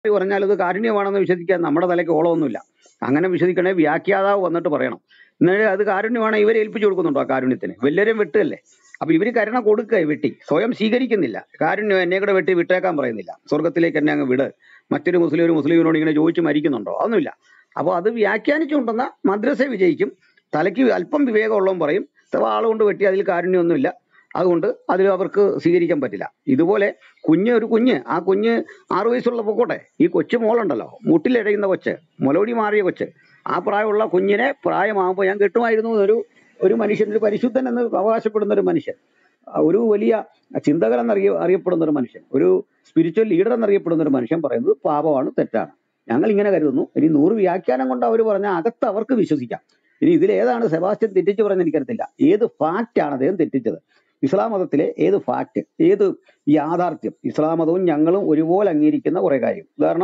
പറഞ്ഞാൽ ഇത് കാരുണ്യമാണെന്ന് വിശ്വസിക്കാൻ നമ്മുടെ തലയ്ക്ക് ഓളമൊന്നുമില്ല അങ്ങനെ വിശ്വസിക്കണേ വ്യാഖ്യാതാവ് വന്നിട്ട് പറയണം എന്നാൽ അത് കാരുണ്യമാണ് ഇവരെ ഏൽപ്പിച്ചു കൊടുക്കുന്നുണ്ടോ ആ കാരുണ്യത്തിന് വലിയവരും വെട്ടല്ലേ അപ്പൊ ഇവര് കരുണ കൊടുക്കുക വെട്ടി സ്വയം സ്വീകരിക്കുന്നില്ല കാരുണ്യം എന്നെ കൂടെ വെട്ടി വിട്ടേക്കാൻ പറയുന്നില്ല സ്വർഗത്തിലേക്ക് എന്നെ അങ്ങ് വിട് മറ്റൊരു മുസ്ലിം ഒരു മുസ്ലിമിനോട് ഇങ്ങനെ ചോദിച്ച് മരിക്കുന്നുണ്ടോ അതൊന്നുമില്ല അപ്പോൾ അത് വ്യാഖ്യാനിച്ചുകൊണ്ടുവന്ന മദ്രസ വിജയിക്കും തലയ്ക്ക് അല്പം വിവേകമുള്ളവൻ പറയും അഥവാ ആളുകൊണ്ട് വെട്ടി അതിൽ കാരുണ്യമൊന്നുമില്ല അതുകൊണ്ട് അതിൽ അവർക്ക് സ്വീകരിക്കാൻ പറ്റില്ല ഇതുപോലെ കുഞ്ഞ് ഒരു കുഞ്ഞ് ആ കുഞ്ഞ് ആറു വയസ്സുള്ള പൊക്കോട്ടെ ഈ കൊച്ചു മോളുണ്ടല്ലോ മുട്ടിലിഴയുന്ന കൊച്ച് മുലവടി മാറിയ കൊച്ച് ആ പ്രായമുള്ള കുഞ്ഞിനെ പ്രായമാകുമ്പോൾ ഞാൻ കെട്ടുമായിരുന്നു ഒരു ഒരു മനുഷ്യൻ ഒരു പരിശുദ്ധൻ എന്ന് അവകാശപ്പെടുന്ന ഒരു മനുഷ്യൻ ആ, ഒരു വലിയ ചിന്തകൻ എന്നറിയ അറിയപ്പെടുന്ന ഒരു മനുഷ്യൻ ഒരു സ്പിരിച്വൽ ലീഡർ എന്നറിയപ്പെടുന്ന ഒരു മനുഷ്യൻ പറയുന്നത് പാപമാണ് തെറ്റാണ് ഞങ്ങൾ ഇങ്ങനെ കരുതുന്നു ഇനി നൂറ് വ്യാഖ്യാനം കൊണ്ട് അവർ പറഞ്ഞ അകത്ത് അവർക്ക് വിശ്വസിക്കാം ഇനി ഇതിൽ ഏതാണ് സെബാസ്റ്റ്യൻ തെറ്റിച്ച് പറയുന്നത് എനിക്കറിയത്തില്ല ഏത് ഫാക്റ്റ് ആണ് അദ്ദേഹം തെറ്റിച്ചത് ഇസ്ലാം മതത്തിലെ ഏത് ഫാക്റ്റ് ഏത് യാഥാർത്ഥ്യം ഇസ്ലാം മതവും ഞങ്ങളും ഒരുപോലെ അംഗീകരിക്കുന്ന കുറെ കാര്യം ഉദാഹരണം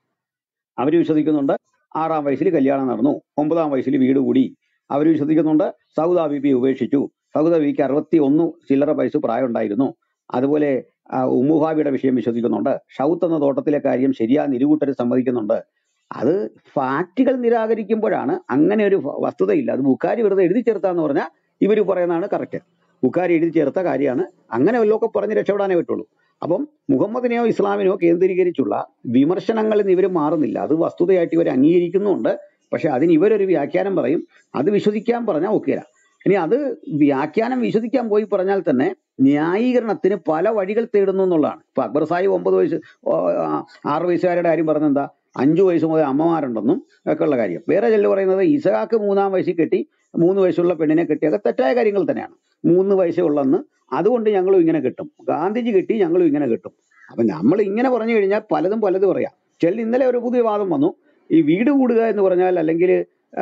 അവർ വിശ്വസിക്കുന്നുണ്ട് ആറാം വയസ്സിൽ കല്യാണം നടന്നു ഒമ്പതാം വയസ്സിൽ വീട് കൂടി അവർ വിശ്വസിക്കുന്നുണ്ട് സൗദ ബിബി ഉപേക്ഷിച്ചു സൗദ ബിബിക്ക് അറുപത്തി ഒന്ന് ചില്ലറ വയസ്സ് പ്രായം ഉണ്ടായിരുന്നു അതുപോലെ ആ, ഉമ്മുഹാബിയുടെ വിഷയം വിശ്വസിക്കുന്നുണ്ട് ഷൗത്ത് എന്ന തോട്ടത്തിലെ കാര്യം ശരിയാന്ന് ഇരുകൂട്ടർ സമ്മതിക്കുന്നുണ്ട് അത് ഫാക്റ്റുകൾ നിരാകരിക്കുമ്പോഴാണ് അങ്ങനെ ഒരു വ- വസ്തുതയില്ല അത് ബുക്കാരി വെറുതെ എഴുതി ചേർത്താന്ന് പറഞ്ഞാൽ ഇവർ പറയുന്നതാണ് കറക്റ്റ് ബുക്കാരി എഴുതി ചേർത്ത കാര്യമാണ് അങ്ങനെ വല്ലതൊക്കെ പറഞ്ഞ് രക്ഷപ്പെടാനേ പറ്റുള്ളൂ അപ്പം മുഹമ്മദിനെയോ ഇസ്ലാമിനെയോ കേന്ദ്രീകരിച്ചുള്ള വിമർശനങ്ങളിൽ നിന്ന് ഇവർ മാറുന്നില്ല അത് വസ്തുതയായിട്ട് ഇവർ അംഗീകരിക്കുന്നുണ്ട് പക്ഷെ അതിന് ഇവരൊരു വ്യാഖ്യാനം പറയും അത് വിശ്വസിക്കാൻ പറഞ്ഞാൽ ഒക്കെയില്ല ഇനി അത് വ്യാഖ്യാനം വിശ്വസിക്കാൻ പോയി പറഞ്ഞാൽ തന്നെ ന്യായീകരണത്തിന് പല വഴികൾ തേടുന്നു എന്നുള്ളതാണ് ഇപ്പൊ അക്ബർ സാഹിബ് ഒമ്പത് വയസ്സ് ഓ, ആ, ആറ് വയസ്സുകാരുടെ കാര്യം പറഞ്ഞെന്താ അഞ്ചു വയസ്സ് മുതൽ അമ്മമാരുണ്ടെന്നും ഒക്കെ ഉള്ള കാര്യം വേറെ ചില പറയുന്നത് ഇസഹാക്ക് മൂന്നാം വയസ്സിൽ കെട്ടി മൂന്ന് വയസ്സുള്ള പെണ്ണിനെ കെട്ടിയൊക്കെ തെറ്റായ കാര്യങ്ങൾ തന്നെയാണ് മൂന്ന് വയസ്സേ ഉള്ളെന്ന് അതുകൊണ്ട് ഞങ്ങളും ഇങ്ങനെ കിട്ടും ഗാന്ധിജി കെട്ടി ഞങ്ങളും ഇങ്ങനെ കിട്ടും അപ്പൊ നമ്മൾ ഇങ്ങനെ പറഞ്ഞു കഴിഞ്ഞാൽ പലതും പലതും പറയാം ചില ഇന്നലെ ഒരു പുതിയ വാദം വന്നു ഈ വീട് കൂടുക എന്ന് പറഞ്ഞാൽ അല്ലെങ്കിൽ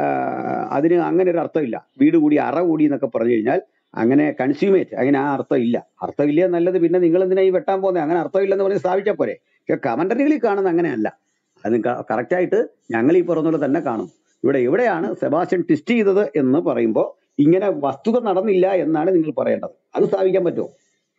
അതിന് അങ്ങനെ ഒരു അർത്ഥമില്ല വീട് കൂടി അറ കൂടി എന്നൊക്കെ പറഞ്ഞു കഴിഞ്ഞാൽ അങ്ങനെ കൺസ്യൂമേറ്റ് അങ്ങനെ ആ അർത്ഥം ഇല്ല അർത്ഥമില്ല നല്ലത് പിന്നെ നിങ്ങൾ എന്തിനാ ഈ വെട്ടാൻ പോകുന്നത് അങ്ങനെ അർത്ഥമില്ലെന്ന് പറഞ്ഞ് സ്ഥാപിച്ചാൽ പോരെ പക്ഷെ കമന്ററികളിൽ കാണുന്ന അങ്ങനെയല്ല അത് കറക്റ്റായിട്ട് ഞങ്ങൾ ഈ പറഞ്ഞ പോലെ തന്നെ കാണും ഇവിടെ എവിടെയാണ് സെബാസ്റ്റ്യൻ ട്വിസ്റ്റ് ചെയ്തത് എന്ന് പറയുമ്പോൾ ഇങ്ങനെ വസ്തുത നടന്നില്ല എന്നാണ് നിങ്ങൾ പറയേണ്ടത് അത് സ്ഥാപിക്കാൻ പറ്റുമോ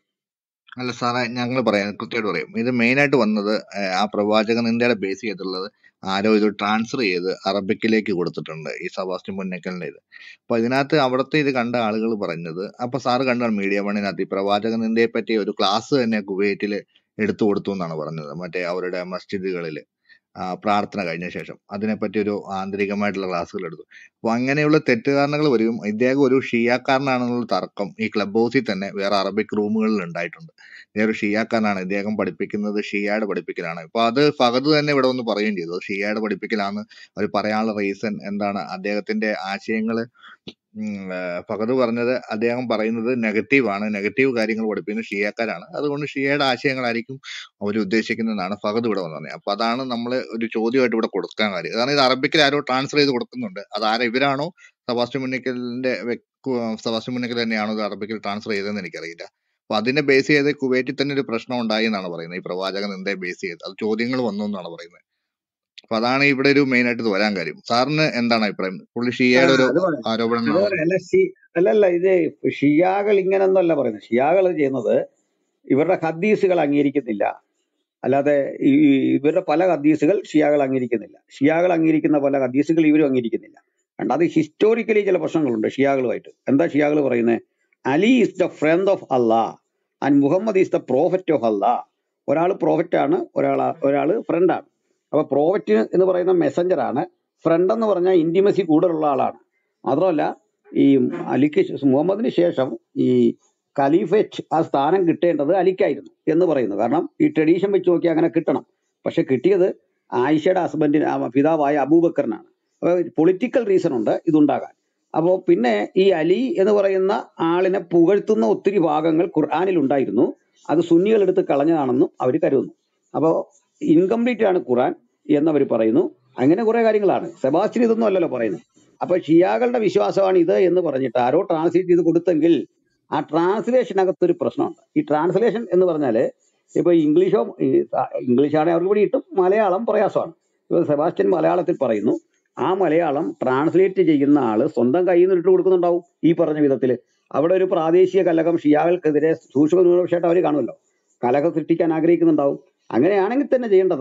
അല്ല സാറേ ഞങ്ങൾ പറയാം കൃത്യമായിട്ട് പറയും ഇത് മെയിൻ ആയിട്ട് വന്നത് ഏഹ്, ആ പ്രവാചക നിന്ദയുടെ ബേസ് ചെയ്തിട്ടുള്ളത് ആരോ ഇത് ട്രാൻസ്ഫർ ചെയ്ത് അറബിക്കിലേക്ക് കൊടുത്തിട്ടുണ്ട് ഈ സബാസ്റ്റ്യൻ പുന്നക്കലിന്റെ ഇത് അപ്പൊ ഇതിനകത്ത് അവിടുത്തെ ഇത് കണ്ട ആളുകൾ പറഞ്ഞത് അപ്പൊ സാറ് കണ്ടാണ് മീഡിയ വണ്ണിനകത്ത് ഈ പ്രവാചക നിന്ദയെ പറ്റി ഒരു ക്ലാസ് തന്നെ കുവൈറ്റിൽ എടുത്തു കൊടുത്തു എന്നാണ് പറഞ്ഞത് മറ്റേ അവരുടെ മസ്ജിദുകളിൽ പ്രാർത്ഥന കഴിഞ്ഞ ശേഷം അതിനെപ്പറ്റി ഒരു ആന്തരികമായിട്ടുള്ള ക്ലാസ്സുകൾ എടുത്തു അപ്പൊ അങ്ങനെയുള്ള തെറ്റിദ്ധാരണകൾ വരും ഇദ്ദേഹം ഒരു ഷിയാക്കാരനാണെന്നുള്ള തർക്കം ഈ ക്ലബ് ഹൗസിൽ തന്നെ വേറെ അറബിക് റൂമുകളിൽ ഉണ്ടായിട്ടുണ്ട് ഇദ്ദേഹം ഒരു ഷിയാക്കാരനാണ് ഇദ്ദേഹം പഠിപ്പിക്കുന്നത് ഷിയയുടെ പഠിപ്പിക്കലാണ് ഇപ്പൊ അത് ഫഹദ് തന്നെ ഇവിടെ ഒന്ന് പറയുകയും ചെയ്തു അത് ഷിയയുടെ പഠിപ്പിക്കലാണ് അവർ പറയാനുള്ള റീസൺ എന്താണ് അദ്ദേഹത്തിന്റെ ആശയങ്ങൾ ഫഹദ് പറഞ്ഞത് അദ്ദേഹം പറയുന്നത് നെഗറ്റീവ് ആണ് നെഗറ്റീവ് കാര്യങ്ങൾ പഠിപ്പിക്കുന്നത് ഷിയാക്കാരാണ് അതുകൊണ്ട് ഷിയയുടെ ആശയങ്ങളായിരിക്കും അവർ ഉദ്ദേശിക്കുന്നതെന്നാണ് ഫഹദ് ഇവിടെ വന്നത് അപ്പൊ അതാണ് നമ്മൾ ഒരു ചോദ്യമായിട്ട് ഇവിടെ കൊടുക്കാൻ കാര്യം കാരണം ഇത് അറബിക്കിൽ ആരോ ട്രാൻസ്ഫർ ചെയ്ത് കൊടുക്കുന്നുണ്ട് അത് ആരാ ഇവരാണോ സബാസ്റ്റ്യൻ മുന്നിക്കലിന്റെ സബാസ്റ്റ്യൻ മുന്നിക്കൽ തന്നെയാണോ ഇത് അറബിക്കിൽ ട്രാൻസ്ഫർ ചെയ്തതെന്ന് എനിക്കറിയില്ല അപ്പൊ അതിനെ ബേസ് ചെയ്ത് കുവൈറ്റിൽ തന്നെ ഒരു പ്രശ്നം ഉണ്ടായി എന്നാണ് പറയുന്നത് ഈ പ്രവാചക നിന്ദയെ ബേസ് ചെയ്ത് അത് ചോദ്യങ്ങൾ വന്നു എന്നാണ് പറയുന്നത് അപ്പൊ അതാണ് ഇവിടെ ഒരു മെയിൻ ആയിട്ട് ഇത് വരാൻ കാര്യം സാറിന് എന്താണ് അഭിപ്രായം പുള്ളി ആ, ഷിയയുടെ ഒരു അത് പറയാം അത് ആരോപണങ്ങളാണ് പറയാം പറഞ്ഞത് അല്ല ഷി അല്ലല്ല ഇത് ഷിയാകൾ ഇങ്ങനൊന്നല്ല പറയുന്നത് ഷിയാകൾ ചെയ്യുന്നത് ഇവരുടെ ഹദീസുകൾ അംഗീകരിക്കുന്നില്ല അല്ലാതെ ഈ ഈ ഇവരുടെ പല ഹദീസുകൾ ഷിയാകൾ അംഗീകരിക്കുന്നില്ല ഷിയാകൾ അംഗീകരിക്കുന്ന പല ഹദീസുകൾ ഇവരും അംഗീകരിക്കുന്നില്ല രണ്ടാമത് ഹിസ്റ്റോറിക്കലി ചില പ്രശ്നങ്ങളുണ്ട് ഷിയാകളുമായിട്ട് എന്താ ഷിയാകൾ പറയുന്നത് Ali is the friend of Allah and Muhammad is the prophet of Allah ഒരാൾ പ്രോഫറ്റ് ആണ് ഒരാൾ ഒരാൾ ഫ്രണ്ട് ആണ് അപ്പൊ പ്രോഫറ്റ് എന്ന് പറയുന്ന മെസ്സഞ്ചർ ആണ് ഫ്രണ്ട് എന്ന് പറഞ്ഞാൽ ഇന്റിമസി കൂടുതലുള്ള ആളാണ് മാത്രമല്ല ഈ അലിക്ക് ശേ- മുഹമ്മദിന് ശേഷം ഈ ഖലീഫറ്റ് ആ സ്ഥാനം കിട്ടേണ്ടത് അലിക്കായിരുന്നു എന്ന് പറയുന്നു കാരണം ഈ ട്രഡീഷൻ വെച്ച് നോക്കി അങ്ങനെ കിട്ടണം പക്ഷെ കിട്ടിയത് ആയിഷയുടെ ഹസ്ബൻഡിന് ആ പിതാവായ അബൂബക്കറിനാണ് അപ്പോൾ പൊളിറ്റിക്കൽ റീസൺ ഉണ്ട് ഇതുണ്ടാകാൻ അപ്പോൾ പിന്നെ ഈ അലി എന്ന് പറയുന്ന ആളിനെ പുകഴ്ത്തുന്ന ഒത്തിരി ഭാഗങ്ങൾ ഖുർആാനിൽ ഉണ്ടായിരുന്നു അത് സുന്നികൾ എടുത്ത് കളഞ്ഞതാണെന്നും അവർ കരുതുന്നു അപ്പോൾ ഇൻകംപ്ലീറ്റ് ആണ് ഖുർആൻ എന്നവർ പറയുന്നു അങ്ങനെ കുറെ കാര്യങ്ങളാണ് സെബാസ്റ്റ്യൻ ഇതൊന്നും അല്ലല്ലോ പറയുന്നത് അപ്പൊ ഷിയാകളുടെ വിശ്വാസമാണ് ഇത് എന്ന് പറഞ്ഞിട്ട് ആരോ ട്രാൻസ്ലേറ്റ് ചെയ്ത് കൊടുത്തെങ്കിൽ ആ ട്രാൻസ്ലേഷനകത്ത് ഒരു പ്രശ്നമുണ്ട് ഈ ട്രാൻസ്ലേഷൻ എന്ന് പറഞ്ഞാല് ഇപ്പൊ ഇംഗ്ലീഷോ ഇംഗ്ലീഷ് ആണെങ്കിൽ അവർക്ക് ഇവിടെ കിട്ടും മലയാളം പ്രയാസമാണ് ഇപ്പൊ സെബാസ്റ്റ്യൻ മലയാളത്തിൽ പറയുന്നു ആ മലയാളം ട്രാൻസ്ലേറ്റ് ചെയ്യുന്ന ആള് സ്വന്തം കയ്യിൽ നിന്ന് ഇട്ട് കൊടുക്കുന്നുണ്ടാവും ഈ പറഞ്ഞ വിധത്തില് അവിടെ ഒരു പ്രാദേശിക കലകം ഷിയാകൾക്കെതിരെ സൂക്ഷ്മ ന്യൂനപക്ഷമായിട്ട് അവർ കാണുമല്ലോ കലകം സൃഷ്ടിക്കാൻ ആഗ്രഹിക്കുന്നുണ്ടാവും അങ്ങനെയാണെങ്കിൽ തന്നെ ചെയ്യേണ്ടത്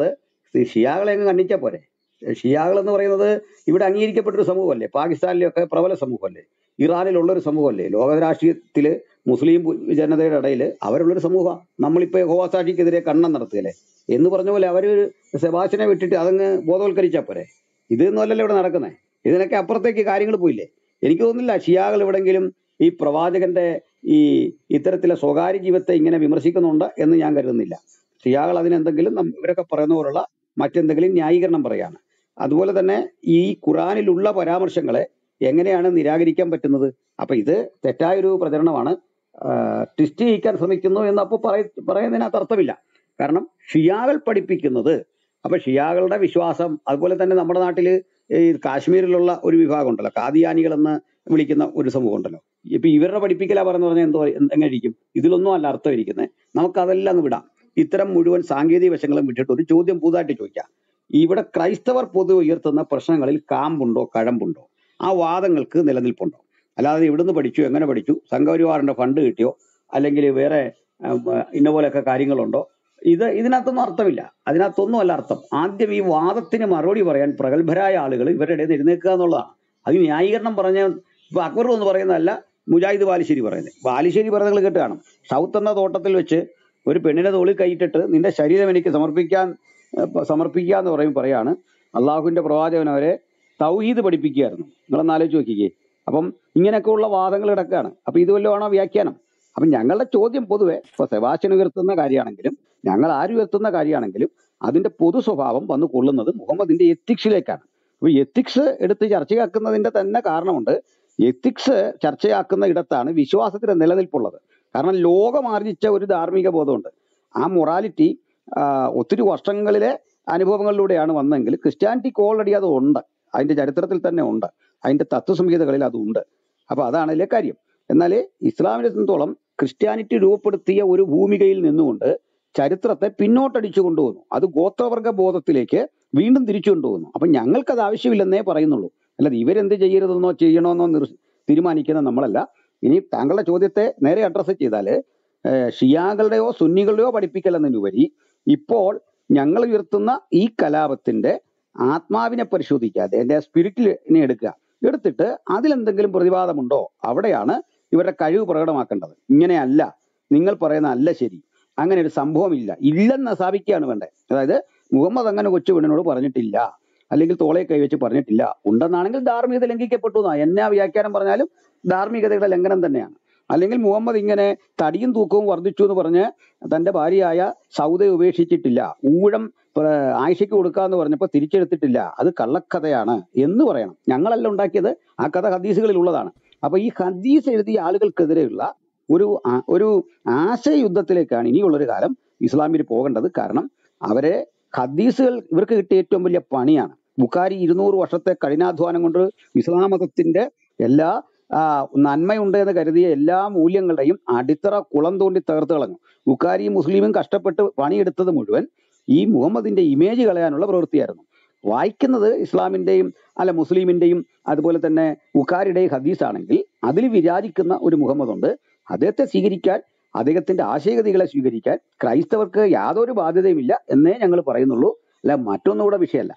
ഈ ഷിയാകളെ അങ്ങ് കണ്ണിച്ചാൽ പോരെ ഷിയാകൾ എന്ന് പറയുന്നത് ഇവിടെ അംഗീകരിക്കപ്പെട്ടൊരു സമൂഹമല്ലേ പാകിസ്ഥാനിലൊക്കെ പ്രബല സമൂഹമല്ലേ ഇറാനിലുള്ള ഒരു സമൂഹമല്ലേ ലോക രാഷ്ട്രീയത്തില് മുസ്ലിം പു- ജനതയുടെ ഇടയിൽ അവരുള്ളൊരു സമൂഹമാണ് നമ്മളിപ്പോ ഹോവാസാക്ഷിക്കെതിരെ കണ്ണം നടത്തുകയല്ലേ എന്ന് പറഞ്ഞ പോലെ അവര് സെബാസിനെ വിട്ടിട്ട് അതങ്ങ് ബോധവൽക്കരിച്ചാൽ പോരെ ഇതൊന്നും അല്ലല്ലോ ഇവിടെ നടക്കുന്നത് ഇതിനൊക്കെ അപ്പുറത്തേക്ക് കാര്യങ്ങൾ പോയില്ലേ എനിക്ക് തോന്നുന്നില്ല ഷിയാകൾ എവിടെങ്കിലും ഈ പ്രവാചകന്റെ ഈ ഇത്തരത്തിലെ സ്വകാര്യ ജീവിതത്തെ ഇങ്ങനെ വിമർശിക്കുന്നുണ്ട് എന്ന് ഞാൻ കരുതുന്നില്ല ഷിയാകൾ അതിനെന്തെങ്കിലും നം- ഇവരൊക്കെ പറയുന്ന പോലുള്ള മറ്റെന്തെങ്കിലും ന്യായീകരണം പറയാണ് അതുപോലെ തന്നെ ഈ ഖുറാനിലുള്ള പരാമർശങ്ങളെ എങ്ങനെയാണ് നിരാകരിക്കാൻ പറ്റുന്നത് അപ്പൊ ഇത് തെറ്റായൊരു പ്രചരണമാണ് ട്വിസ്റ്റ് ചെയ്യിക്കാൻ ശ്രമിക്കുന്നു എന്ന് അപ്പോൾ പറയ പറയുന്നതിനകത്ത് അർത്ഥമില്ല കാരണം ഷിയാകൾ പഠിപ്പിക്കുന്നത് അപ്പൊ ഷിയാകളുടെ വിശ്വാസം അതുപോലെ തന്നെ നമ്മുടെ നാട്ടില് ഈ കാശ്മീരിലുള്ള ഒരു വിഭാഗം ഉണ്ടല്ലോ കാദിയാനികൾ എന്ന് വിളിക്കുന്ന ഒരു സമൂഹം ഉണ്ടല്ലോ ഇപ്പൊ ഇവരുടെ പഠിപ്പിക്കലാ പറഞ്ഞു പറഞ്ഞാൽ എന്തോ എന്ത് എങ്ങനെ ഇരിക്കും ഇതിലൊന്നും അല്ല അർത്ഥം ഇരിക്കുന്നത് നമുക്ക് അതെല്ലാം അങ്ങ് വിടാം ഇത്തരം മുഴുവൻ സാങ്കേതിക വശങ്ങളും വിട്ടിട്ട് ഒരു ചോദ്യം പുതുതായിട്ട് ചോദിക്കാം ഇവിടെ ക്രൈസ്തവർ പൊതുവെ ഉയർത്തുന്ന പ്രശ്നങ്ങളിൽ കാമ്പുണ്ടോ കഴമ്പുണ്ടോ ആ വാദങ്ങൾക്ക് നിലനിൽപ്പുണ്ടോ അല്ലാതെ ഇവിടുന്ന് പഠിച്ചു എങ്ങനെ പഠിച്ചു സംഘപരിവാറിന്റെ ഫണ്ട് കിട്ടിയോ അല്ലെങ്കിൽ വേറെ ഉം, ഇന്ന പോലെയൊക്കെ കാര്യങ്ങളുണ്ടോ ഇത് ഇതിനകത്തൊന്നും അർത്ഥമില്ല അതിനകത്തൊന്നും അല്ല അർത്ഥം ആദ്യം ഈ വാദത്തിന് മറുപടി പറയാൻ പ്രഗത്ഭരായ ആളുകൾ ഇവരുടെ ഇടയിൽ നിന്ന് എഴുന്നേൽക്കുക എന്നുള്ളതാണ് അത് ന്യായീകരണം പറഞ്ഞ ഇപ്പൊ അക്ബർ എന്ന് പറയുന്നതല്ല മുജാഹിദ് ബാലുശ്ശേരി പറയുന്നത് ബാലുശ്ശേരി പറയുന്നത് കേട്ട് കാണും സൗത്ത് എന്ന തോട്ടത്തിൽ വെച്ച് ഒരു പെണ്ണിനെ തോളിൽ കൈയിട്ടിട്ട് നിന്റെ ശരീരം എനിക്ക് സമർപ്പിക്കാൻ ഏഹ്, സമർപ്പിക്കുക എന്ന് പറയും പറയാണ് അള്ളാഹുവിന്റെ പ്രവാചകൻ അവരെ തൗഹീദ് പഠിപ്പിക്കുകയായിരുന്നു നിങ്ങളൊന്ന് ആലോചിച്ച് നോക്കിക്കേ അപ്പം ഇങ്ങനെയൊക്കെയുള്ള വാദങ്ങൾ കിടക്കുകയാണ് അപ്പൊ ഇത് വല്ലതും ആണോ വ്യാഖ്യാനം അപ്പൊ ഞങ്ങളുടെ ചോദ്യം പൊതുവെ ഇപ്പൊ സെബാസ്റ്റ്യൻ ഉയർത്തുന്ന കാര്യമാണെങ്കിലും ഞങ്ങൾ ആര് ഉയർത്തുന്ന കാര്യമാണെങ്കിലും അതിന്റെ പൊതു സ്വഭാവം വന്ന് കൊള്ളുന്നത് മുഹമ്മദിന്റെ എത്തിക്സിലേക്കാണ് അപ്പൊ എത്തിക്സ് എടുത്ത് ചർച്ചയാക്കുന്നതിന്റെ തന്നെ കാരണമുണ്ട് എത്തിക്സ് ചർച്ചയാക്കുന്ന ഇടത്താണ് വിശ്വാസത്തിന്റെ നിലനിൽപ്പുള്ളത് കാരണം ലോകം ആർജിച്ച ഒരു ധാർമ്മിക ബോധമുണ്ട് ആ മൊറാലിറ്റി ഒത്തിരി വർഷങ്ങളിലെ അനുഭവങ്ങളിലൂടെയാണ് വന്നെങ്കിൽ ക്രിസ്ത്യാനിറ്റിക്ക് ഓൾറെഡി അത് ഉണ്ട് അതിന്റെ ചരിത്രത്തിൽ തന്നെ ഉണ്ട് അതിന്റെ തത്വസംഹിതകളിൽ അതുണ്ട് അപ്പൊ അതാണ് അതിലെ കാര്യം എന്നാൽ ഇസ്ലാമിനെ സംബന്ധിച്ചോളം ക്രിസ്ത്യാനിറ്റി രൂപപ്പെടുത്തിയ ഒരു ഭൂമികയിൽ നിന്നുകൊണ്ട് ചരിത്രത്തെ പിന്നോട്ടടിച്ചു കൊണ്ടുപോകുന്നു അത് ഗോത്രവർഗ ബോധത്തിലേക്ക് വീണ്ടും തിരിച്ചു കൊണ്ടുപോകുന്നു അപ്പൊ ഞങ്ങൾക്കത് ആവശ്യമില്ലെന്നേ പറയുന്നുള്ളൂ അല്ലാതെ ഇവരെന്ത് ചെയ്യരുതെന്നോ ചെയ്യണമെന്നോ നിർ- തീരുമാനിക്കുന്ന നമ്മളല്ല ഇനി താങ്കളുടെ ചോദ്യത്തെ നേരെ അഡ്രസ്സ് ചെയ്താല് ഏഹ് ഷിയാകളുടെയോ സുന്നികളുടെയോ പഠിപ്പിക്കലെന്നതിനുപരി ഇപ്പോൾ ഞങ്ങൾ ഉയർത്തുന്ന ഈ കലാപത്തിന്റെ ആത്മാവിനെ പരിശോധിക്കാതെ എന്റെ സ്പിരിറ്റിനെ എടുക്കുക എടുത്തിട്ട് അതിലെന്തെങ്കിലും പ്രതിവാദമുണ്ടോ അവിടെയാണ് ഇവരുടെ കഴിവ് പ്രകടമാക്കേണ്ടത് ഇങ്ങനെയല്ല നിങ്ങൾ പറയുന്ന അല്ല ശരി അങ്ങനെ ഒരു സംഭവമില്ല ഇല്ലെന്ന് സ്ഥാപിക്കുകയാണ് വേണ്ടത് അതായത് മുഹമ്മദ് അങ്ങനെ കൊച്ചു പെണ്ണിനോട് പറഞ്ഞിട്ടില്ല അല്ലെങ്കിൽ തോളെ കൈവച്ച് പറഞ്ഞിട്ടില്ല ഉണ്ടെന്നാണെങ്കിൽ ധാർമ്മികത ലംഘിക്കപ്പെട്ടു എന്നാ എന്നാ വ്യാഖ്യാനം പറഞ്ഞാലും ധാർമ്മികതയുടെ ലംഘനം തന്നെയാണ് അല്ലെങ്കിൽ മുഹമ്മദ് ഇങ്ങനെ തടിയും തൂക്കവും വർദ്ധിച്ചു എന്ന് പറഞ്ഞ് തന്റെ ഭാര്യയായ സൗദയെ ഉപേക്ഷിച്ചിട്ടില്ല ഊഴം പ്ര- ആയിഷയ്ക്ക് കൊടുക്കാന്ന് പറഞ്ഞപ്പോൾ തിരിച്ചെടുത്തിട്ടില്ല അത് കള്ളക്കഥയാണ് എന്ന് പറയണം ഞങ്ങളല്ല ഉണ്ടാക്കിയത് ആ കഥ ഹദീസുകളിൽ ഉള്ളതാണ് അപ്പൊ ഈ ഹദീസ് എഴുതിയ ആളുകൾക്കെതിരെയുള്ള ഒരു ആ- ഒരു ആശയയുദ്ധത്തിലേക്കാണ് ഇനിയുള്ളൊരു കാലം ഇസ്ലാമിൽ പോകേണ്ടത് കാരണം അവരെ ഹദീസുകൾ ഇവർക്ക് കിട്ടിയ ഏറ്റവും വലിയ പണിയാണ് ബുഖാരി ഇരുന്നൂറ് വർഷത്തെ കഠിനാധ്വാനം കൊണ്ട് ഇസ്ലാം മതത്തിന്റെ എല്ലാ ആ, നന്മയുണ്ട് എന്ന് കരുതിയ എല്ലാ മൂല്യങ്ങളുടെയും അടിത്തറ കുളം തോണ്ടി തകർത്ത് കളഞ്ഞു ബുഖാരിയും മുസ്ലിമും കഷ്ടപ്പെട്ട് പണിയെടുത്തത് മുഴുവൻ ഈ മുഹമ്മദിന്റെ ഇമേജ് കളയാനുള്ള പ്രവൃത്തിയായിരുന്നു വായിക്കുന്നത് ഇസ്ലാമിന്റെയും അല്ല മുസ്ലിമിന്റെയും അതുപോലെ തന്നെ ബുഖാരിയുടെയും ഹദീസ് ആണെങ്കിൽ അതിൽ വിരാജിക്കുന്ന ഒരു മുഹമ്മദുണ്ട് അദ്ദേഹത്തെ സ്വീകരിക്കാൻ അദ്ദേഹത്തിന്റെ ആശയഗതികളെ സ്വീകരിക്കാൻ ക്രൈസ്തവർക്ക് യാതൊരു ബാധ്യതയുമില്ല എന്നേ ഞങ്ങൾ പറയുന്നുള്ളൂ അല്ല മറ്റൊന്നും കൂടെ വിഷയമല്ല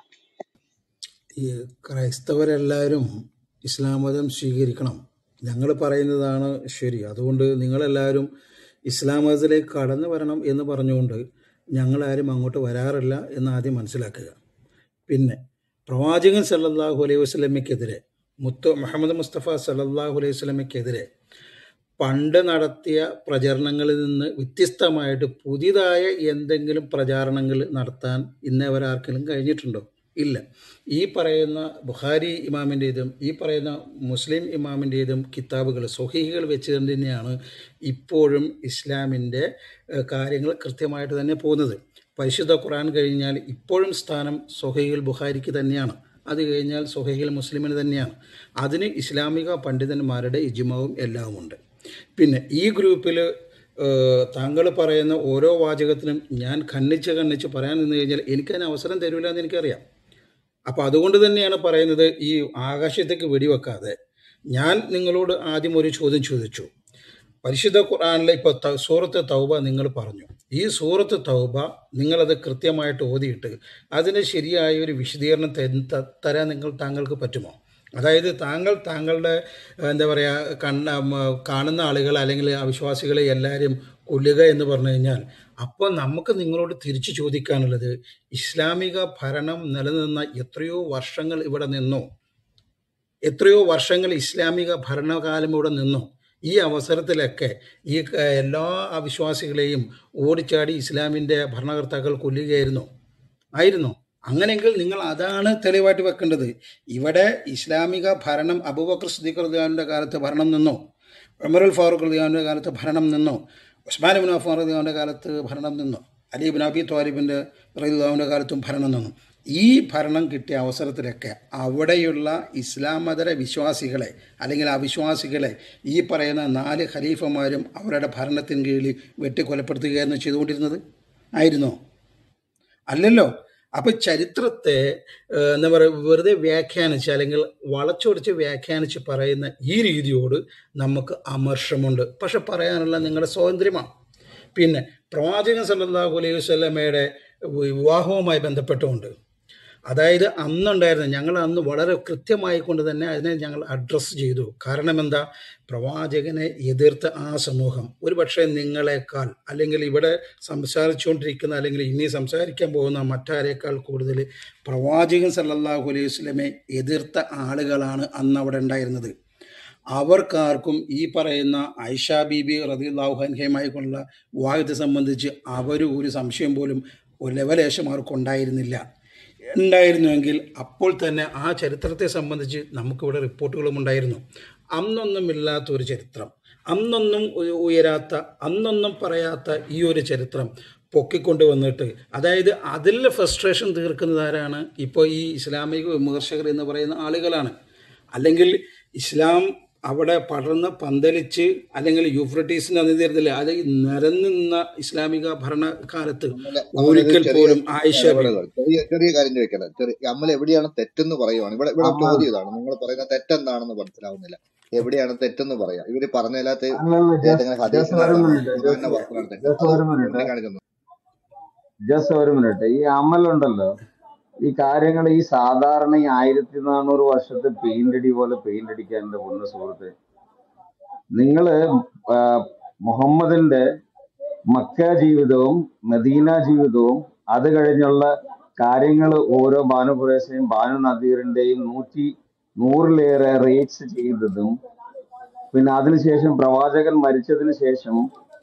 ഈ ക്രൈസ്തവരെല്ലാവരും ഇസ്ലാം മതം സ്വീകരിക്കണം ഞങ്ങൾ പറയുന്നതാണ് ശരി അതുകൊണ്ട് നിങ്ങളെല്ലാവരും ഇസ്ലാം മതത്തിലേക്ക് കടന്നു വരണം എന്ന് പറഞ്ഞുകൊണ്ട് ഞങ്ങളാരും അങ്ങോട്ട് വരാറില്ല എന്ന് ആദ്യം മനസ്സിലാക്കുക പിന്നെ പ്രവാചകൻ സല്ലല്ലാഹു അലൈഹി വസല്ലമയ്ക്കെതിരെ മുത്തു മുഹമ്മദ് മുസ്തഫ സല്ലല്ലാഹു അലൈഹി വസല്ലമയ്ക്കെതിരെ പണ്ട് നടത്തിയ പ്രചരണങ്ങളിൽ നിന്ന് വ്യത്യസ്തമായിട്ട് പുതിയതായ എന്തെങ്കിലും പ്രചാരണങ്ങൾ നടത്താൻ ഇന്നേ വരെ ആർക്കെങ്കിലും കഴിഞ്ഞിട്ടുണ്ടോ ഇല്ല ഈ പറയുന്ന ബുഖാരി ഇമാമിൻ്റേതും ഈ പറയുന്ന മുസ്ലിം ഇമാമിൻ്റേതും കിതാബുകൾ സ്വഹീകൾ വെച്ച് തന്നെയാണ് ഇപ്പോഴും ഇസ്ലാമിൻ്റെ ഏഹ്, കാര്യങ്ങൾ കൃത്യമായിട്ട് തന്നെ പോകുന്നത് പരിശുദ്ധ ഖുർആൻ കഴിഞ്ഞാൽ ഇപ്പോഴും സ്ഥാനം സൊഹൈൽ ബുഖാരിക്ക് തന്നെയാണ് അത് കഴിഞ്ഞാൽ സൊഹൈൽ മുസ്ലിമിന് തന്നെയാണ് അതിന് ഇസ്ലാമിക പണ്ഡിതന്മാരുടെ ഇജ്മാവും എല്ലാം ഉണ്ട് പിന്നെ ഈ ഗ്രൂപ്പിൽ താങ്കൾ പറയുന്ന ഓരോ വാചകത്തിനും ഞാൻ ഖണ്ഡിച്ച് ഖണ്ഡിച്ച് പറയാൻ നിന്ന് കഴിഞ്ഞാൽ എനിക്കതിന് അവസരം തരില്ല എന്ന് എനിക്കറിയാം അപ്പോൾ അതുകൊണ്ട് തന്നെയാണ് പറയുന്നത് ഈ ആകാശത്തേക്ക് വെടിവെക്കാതെ ഞാൻ നിങ്ങളോട് ആദ്യം ഒരു ചോദ്യം ചോദിച്ചു പരിശുദ്ധ ഖുർആനിലെ ഇപ്പോൾ സൂറത്ത് തൗബ നിങ്ങൾ പറഞ്ഞു ഈ സൂറത്ത് തൗബ നിങ്ങളത് കൃത്യമായിട്ട് ഓതിയിട്ട് അതിന് ശരിയായ ഒരു വിശദീകരണം ത- ത- തരാൻ നിങ്ങൾ താങ്കൾക്ക് പറ്റുമോ അതായത് താങ്കൾ താങ്കളുടെ ഏഹ്, എന്താ പറയുക കണ്ണ മ, കാണുന്ന ആളുകൾ അല്ലെങ്കിൽ അവിശ്വാസികളെ എല്ലാവരും കൊല്ലുക എന്ന് പറഞ്ഞു കഴിഞ്ഞാൽ അപ്പോൾ നമുക്ക് നിങ്ങളോട് തിരിച്ചു ചോദിക്കാനുള്ളത് ഇസ്ലാമിക ഭരണം നിലനിന്ന എത്രയോ വർഷങ്ങൾ ഇവിടെ നിന്നോ എത്രയോ വർഷങ്ങൾ ഇസ്ലാമിക ഭരണകാലം ഇവിടെ നിന്നു ഈ അവസരത്തിലൊക്കെ ഈ ക- എല്ലാ അവിശ്വാസികളെയും ഓടിച്ചാടി ഇസ്ലാമിൻ്റെ ഭരണകർത്താക്കൾ കൊല്ലുകയായിരുന്നു ആയിരുന്നു അങ്ങനെയെങ്കിൽ നിങ്ങൾ അതാണ് തെളിവായിട്ട് വെക്കേണ്ടത് ഇവിടെ ഇസ്ലാമിക ഭരണം അബൂബക്കർ സിദ്ദീഖ് റദിയാവിൻ്റെ കാലത്ത് ഭരണം നിന്നു ഉമറുൽ ഫാറൂഖ് റദിയാവിൻ്റെ കാലത്ത് ഭരണം നിന്നു ഉസ്മാൻ ബിൻ അഫ്ഫാൻ റദിയാവിൻ്റെ കാലത്ത് ഭരണം നിന്നു അലി ബിൻ അബി ത്വാലിബിൻ്റെ റദിയാവിൻ്റെ കാലത്തും ഭരണം നിന്നു ഈ ഭരണം കിട്ടിയ അവസരത്തിലൊക്കെ അവിടെയുള്ള ഇസ്ലാമതര വിശ്വാസികളെ അല്ലെങ്കിൽ അവിശ്വാസികളെ ഈ പറയുന്ന നാല് ഖലീഫമാരും അവരുടെ ഭരണത്തിന് കീഴിൽ വെട്ടിക്കൊലപ്പെടുത്തുകയായിരുന്നു ചെയ്തുകൊണ്ടിരുന്നത് ആയിരുന്നോ അല്ലല്ലോ അപ്പോൾ ചരിത്രത്തെ ഏഹ്, എന്താ പറയുക വെറുതെ വ്യാഖ്യാനിച്ച് അല്ലെങ്കിൽ വളച്ചൊടിച്ച് വ്യാഖ്യാനിച്ച് പറയുന്ന ഈ രീതിയോട് നമുക്ക് അമർഷമുണ്ട് പക്ഷെ പറയാനുള്ള നിങ്ങളുടെ സ്വാതന്ത്ര്യമാണ് പിന്നെ പ്രവാചകൻ സല്ലല്ലാഹു അലൈഹി വസല്ലമയുടെ വിവാഹവുമായി ബന്ധപ്പെട്ടുകൊണ്ട് അതായത് അന്നുണ്ടായിരുന്ന ഞങ്ങൾ അന്ന് വളരെ കൃത്യമായി കൊണ്ട് തന്നെ അതിനെ ഞങ്ങൾ അഡ്രസ്സ് ചെയ്തു കാരണം എന്താ പ്രവാചകനെ എതിർത്ത ആ സമൂഹം ഒരു പക്ഷേ നിങ്ങളെക്കാൾ അല്ലെങ്കിൽ ഇവിടെ സംസാരിച്ചുകൊണ്ടിരിക്കുന്ന അല്ലെങ്കിൽ ഇനി സംസാരിക്കാൻ പോകുന്ന മറ്റാരേക്കാൾ കൂടുതൽ പ്രവാചകൻ സല്ലല്ലാഹു അലൈഹി വസല്ലമയെ എതിർത്ത ആളുകളാണ് അന്ന് അവിടെ ഉണ്ടായിരുന്നത് അവർക്കാർക്കും ഈ പറയുന്ന ഐഷ ബീബി റതിയുള്ളാഹു ഹൻഹയുമായിക്കൊണ്ടുള്ള വിവാഹത്തെ സംബന്ധിച്ച് അവർ ഒരു സംശയം പോലും ഒരു ലെവലേശം അവർക്ക് ഉണ്ടായിരുന്നില്ല ഉണ്ടായിരുന്നുവെങ്കിൽ അപ്പോൾ തന്നെ ആ ചരിത്രത്തെ സംബന്ധിച്ച് നമുക്കിവിടെ റിപ്പോർട്ടുകളും ഉണ്ടായിരുന്നു അന്നൊന്നുമില്ലാത്ത ഒരു ചരിത്രം അന്നൊന്നും ഉ- ഉയരാത്ത അന്നൊന്നും പറയാത്ത ഈ ഒരു ചരിത്രം പൊക്കിക്കൊണ്ട് വന്നിട്ട് അതായത് അതിൽ ഫ്രസ്ട്രേഷൻ തീർക്കുന്നത് ആരാണ് ഇപ്പോൾ ഈ ഇസ്ലാമിക വിമർശകർ എന്ന് പറയുന്ന ആളുകളാണ് അല്ലെങ്കിൽ ഇസ്ലാം അവിടെ പടർന്ന് പന്തലിച്ച് അല്ലെങ്കിൽ യൂഫ്രട്ടീസിന്റെ നദീതീരത്തില് അത് നിരന്നിന്ന ഇസ്ലാമിക ഭരണകാലത്ത് അമല അമല ഒരു ഒരിക്കൽ ചെറിയ പോലും ആയിഷ ബി ഇടപെടൽ ചെറിയ ചെറിയ കാര്യം ചോദിക്കണം ചെറിയ അമൽ എവിടെയാണ് തെറ്റെന്ന് പറയുവാണ് ഇവിടെ ഇവിടെ അമൽ ചോദ്യം ഇതാണ് നിങ്ങൾ പറയുന്ന തെറ്റെന്താണെന്ന് മനസ്സിലാവുന്നില്ല എവിടെയാണ് തെറ്റെന്ന് പറയാം ഇവര് പറഞ്ഞതിനകത്ത് അല്ലല്ല ഏതെങ്കിലും ജസ്റ്റ് ജസ്റ്റ് ഒരു ഹദീസിനകത്താണോ മിനിറ്റ് ഖുർആന്റെ ജസ്റ്റ് വാക്കുകളാണ് തെറ്റ് ജസ്റ്റ് അത് ഒരു മിനിറ്റ് ചൂണ്ടിക്കാണിക്കുന്നു ജസ്റ്റ് ഒരു മിനിറ്റ് ഈ അമലുണ്ടല്ലോ ഈ കാര്യങ്ങൾ ഈ സാധാരണ ഈ ആയിരത്തി നാനൂറ് വർഷത്തെ പെയിന്റ് അടി പോലെ പെയിന്റ് അടിക്കാൻ എന്റെ പൊന്ന സുഹൃത്ത് നിങ്ങള് ആ, മുഹമ്മദിന്റെ മക്ക ജീവിതവും മദീന ജീവിതവും അത് കഴിഞ്ഞുള്ള കാര്യങ്ങൾ ഓരോ ബാനു ഖുറേശയും ബാനു നദീറിന്റെയും നൂറ്റി നൂറിലേറെ റേറ്റ്സ് ചെയ്തതും പിന്നെ അതിനുശേഷം പ്രവാചകൻ മരിച്ചതിന് ശേഷം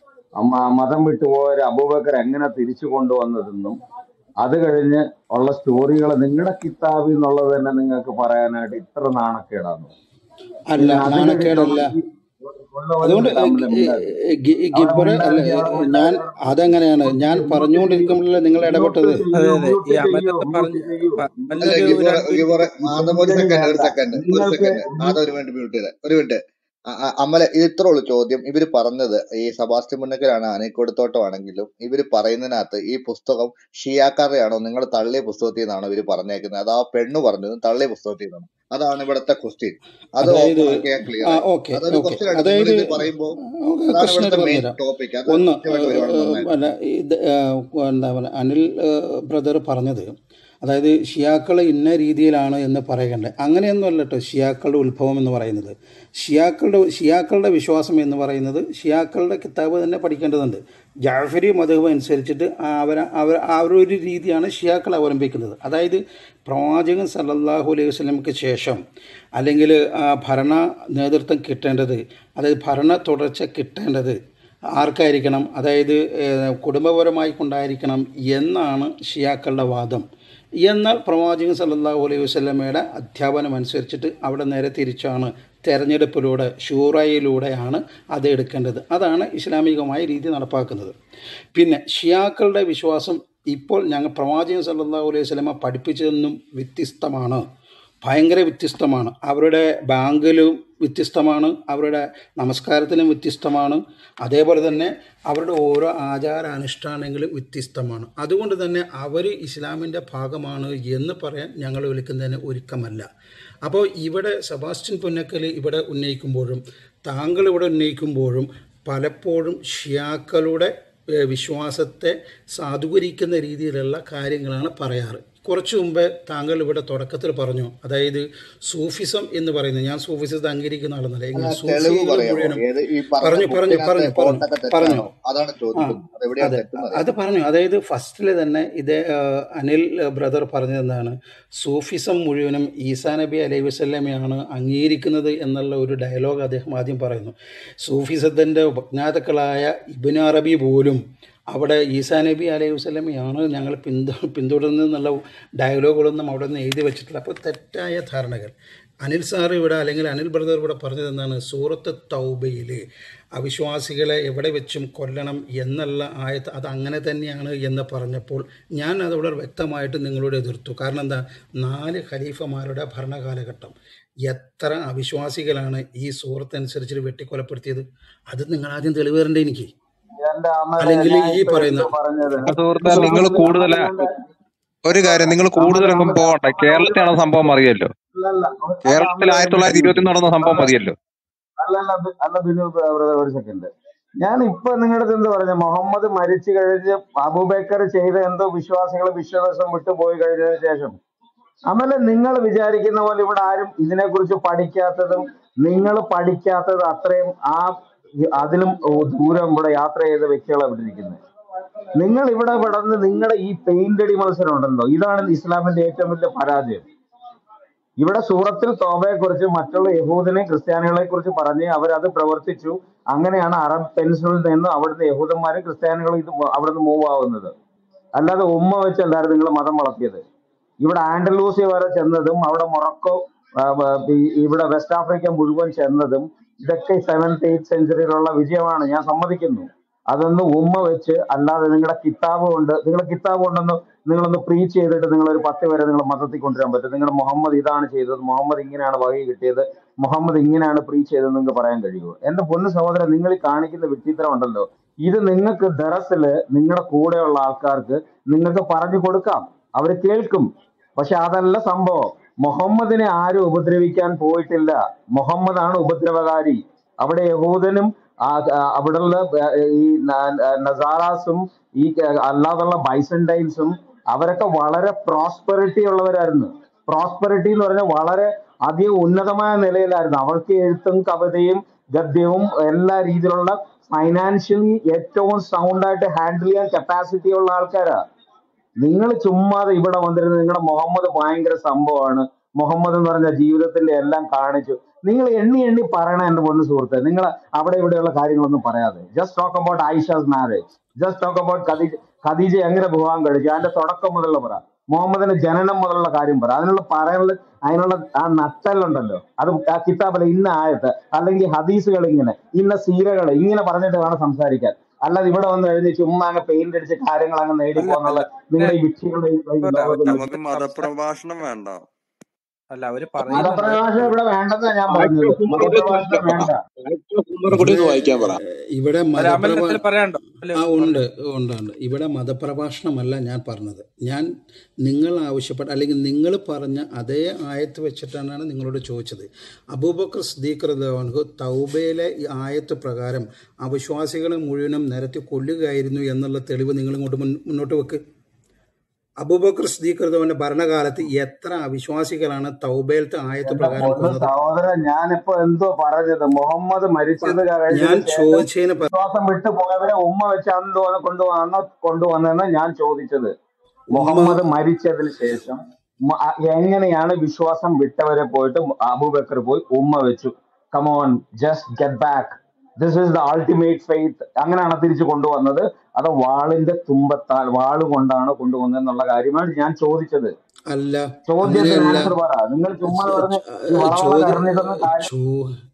മ- മതം വിട്ടുപോയ ഒരു അബൂബക്കർ എങ്ങനെ തിരിച്ചു കൊണ്ടുവന്നതെന്നും അത് കഴിഞ്ഞ് ഉള്ള സ്റ്റോറികൾ നിങ്ങളുടെ കിതാബിൽ എന്നുള്ളത് തന്നെ നിങ്ങൾക്ക് പറയാനായിട്ട് ഇത്ര നാണക്കേടാണ് അല്ല പിന്നെ അത് നാണക്കേടല്ല കഴിഞ്ഞ് ഉള്ള ഒരു അതുകൊണ്ട് മിനിറ്റ് അമല മിണ്ടാതെ അവിടെ ഗിബറെ അല്ല മിണ്ടാതെ അവിടെ ഞാൻ മിണ്ടാതെ അതെങ്ങനെയാണ് ഞാൻ പറഞ്ഞുകൊണ്ടിരിക്കുമ്പോഴല്ലേ നിങ്ങൾ ഇടപെട്ടത് മ്യൂട്ട് അതെ ചെയ്യൂ അതെ ഈ മ്യൂട്ട് അമലത്ത് ചെയ്യൂ പറഞ്ഞ മ്യൂട്ട് ചെയ്യൂ പ- അല്ല അമലൊരു ഗിബോറെ രണ്ട് മിനിറ്റ് ഗിബോറെ ആദം ഒരു മ്യൂട്ട് സെക്കൻഡ് ഒരു വേണ്ട സെക്കൻഡ് ഒരു നിങ്ങൾക്ക് സെക്കൻഡ് ആദം ഒരു മിനിറ്റ് മ്യൂട്ട് ചെയ്തേ ഒരു മിനിറ്റ് അ- അ- അമല ഇത് ഇത്ര ഉള്ളു ചോദ്യം ഇവര് പറഞ്ഞത് ഈ സബാസ്റ്റ്യൻ മുന്നക്കലാണ് ആനക്കോടുത്തോട്ടം ആണെങ്കിലും ഇവര് പറയുന്നതിനകത്ത് ഈ പുസ്തകം ഷിയാക്കാരുടെയാണോ നിങ്ങൾ തള്ളിയ പുസ്തകത്തിൽ നിന്നാണോ ഇവര് പറഞ്ഞേക്കുന്നത് അത് ആ പെണ്ണ് പറഞ്ഞതും തള്ളിയ പുസ്തകത്തിൽ നിന്നാണ് അതാണ് ഇവിടുത്തെ ക്വസ്റ്റ്യൻ അത് അതായത് ഓപ്പൺ ആക്കിയാൽ ക്ലിയർ ആ ആയി ഓക്കെ അതൊരു ഓക്കെ ക്വസ്റ്റ്യൻ ആണ് നിങ്ങൾ അതായത് ഇത് പറയുമ്പോൾ അതാണ് ക്വസ്റ്റ്യനായിട്ട് ഇവിടുത്തെ മെയിൻ പറഞ്ഞുതരാം ടോപ്പിക് അത് ഒന്ന് കൃത്യമായിട്ട് വരുവാണ് നന്നായിട്ട് അല്ല ഇത് ആ, എന്താ പറയുക അനിൽ ബ്രദർ പറഞ്ഞത് അതായത് ഷിയാക്കൾ ഇന്ന രീതിയിലാണ് എന്ന് പറയണ്ടേ അങ്ങനെയൊന്നുമല്ല കേട്ടോ ഷിയാക്കളുടെ ഉത്ഭവം എന്ന് പറയുന്നത് ഷിയാക്കളുടെ ഷിയാക്കളുടെ വിശ്വാസം എന്ന് പറയുന്നത് ഷിയാക്കളുടെ കിതാബ് തന്നെ പഠിക്കേണ്ടതുണ്ട് ജാഫരി മതഹബ് അനുസരിച്ചിട്ട് അവർ അവർ ആ ഒരു രീതിയാണ് ഷിയാക്കൾ അവലംബിക്കുന്നത് അതായത് പ്രവാചകൻ സല്ലല്ലാഹു അലൈഹി വസല്ലമയ്ക്ക് ശേഷം അല്ലെങ്കിൽ ആ, ഭരണ നേതൃത്വം കിട്ടേണ്ടത് അതായത് ഭരണ തുടർച്ച കിട്ടേണ്ടത് ആർക്കായിരിക്കണം അതായത് ഏഹ്, കുടുംബപരമായി കൊണ്ടായിരിക്കണം എന്നാണ് ഷിയാക്കളുടെ വാദം എന്നാൽ പ്രവാചകൻ സല്ലല്ലാഹു അലൈഹി വസല്ലമയുടെ അധ്യാപനം അനുസരിച്ചിട്ട് അവിടെ നേരെ തിരിച്ചാണ് തെരഞ്ഞെടുപ്പിലൂടെ ഷൂറയിലൂടെയാണ് അത് എടുക്കേണ്ടത് അതാണ് ഇസ്ലാമികമായ രീതി നടപ്പാക്കുന്നത് പിന്നെ ഷിയാക്കളുടെ വിശ്വാസം ഇപ്പോൾ ഞങ്ങൾ പ്രവാചകൻ സല്ലല്ലാഹു അലൈഹി വസല്ലമ പഠിപ്പിച്ചതെന്നും വ്യത്യസ്തമാണ് ഭയങ്കര വ്യത്യസ്തമാണ് അവരുടെ ബാങ്കിലും വ്യത്യസ്തമാണ് അവരുടെ നമസ്കാരത്തിലും വ്യത്യസ്തമാണ് അതേപോലെ തന്നെ അവരുടെ ഓരോ ആചാരാനുഷ്ഠാനങ്ങളും വ്യത്യസ്തമാണ് അതുകൊണ്ട് തന്നെ അവർ ഇസ്ലാമിൻ്റെ ഭാഗമാണ് എന്ന് പറയാൻ ഞങ്ങൾ വിളിക്കുന്നതിന് ഒരുക്കമല്ല അപ്പോൾ ഇവിടെ സെബാസ്റ്റ്യൻ പുന്നക്കൽ ഇവിടെ ഉന്നയിക്കുമ്പോഴും താങ്കൾ ഇവിടെ ഉന്നയിക്കുമ്പോഴും പലപ്പോഴും ഷിയാക്കളുടെ ഏഹ്, വിശ്വാസത്തെ സാധൂകരിക്കുന്ന രീതിയിലുള്ള കാര്യങ്ങളാണ് പറയാറ് കുറച്ച് മുമ്പേ താങ്കൾ ഇവിടെ തുടക്കത്തിൽ പറഞ്ഞു അതായത് സൂഫിസം എന്ന് പറയുന്നത് ഞാൻ സൂഫിസത്തെ അംഗീകരിക്കുന്ന ആളെന്നല്ല അല്ല എങ്ങനെ തെളിവ് സൂഫികൾ പറയാമോ മുഴുവനും ഏത് ഈ പറഞ്ഞ പറഞ്ഞു പറഞ്ഞു ബുക്കിനകത്തെ പറഞ്ഞു പറഞ്ഞു കോട്ടൊക്കെ പറഞ്ഞു തെറ്റാണോ അതാണ് ആ ചോദിക്കുന്നത് അതെവിടെയാണ് അതെ തെറ്റെന്ന് അത് അറിയാം പറഞ്ഞു അതായത് ഫസ്റ്റിൽ തന്നെ ഇതേ ആ, അനിൽ ബ്രദർ പറഞ്ഞതെന്താണ് സൂഫിസം മുഴുവനും ഈസാ നബി അലൈഹി വസല്ലമയാണ് അംഗീകരിക്കുന്നത് എന്നുള്ള ഒരു ഡയലോഗ് അദ്ദേഹം ആദ്യം പറയുന്നു സൂഫിസത്തിൻ്റെ ഉപജ്ഞാതാക്കളായ ഇബിൻ അറബി പോലും അവിടെ ഈസാ നബി അലൈഹി വസല്ലമയാണ് ഞങ്ങൾ പിന്തു പിന്തുടരുന്നതെന്നുള്ള ഡയലോഗുകളൊന്നും അവിടെ നിന്ന് എഴുതി വെച്ചിട്ടില്ല അപ്പോൾ തെറ്റായ ധാരണകൾ അനിൽ സാർ ഇവിടെ അല്ലെങ്കിൽ അനിൽ ബ്രദർ ഇവിടെ പറഞ്ഞത് എന്താണ് സൂറത്ത് തൗബയിൽ അവിശ്വാസികളെ എവിടെ വെച്ചും കൊല്ലണം എന്നുള്ള ആയത്ത് അത് അങ്ങനെ തന്നെയാണ് എന്ന് പറഞ്ഞപ്പോൾ ഞാൻ അതവിടെ വ്യക്തമായിട്ട് നിങ്ങളോട് എതിർത്തു കാരണം എന്താ നാല് ഖലീഫമാരുടെ ഭരണകാലഘട്ടം എത്ര അവിശ്വാസികളാണ് ഈ സൂറത്ത് അനുസരിച്ച് വെട്ടിക്കൊലപ്പെടുത്തിയത് അത് നിങ്ങൾ ആദ്യം തെളിവ് തരണ്ടേ എനിക്ക് എന്റെ അമ്മയുടെ അല്ലെങ്കിൽ ഞാൻ ഈ ഇപ്പൊ പറയുന്ന എന്ത് പറഞ്ഞത് സുഹൃത്തെ ഇത് നിങ്ങൾ അമൽ കൂടുതൽ അമലിന്റെ ഒരു കാര്യം നിങ്ങൾ അമൽ കൂടുതലൊന്നും അമൽ പോകണ്ട അമൽ ഒരു കേരളത്തിലാണ് സംഭവം അറിയല്ലോ അല്ലല്ല അല്ല കേരളത്തിൽ അമൽ ആയിരത്തി ഒരു തൊള്ളായിരത്തി സെക്കൻഡ് ഇരുപത്തി നടന്ന സംഭവം അല്ല മതിയല്ലോ അല്ലല്ല ബി- അല്ല ബിനു ബ്രദർ ഒരു സെക്കൻഡ് ഞാൻ ഇപ്പൊ നിങ്ങളുടെ അടുത്ത് എന്ത് പറഞ്ഞ മുഹമ്മദ് മരിച്ചു കഴിഞ്ഞ് അബൂബക്കർ ചെയ്ത എന്തോ വിശ്വാസികൾ വിശ്വാസം വിട്ടുപോയി കഴിഞ്ഞതിന് ശേഷം അമല നിങ്ങൾ വിചാരിക്കുന്ന പോലെ ഇവിടെ ആരും ഇതിനെക്കുറിച്ച് പഠിക്കാത്തതും നിങ്ങൾ പഠിക്കാത്തത് അത്രയും ആ അതിലും ദൂരം ഇവിടെ യാത്ര ചെയ്ത വ്യക്തികളാണ് ഇവിടെ ഇരിക്കുന്നത് നിങ്ങൾ ഇവിടെ കിടന്ന് നിങ്ങളുടെ ഈ പെയിന്റടി മത്സരം ഉണ്ടല്ലോ ഇതാണ് ഇസ്ലാമിന്റെ ഏറ്റവും വലിയ പരാജയം ഇവിടെ സൂറത്തിൽ തോബയെ കുറിച്ച് മറ്റുള്ള യഹൂദനെ ക്രിസ്ത്യാനികളെ കുറിച്ച് പറഞ്ഞ് അവരത് പ്രവർത്തിച്ചു അങ്ങനെയാണ് അറബ് പെൻസിലിൽ നിന്ന് അവിടുന്ന് യഹൂദന്മാരും ക്രിസ്ത്യാനികളും ഇത് അവിടുന്ന് മൂവ് ആവുന്നത് അല്ലാതെ ഉമ്മ വെച്ചല്ലായിരുന്നു നിങ്ങൾ മതം വളർത്തിയത് ഇവിടെ ആൻഡലൂസിയ വരെ ചെന്നതും അവിടെ മൊറക്കോ ആ, ആ, ഈ- ഇവിടെ വെസ്റ്റ് ആഫ്രിക്ക മുഴുവൻ ചെന്നതും ഇതൊക്കെ സെവൻത്ത് എയ്ത്ത് സെഞ്ചുറിയിലുള്ള വിജയമാണ് ഞാൻ സമ്മതിക്കുന്നു അതൊന്ന് ഉമ്മ വെച്ച് അല്ലാതെ നിങ്ങളുടെ കിതാബ് കൊണ്ട് നിങ്ങളുടെ കിതാബ് കൊണ്ടൊന്ന് നിങ്ങളൊന്ന് പ്രീച്ച് ചെയ്തിട്ട് നിങ്ങൾ ഒരു പത്ത് പേരെ നിങ്ങൾ മതത്തിൽ കൊണ്ടുവരാൻ പറ്റും നിങ്ങളുടെ മുഹമ്മദ് ഇതാണ് ചെയ്തത് മുഹമ്മദ് ഇങ്ങനെയാണ് വകை കിട്ടിയത് മുഹമ്മദ് ഇങ്ങനെയാണ് പ്രീച്ച് ചെയ്തത് നിങ്ങൾക്ക് പറയാൻ കഴിയുമോ എന്റെ പൊന്നു സഹോദരൻ നിങ്ങൾ ഈ കാണിക്കുന്ന വിഡ്ഢിത്തരം ഉണ്ടല്ലോ ഇത് നിങ്ങൾക്ക് ദറസില് നിങ്ങളുടെ കൂടെയുള്ള ആൾക്കാർക്ക് നിങ്ങൾക്ക് പറഞ്ഞു കൊടുക്കാം അവർ കേൾക്കും പക്ഷെ അതല്ല സംഭവം മുഹമ്മദിനെ ആരും ഉപദ്രവിക്കാൻ പോയിട്ടില്ല മുഹമ്മദ് ആണ് ഉപദ്രവകാരി അവിടെ യഹൂദനും ആ- ആ- അവിടെയുള്ള ആ, ഈ ന- നസാറാസും ഈ അല്ലാതുള്ള ബൈസൻഡൈൻസും അവരൊക്കെ വളരെ പ്രോസ്പെറിറ്റി ഉള്ളവരായിരുന്നു പ്രോസ്പെറിറ്റി എന്ന് പറഞ്ഞാൽ വളരെ അധികം ഉന്നതമായ നിലയിലായിരുന്നു അവർക്ക് എഴുത്തും കവിതയും ഗദ്യവും എല്ലാ രീതിയിലുള്ള ഫൈനാൻഷ്യലി ഏറ്റവും സൗണ്ട് ആയിട്ട് ഹാൻഡിൽ ചെയ്യാൻ കപ്പാസിറ്റി ഉള്ള ആൾക്കാരാ നിങ്ങൾ ചുമ്മാതെ ഇവിടെ വന്നിരുന്ന് നിങ്ങളുടെ മുഹമ്മദ് ഭയങ്കര സംഭവമാണ് മുഹമ്മദ് എന്ന് പറഞ്ഞ ജീവിതത്തിന്റെ എല്ലാം കാണിച്ചു നിങ്ങൾ എണ്ണി എണ്ണി പറയണ എന്റെ പൊന്നു സുഹൃത്തെ നിങ്ങൾ അവിടെ ഇവിടെയുള്ള കാര്യങ്ങളൊന്നും പറയാതെ just talk about Aisha's marriage just talk about Khadija Khadija എങ്ങനെ വിവാഹം കഴിച്ചു അതിന്റെ തുടക്കം മുതലുള്ള പറ മുഹമ്മദിന്റെ ജനനം മുതലുള്ള കാര്യം പറ അതിനുള്ള പറയാനുള്ള അതിനുള്ള ആ നട്ടലുണ്ടല്ലോ അത് ആ കിതാബിലെ ഇന്ന ആയത്ത് അല്ലെങ്കിൽ ഹദീസുകൾ ഇങ്ങനെ ഇന്ന സീരകൾ ഇങ്ങനെ പറഞ്ഞിട്ട് വേണം സംസാരിക്കാൻ അല്ലാതെ ഇവിടെ വന്ന് കഴിഞ്ഞ് ചുമ്മാ അങ്ങ് പെയിന്റ് അടിച്ച് കാര്യങ്ങൾ അങ്ങ് അല്ല നേടിപ്പോന്നുള്ള അല്ല നിങ്ങളുടെ ഈ വിക്ഷകളുടെ ഈ ഒരു ലോകത്തിൽ നമുക്ക് നമുക്ക് സംസാ മതപ്രഭാഷണം വേണ്ട അല്ല അവര് പറയുന്നുണ്ട് മതപ്രഭാഷണം ഒരു ഇവിടെ വേണ്ടെന്നാ ഞാൻ ആക്ട് പറഞ്ഞത് ഓഫ് ഉമർ കൂടി ഒന്ന് മതപ്രഭാഷണം വായിക്കാൻ പറ വേണ്ട ആക്ട് ഓഫ് ഉമർ കൂടി ഇവിടെ ഒന്ന് വായിക്കാൻ പറ ഏഹ്, ഇവിടെ അല്ല അമൽ മതപ്രഭ എന്തെങ്കിലും പറയാനുണ്ടോ അല്ല ആ പറഞ്ഞു ഉണ്ട് ഉണ്ട് ഉണ്ട് ഇവിടെ മതപ്രഭാഷണമല്ല ഞാൻ പറഞ്ഞത് ഞാൻ നിങ്ങൾ ആവശ്യപ്പെട്ട അല്ലെങ്കിൽ നിങ്ങൾ പറഞ്ഞ അതേ ആയത്ത് വെച്ചിട്ടാണ് നിങ്ങളോട് ചോദിച്ചത് അബൂബക്കർ സ്ദീഖ് റഹ്ലാൻഹു തൗബയിലെ ഈ ആയത്ത് പ്രകാരം അവിശ്വാസികളെ മുഴുവനും നിരത്തി കൊല്ലുകയായിരുന്നു എന്നുള്ള തെളിവ് നിങ്ങൾ ഇങ്ങോട്ട് മുൻ- മുന്നോട്ട് വെക്ക് അബൂബക്കർ സ്ദീഖ് റഹ്ലാന്റെ ഭരണകാലത്ത് എത്ര അവിശ്വാസികളാണ് തൗബയിലത്തെ ആയത്ത് എന്റെ പ്രകാരം പൊന്ന് കൊന്നത് സഹോദരൻ ഞാനിപ്പോ എന്തോ പറഞ്ഞത് മുഹമ്മദ് പ- മരിച്ചത് ഞാൻ കഴിഞ്ഞതിന് ശേഷം ചോദിച്ചതിന് പ- വിശ്വാസം വിട്ടു പോയവരെ ഉമ്മ വെച്ച് അന്ന് കൊണ്ടുവന്ന കൊണ്ടുവന്നെന്ന് ഞാൻ ചോദിച്ചത് ഉമ്മ മുഹമ്മദ് മരിച്ചതിന് ശേഷം മ- അ- എങ്ങനെയാണ് വിശ്വാസം വിട്ടവരെ പോയിട്ട് അബൂബക്കർ പോയി ഉമ്മ വെച്ചു come on just get back this is the ultimate faith അങ്ങനെയാണ് തിരിച്ചു കൊണ്ടുവന്നത് അത് വാളിന്റെ തുമ്പത്താൽ വാള് കൊണ്ടാണ് കൊണ്ടുവന്നത് എന്നുള്ള കാര്യമാണ് ഞാൻ ചോദിച്ചത് അല്ല ചോദ്യത്തിന് അങ്ങനെയല്ല ആൻസർ പറ നിങ്ങൾ ചുമ്മാ ച- പറഞ്ഞ് ച- ഈ വളവള ചോദ്യം കറഞ്ഞിട്ടൊന്നും കാര്യം ചോ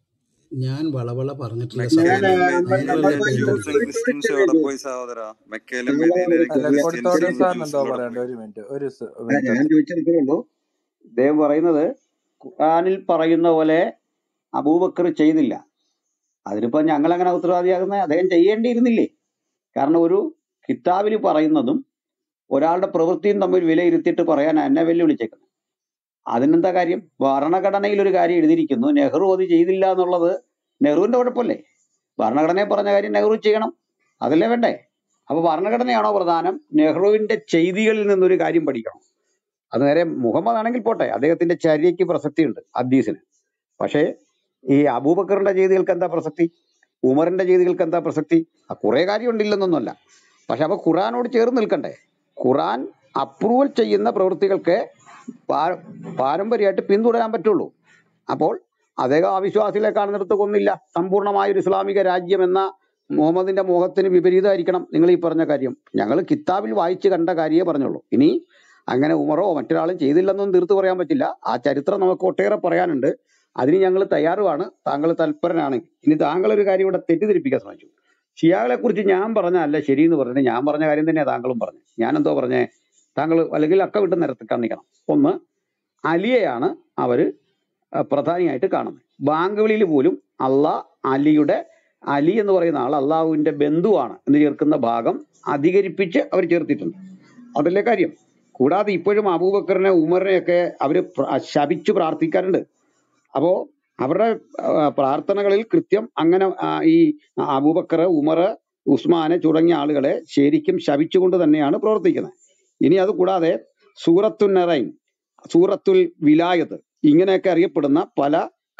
ഞാൻ വളവള പറഞ്ഞിട്ടില്ല മെക്കയിലും സഹോദരൻ മദീനയിലും നിങ്ങളല്ലേ ഒക്കെ ടൈം ജൂസും എടുത്തത് ക്രിസ്ത്യൻസും എവിടെ പോയി സഹോദര മെക്കയിലും നിങ്ങളെ മദീനയിലൊക്കെ അല്ല ക്രിസ്ത്യൻസും കൊടുത്തോടി സാറിന് എന്തോ ജ്യൂസും എവിടെ പറയണ്ട പോയി ഒരു മിനിറ്റ് ഒരു സ- അല്ല, മിനിറ്റ് ഞാൻ ഒരു ചോദിച്ചതേ ഉള്ളൂ ഇദ്ദേഹം പറയുന്നത് ഖുർആനിൽ പറയുന്ന പോലെ അബൂബക്കർ ചെയ്തില്ല അതിനിപ്പോ ഞങ്ങൾ അങ്ങനെ ഉത്തരവാദിയാകുന്ന അദ്ദേഹം ചെയ്യേണ്ടിയിരുന്നില്ലേ കാരണം ഒരു കിതാബിൽ പറയുന്നതും ഒരാളുടെ പ്രവൃത്തിയും തമ്മിൽ വിലയിരുത്തിയിട്ട് പറയാൻ എന്നെ വെല്ലുവിളിച്ചേക്കുന്നത് അതിനെന്താ കാര്യം ഭരണഘടനയിൽ ഒരു കാര്യം എഴുതിയിരിക്കുന്നു നെഹ്റു അത് ചെയ്തില്ല എന്നുള്ളത് നെഹ്റുവിന്റെ കുഴപ്പമല്ലേ ഭരണഘടനയിൽ പറഞ്ഞ കാര്യം നെഹ്റു ചെയ്യണം അതല്ലേ വേണ്ടേ അപ്പൊ ഭരണഘടനയാണോ പ്രധാനം നെഹ്റുവിന്റെ ചെയ്തികളിൽ നിന്നൊരു കാര്യം പഠിക്കണം അത് നേരെ മുഹമ്മദ് ആണെങ്കിൽ പോട്ടെ അദ്ദേഹത്തിന്റെ ചര്യയ്ക്ക് പ്രസക്തിയുണ്ട് ഹദീസിന് പക്ഷേ ഈ അബൂബക്കറിന്റെ ചെയ്തികൾക്ക് എന്താ പ്രസക്തി ഉമറിന്റെ ചെയ്തികൾക്ക് എന്താ പ്രസക്തി ആ കുറെ കാര്യം ഉണ്ടില്ലെന്നൊന്നുമല്ല പക്ഷെ അപ്പൊ ഖുറാനോട് ചേർന്ന് നിൽക്കണ്ടേ ഖുറാൻ അപ്രൂവൽ ചെയ്യുന്ന പ്രവൃത്തികൾക്ക് പാ- പാരമ്പര്യമായിട്ട് പിന്തുടരാൻ പറ്റുള്ളൂ അപ്പോൾ അദ്ദേഹം അവിശ്വാസികളെ കാണുന്നിടത്തൊന്നുമില്ല സമ്പൂർണ്ണമായ ഒരു ഇസ്ലാമിക രാജ്യം എന്ന മുഹമ്മദിന്റെ മോഹത്തിന് വിപരീതമായിരിക്കണം നിങ്ങൾ ഈ പറഞ്ഞ കാര്യം ഞങ്ങൾ കിതാബിൽ വായിച്ച് കണ്ട കാര്യമേ പറഞ്ഞുള്ളൂ ഇനി അങ്ങനെ ഉമറോ മറ്റൊരാളും ചെയ്തില്ലെന്നൊന്നും തീർത്ത് പറയാൻ പറ്റില്ല ആ ചരിത്രം നമുക്ക് ഒട്ടേറെ പറയാനുണ്ട് അതിന് ഞങ്ങൾ തയ്യാറുമാണ് താങ്കൾ തൽപരനാണെങ്കിൽ ഇനി താങ്കൾ ഒരു കാര്യം ഇവിടെ തെറ്റിദ്ധരിപ്പിക്കാൻ ശ്രമിച്ചു ഷിയാകളെ കുറിച്ച് ഞാൻ പറഞ്ഞ അല്ല ശരി എന്ന് പറഞ്ഞിട്ട് ഞാൻ പറഞ്ഞ കാര്യം തന്നെയാണ് താങ്കളും പറഞ്ഞു ഞാൻ എന്തോ പറഞ്ഞേ താങ്കൾ അല്ലെങ്കിൽ അക്ക വിട്ട് നിരത്തി കാണിക്കണം ഒന്ന് അലിയെയാണ് അവര് അഹ് പ്രധാനിയായിട്ട് കാണുന്നത് ബാങ്ക് വിളിയിൽ പോലും അള്ളാഹ് അലിയുടെ അലി എന്ന് പറയുന്ന ആൾ അള്ളാഹുവിന്റെ ബന്ധുവാണ് എന്ന് ചേർക്കുന്ന ഭാഗം അധികരിപ്പിച്ച് അവർ ചേർത്തിട്ടുണ്ട് അതല്ലേ കാര്യം കൂടാതെ ഇപ്പോഴും അബൂബക്കറിനെ ഉമറിനെ ഒക്കെ അവര് പ്ര- ശപിച്ചു പ്രാർത്ഥിക്കാറുണ്ട് അപ്പോ അവരുടെ ആ, പ്രാർത്ഥനകളിൽ കൃത്യം അങ്ങനെ ആ, ഈ അബൂബക്കർ ഉമർ ഉസ്മാന് തുടങ്ങിയ ആളുകളെ ശരിക്കും ശപിച്ചുകൊണ്ട് തന്നെയാണ് പ്രവർത്തിക്കുന്നത് ഇനി അത് കൂടാതെ സൂറത്തുൽ നെറൈൻ സൂറത്തുൽ വിലായത്ത് ഇങ്ങനെയൊക്കെ അറിയപ്പെടുന്ന പല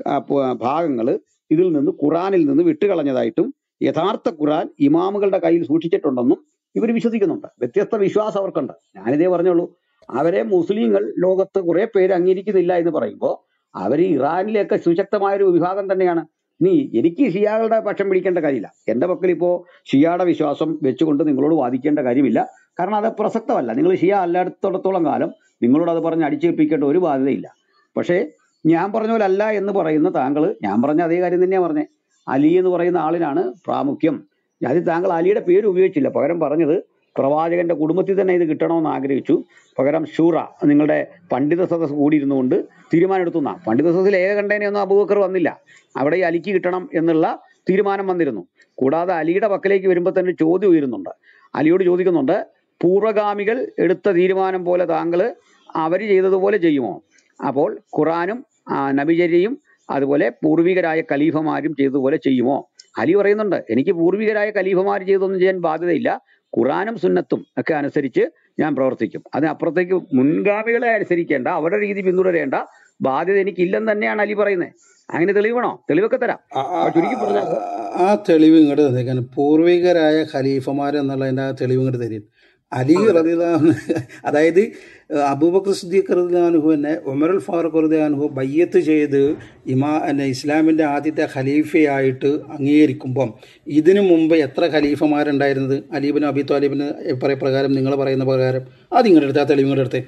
ഭാഗങ്ങൾ ഇതിൽ നിന്ന് ഖുറാനിൽ നിന്ന് വിട്ടുകളഞ്ഞതായിട്ടും യഥാർത്ഥ ഖുറാൻ ഇമാമുകളുടെ കയ്യിൽ സൂക്ഷിച്ചിട്ടുണ്ടെന്നും ഇവർ വിശ്വസിക്കുന്നുണ്ട് വ്യത്യസ്ത വിശ്വാസം അവർക്കുണ്ട് ഞാനിതേ പറഞ്ഞുള്ളൂ അവരെ മുസ്ലിങ്ങൾ ലോകത്ത് കുറെ പേര് അംഗീകരിക്കുന്നില്ല എന്ന് പറയുമ്പോൾ അവർ ഇറാനിലെയൊക്കെ സുശക്തമായ ഒരു വിഭാഗം തന്നെയാണ് നീ എനിക്ക് ഷിയാകളുടെ പക്ഷം പിടിക്കേണ്ട കാര്യമില്ല എന്റെ പക്കൽ ഇപ്പോ ഷിയായുടെ വിശ്വാസം വെച്ചുകൊണ്ട് നിങ്ങളോട് വാദിക്കേണ്ട കാര്യമില്ല കാരണം അത് പ്രസക്തമല്ല നിങ്ങൾ ഷിയ അല്ലാത്തടത്തോളം കാലം നിങ്ങളോട് അത് പറഞ്ഞ് അടിച്ചേൽപ്പിക്കേണ്ട ഒരു ബാധ്യതയില്ല പക്ഷേ ഞാൻ പറഞ്ഞ പോലെ അല്ല എന്ന് പറയുന്ന താങ്കൾ ഞാൻ പറഞ്ഞ അതേ കാര്യം തന്നെയാണ് പറഞ്ഞത് അലി എന്ന് പറയുന്ന ആളിനാണ് പ്രാമുഖ്യം അത് താങ്കൾ അലിയുടെ പേര് ഉപയോഗിച്ചില്ല പകരം പറഞ്ഞത് പ്രവാചകന്റെ കുടുംബത്തിൽ തന്നെ ഇത് കിട്ടണമെന്ന് ആഗ്രഹിച്ചു പകരം ഷൂറ നിങ്ങളുടെ പണ്ഡിത സദസ് കൂടിയിരുന്നുകൊണ്ട് തീരുമാനമെടുത്തു എന്നാ പണ്ഡിത സദസ്സിൽ ഏകകണ്ഠേനയൊന്നും അബൂബക്കർ വന്നില്ല അവിടെ ഈ അലിക്ക് കിട്ടണം എന്നുള്ള തീരുമാനം വന്നിരുന്നു കൂടാതെ അലിയുടെ പക്കലേക്ക് വരുമ്പോൾ തന്നെ ചോദ്യം ഉയരുന്നുണ്ട് അലിയോട് ചോദിക്കുന്നുണ്ട് പൂർവഗാമികൾ എടുത്ത തീരുമാനം പോലെ താങ്കൾ അവർ ചെയ്തതുപോലെ ചെയ്യുമോ അപ്പോൾ ഖുറാനും ആ, നബിചര്യയും അതുപോലെ പൂർവികരായ ഖലീഫമാരും ചെയ്തതുപോലെ ചെയ്യുമോ അലി പറയുന്നുണ്ട് എനിക്ക് പൂർവികരായ ഖലീഫമാർ ചെയ്തൊന്നും ചെയ്യാൻ ബാധ്യതയില്ല ഖുറാനും സുന്നത്തും ഒക്കെ അനുസരിച്ച് ഞാൻ പ്രവർത്തിക്കും അതിനപ്പുറത്തേക്ക് മുൻഗാമികളെ അനുസരിക്കേണ്ട അവരുടെ രീതി പിന്തുടരേണ്ട ബാധ്യത എനിക്കില്ലെന്ന് തന്നെയാണ് അലി പറയുന്നത് അങ്ങനെ തെളിവണോ തെളിവൊക്കെ തരാം ആ- ആ- അപ്പൊ ചുരുക്കി പറഞ്ഞാൽ ആ- ആ തെളിവ് ഇങ്ങോട്ട് തന്നേക്കാൻ പൂർവികരായ ഖലീഫമാർ എന്നുള്ളതിൻ്റെ ആ തെളിവ് ഇങ്ങോട്ട് തരും അലി റദിദാൻ അതായത് അബൂബക്കർ സിദ്ദീഖ് റദിദാനുഹു തന്നെ ഉമറുൽ ഫാറൂഖ് റദിദാനുഹു ബയ്യത്ത് ചെയ്ത് ഇമാ എന്നെ ഇസ്ലാമിൻ്റെ ആദ്യത്തെ ഖലീഫയായിട്ട് അംഗീകരിക്കുമ്പം ഇതിനു മുമ്പ് എത്ര ഖലീഫമാരുണ്ടായിരുന്നത് അലീബിന് അബി താലിബിന് പറയ പ്രകാരം നിങ്ങൾ പറയുന്ന പ്രകാരം അത് ഇങ്ങോട്ട് എടുത്ത് ആ തെളിവ് ഇങ്ങോട്ട് എടുത്തേ